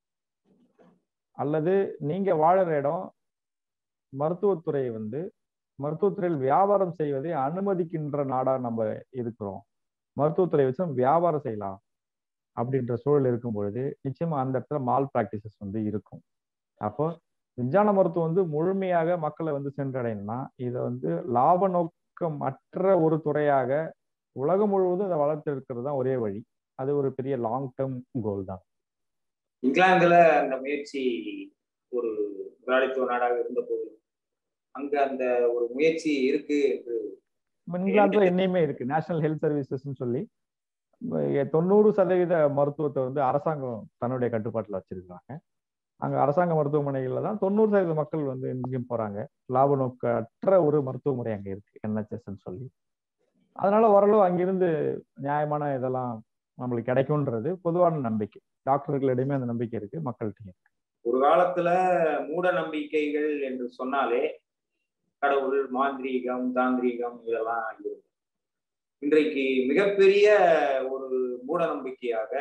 அல்லது நீங்க வாழற இடம் மருத்துவத்துறை வந்து மருத்துவத்துறையில் வியாபாரம் செய்வதை அனுமதிக்கின்ற நாடா நம்ம இருக்கிறோம் மருத்துவத்துறை வச்சு நம்ம வியாபாரம் செய்யலாம் அப்படின்ற சூழல் இருக்கும் பொழுது நிச்சயமா அந்த இடத்துல மால் பிராக்டிசஸ் வந்து இருக்கும் அப்போ விஞ்ஞான மருத்துவம் வந்து முழுமையாக மக்களை வந்து சென்றடையணும்னா இதை வந்து லாப நோக்கம் அற்ற ஒரு துறையாக உலகம் முழுவதும் இதை வளர்த்து இருக்கிறது தான் ஒரே வழி அது ஒரு பெரிய லாங் டேர்ம் கோல் தான் இங்கிலாந்துல அந்த முயற்சி ஒரு முதலாளித்துவ நாடாக இருந்த போதிலும் அங்க அந்த ஒரு முயற்சி இருக்கு என்று இங்கிலாந்துல என்னையுமே இருக்கு நேஷனல் ஹெல்த் சர்வீசஸ்ன்னு சொல்லி தொண்ணூறு சதவீத மருத்துவத்தை வந்து அரசாங்கம் தன்னுடைய கட்டுப்பாட்டில் வச்சிருக்காங்க அங்க அரசாங்க மருத்துவமனைகள்ல தான் தொண்ணூறு சதவீத மக்கள் வந்து எங்கேயும் போறாங்க லாப நோக்கற்ற ஒரு மருத்துவ முறை அங்க இருக்கு என்ஹெச்எஸ்ன்னு சொல்லி அதனால ஓரளவு அங்கிருந்து நியாயமான இதெல்லாம் நம்மளுக்கு கிடைக்கும்ன்றது பொதுவான நம்பிக்கை டாக்டர்களிடையுமே அந்த நம்பிக்கை இருக்கு மக்கள்கிட்ட ஒரு காலத்துல மூட நம்பிக்கைகள் என்று சொன்னாலே கடவுள் மாந்திரீகம் தாந்திரீகம் இதெல்லாம் இருக்கும் இன்றைக்கு மிகப்பெரிய ஒரு மூட நம்பிக்கையாக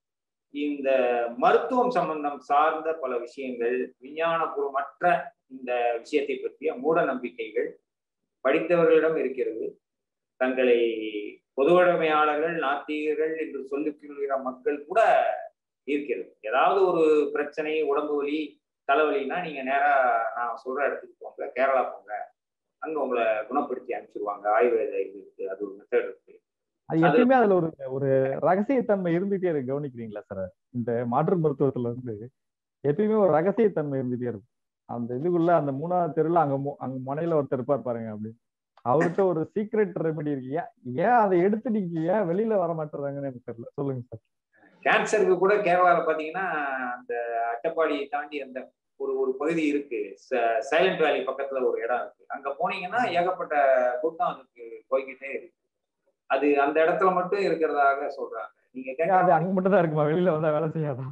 இந்த மருத்துவம் சம்பந்தம் சார்ந்த பல விஷயங்கள் விஞ்ஞானபூர்வமற்ற இந்த விஷயத்தை பற்றிய மூட நம்பிக்கைகள் படித்தவர்களிடம் இருக்கிறது தங்களை பொதுவுடைமையாளர்கள் நாத்திகர்கள் என்று சொல்லிக்கொள்கிற மக்கள் கூட இருக்கிறது ஏதாவது ஒரு பிரச்சனை உடம்பு வலி தலைவலின்னா நீங்க நேரா நான் சொல்ற இடத்துக்கு போங்க கேரளா போங்க அங்க உங்களை குணப்படுத்தி அனுப்பிச்சிருவாங்க ஆயுர்வேத இது இருக்கு அது ஒரு மெத்தட் இருக்கு அது எப்பயுமே அதுல ஒரு ஒரு ரகசியத்தன்மை இருந்துட்டே இருக்கு கவனிக்கிறீங்களா சார் இந்த மாற்று மருத்துவத்துல வந்து எப்பயுமே ஒரு ரகசியத்தன்மை இருந்துட்டே இருக்கும் அந்த இதுக்குள்ள அந்த மூணாவது தெருல அங்க அங்க முனையில ஒருத்தர் இருப்பார் பாருங்க அப்படி அவர்கிட்ட ஒரு சீக்ரெட் ரெமெடி இருக்கு ஏன் ஏன் அதை எடுத்து நீங்க ஏன் வெளியில வர மாட்டேறாங்கன்னு எனக்கு தெரியல சொல்லுங்க சார் கேன்சருக்கு கூட கேரளாவில் பார்த்தீங்கன்னா அந்த அட்டப்பாடியை தாண்டி அந்த ஒரு ஒரு பகுதி இருக்கு சைலண்ட் வேலி பக்கத்துல ஒரு இடம் இருக்கு அங்க போனீங்கன்னா ஏகப்பட்ட கூட்டம் அதுக்கு போய்கிட்டே இருக்கு அது அந்த இடத்துல மட்டும் இருக்கிறதாக சொல்றாங்க நீங்க அது அங்க மட்டும் தான் இருக்குமா வெளியில வந்தா வேலை செய்யாதான்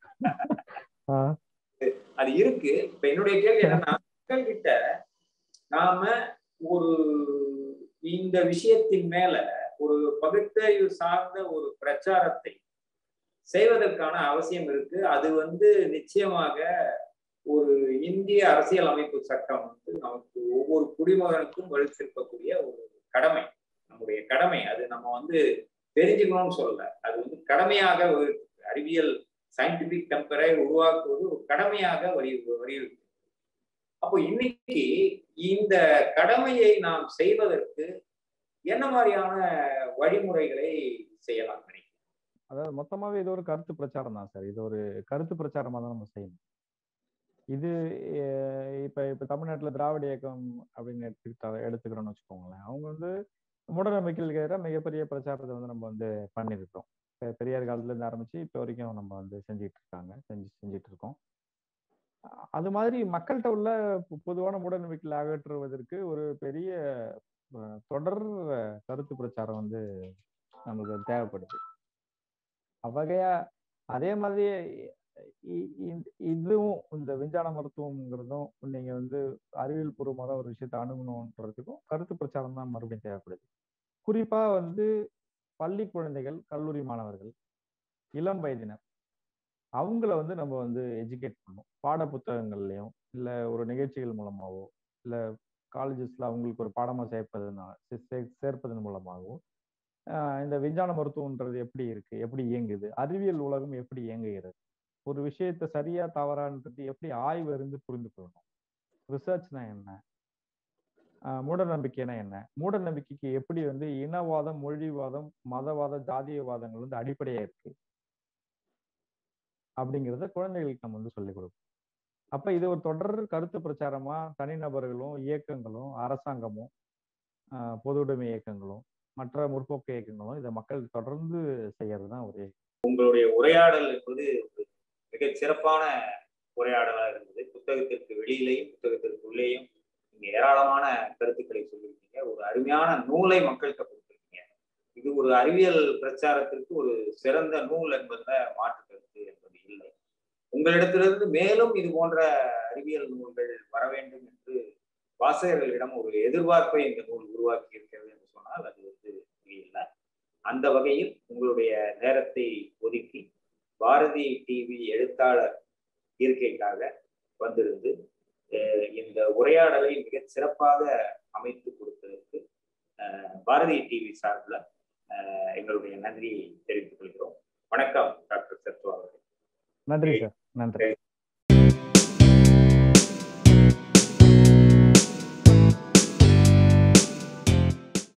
அது இருக்கு இப்ப என்னுடைய கேள்வி என்னன்னா மக்கள் கிட்ட நாம ஒரு இந்த விஷயத்தின் மேல ஒரு பகுத்தறிவு சார்ந்த ஒரு பிரச்சாரத்தை செய்வதற்கான அவசியம் இருக்கு அது வந்து நிச்சயமாக ஒரு இந்திய அரசியல் அமைப்பு சட்டம் வந்து நமக்கு ஒவ்வொரு குடிமகனுக்கும் வலுத்திருக்கக்கூடிய ஒரு கடமை நம்முடைய கடமை அது நம்ம வந்து தெரிஞ்சுக்கணும்னு சொல்லல அது வந்து கடமையாக அறிவியல் சயின்டிபிக் டெம்பரை உருவாக்குவது ஒரு கடமையாக வரி வலியுறுத்தி அப்போ இன்னைக்கு இந்த கடமையை நாம் செய்வதற்கு என்ன மாதிரியான வழிமுறைகளை செய்யலாம் நினைக்கிறேன் அதாவது மொத்தமாவே இது ஒரு கருத்து பிரச்சாரம் தான் சார் இது ஒரு கருத்து பிரச்சாரமா தான் நம்ம செய்யணும் இது இப்ப இப்ப தமிழ்நாட்டுல திராவிட இயக்கம் அப்படின்னு எடுத்துக்கிட்டா எடுத்துக்கிறோம்னு வச்சுக்கோங்களேன் அவங்க வந்து மூடநம்பிக்கைகளுக்கு எதிராக மிகப்பெரிய பிரச்சாரத்தை வந்து நம்ம வந்து பண்ணியிருக்கோம் பெரியார் காலத்துல இருந்து ஆரம்பிச்சு இப்போ வரைக்கும் நம்ம வந்து செஞ்சுட்டு இருக்காங்க செஞ்சு செஞ்சுட்டு இருக்கோம் அது மாதிரி மக்கள்கிட்ட உள்ள பொதுவான மூடநம்பிக்கைகளை அகற்றுவதற்கு ஒரு பெரிய தொடர் கருத்து பிரச்சாரம் வந்து நமக்கு தேவைப்படுது அவ்வகையா அதே மாதிரி இதுவும் இந்த விஞ்ஞான மருத்துவம்ங்கிறதும் நீங்க வந்து அறிவியல் பூர்வமாக ஒரு விஷயத்த அணுகணுன்றதுக்கும் கருத்து பிரச்சாரம் தான் மறுபடியும் தேவைப்படுது குறிப்பா வந்து பள்ளி குழந்தைகள் கல்லூரி மாணவர்கள் இளம் வயதினர் அவங்கள வந்து நம்ம வந்து எஜுகேட் பண்ணணும் பாட புத்தகங்கள்லையும் இல்லை ஒரு நிகழ்ச்சிகள் மூலமாகவோ இல்லை காலேஜஸ்ல அவங்களுக்கு ஒரு பாடமா சேர்ப்பதுனால சேர்ப்பதன் மூலமாகவும் இந்த விஞ்ஞான மருத்துவம்ன்றது எப்படி இருக்கு எப்படி இயங்குது அறிவியல் உலகம் எப்படி இயங்குகிறது ஒரு விஷயத்த சரியா தவறான்றது எப்படி ஆய்வு இருந்து புரிந்து கொள்ளணும் ரிசர்ச்னா என்ன மூட நம்பிக்கைனா என்ன மூட நம்பிக்கைக்கு எப்படி வந்து இனவாதம் மொழிவாதம் மதவாதம் ஜாதியவாதங்கள் வந்து அடிப்படையா இருக்கு அப்படிங்கிறத குழந்தைகளுக்கு நம்ம வந்து சொல்லிக் கொடுப்போம் அப்ப இது ஒரு தொடர் கருத்து பிரச்சாரமா தனிநபர்களும் இயக்கங்களும் அரசாங்கமும் பொதுவுடைமை இயக்கங்களும் மற்ற முற்போக்கு இயக்கங்களும் இதை மக்கள் தொடர்ந்து செய்யறது தான் ஒரு உங்களுடைய உரையாடல் என்பது மிக சிறப்பான உரையாடலா இருந்தது புத்தகத்திற்கு வெளியிலையும் புத்தகத்திற்கு உள்ளேயும் நீங்க ஏராளமான கருத்துக்களை சொல்லியிருக்கீங்க ஒரு அருமையான நூலை மக்கள்கிட்ட கொடுத்துருக்கீங்க இது ஒரு அறிவியல் பிரச்சாரத்திற்கு ஒரு சிறந்த நூல் என்பதுல மாற்று கருத்து என்பது இல்லை உங்களிடத்திலிருந்து மேலும் இது போன்ற அறிவியல் நூல்கள் வர வேண்டும் என்று வாசகர்களிடம் ஒரு எதிர்பார்ப்பை இந்த நூல் உருவாக்கி இருக்கிறது என்று சொன்னால் அது வந்து இல்லை அந்த வகையில் உங்களுடைய நேரத்தை ஒதுக்கி பாரதி டிவி எழுத்தாளர் இருக்கைக்காக வந்திருந்து இந்த உரையாடலை மிக சிறப்பாக அமைத்து கொடுத்ததற்கு பாரதி டிவி சார்பில் எங்களுடைய நன்றியை தெரிவித்துக் கொள்கிறோம் வணக்கம் டாக்டர் சத்வா அவர்கள் நன்றி சார் நன்றி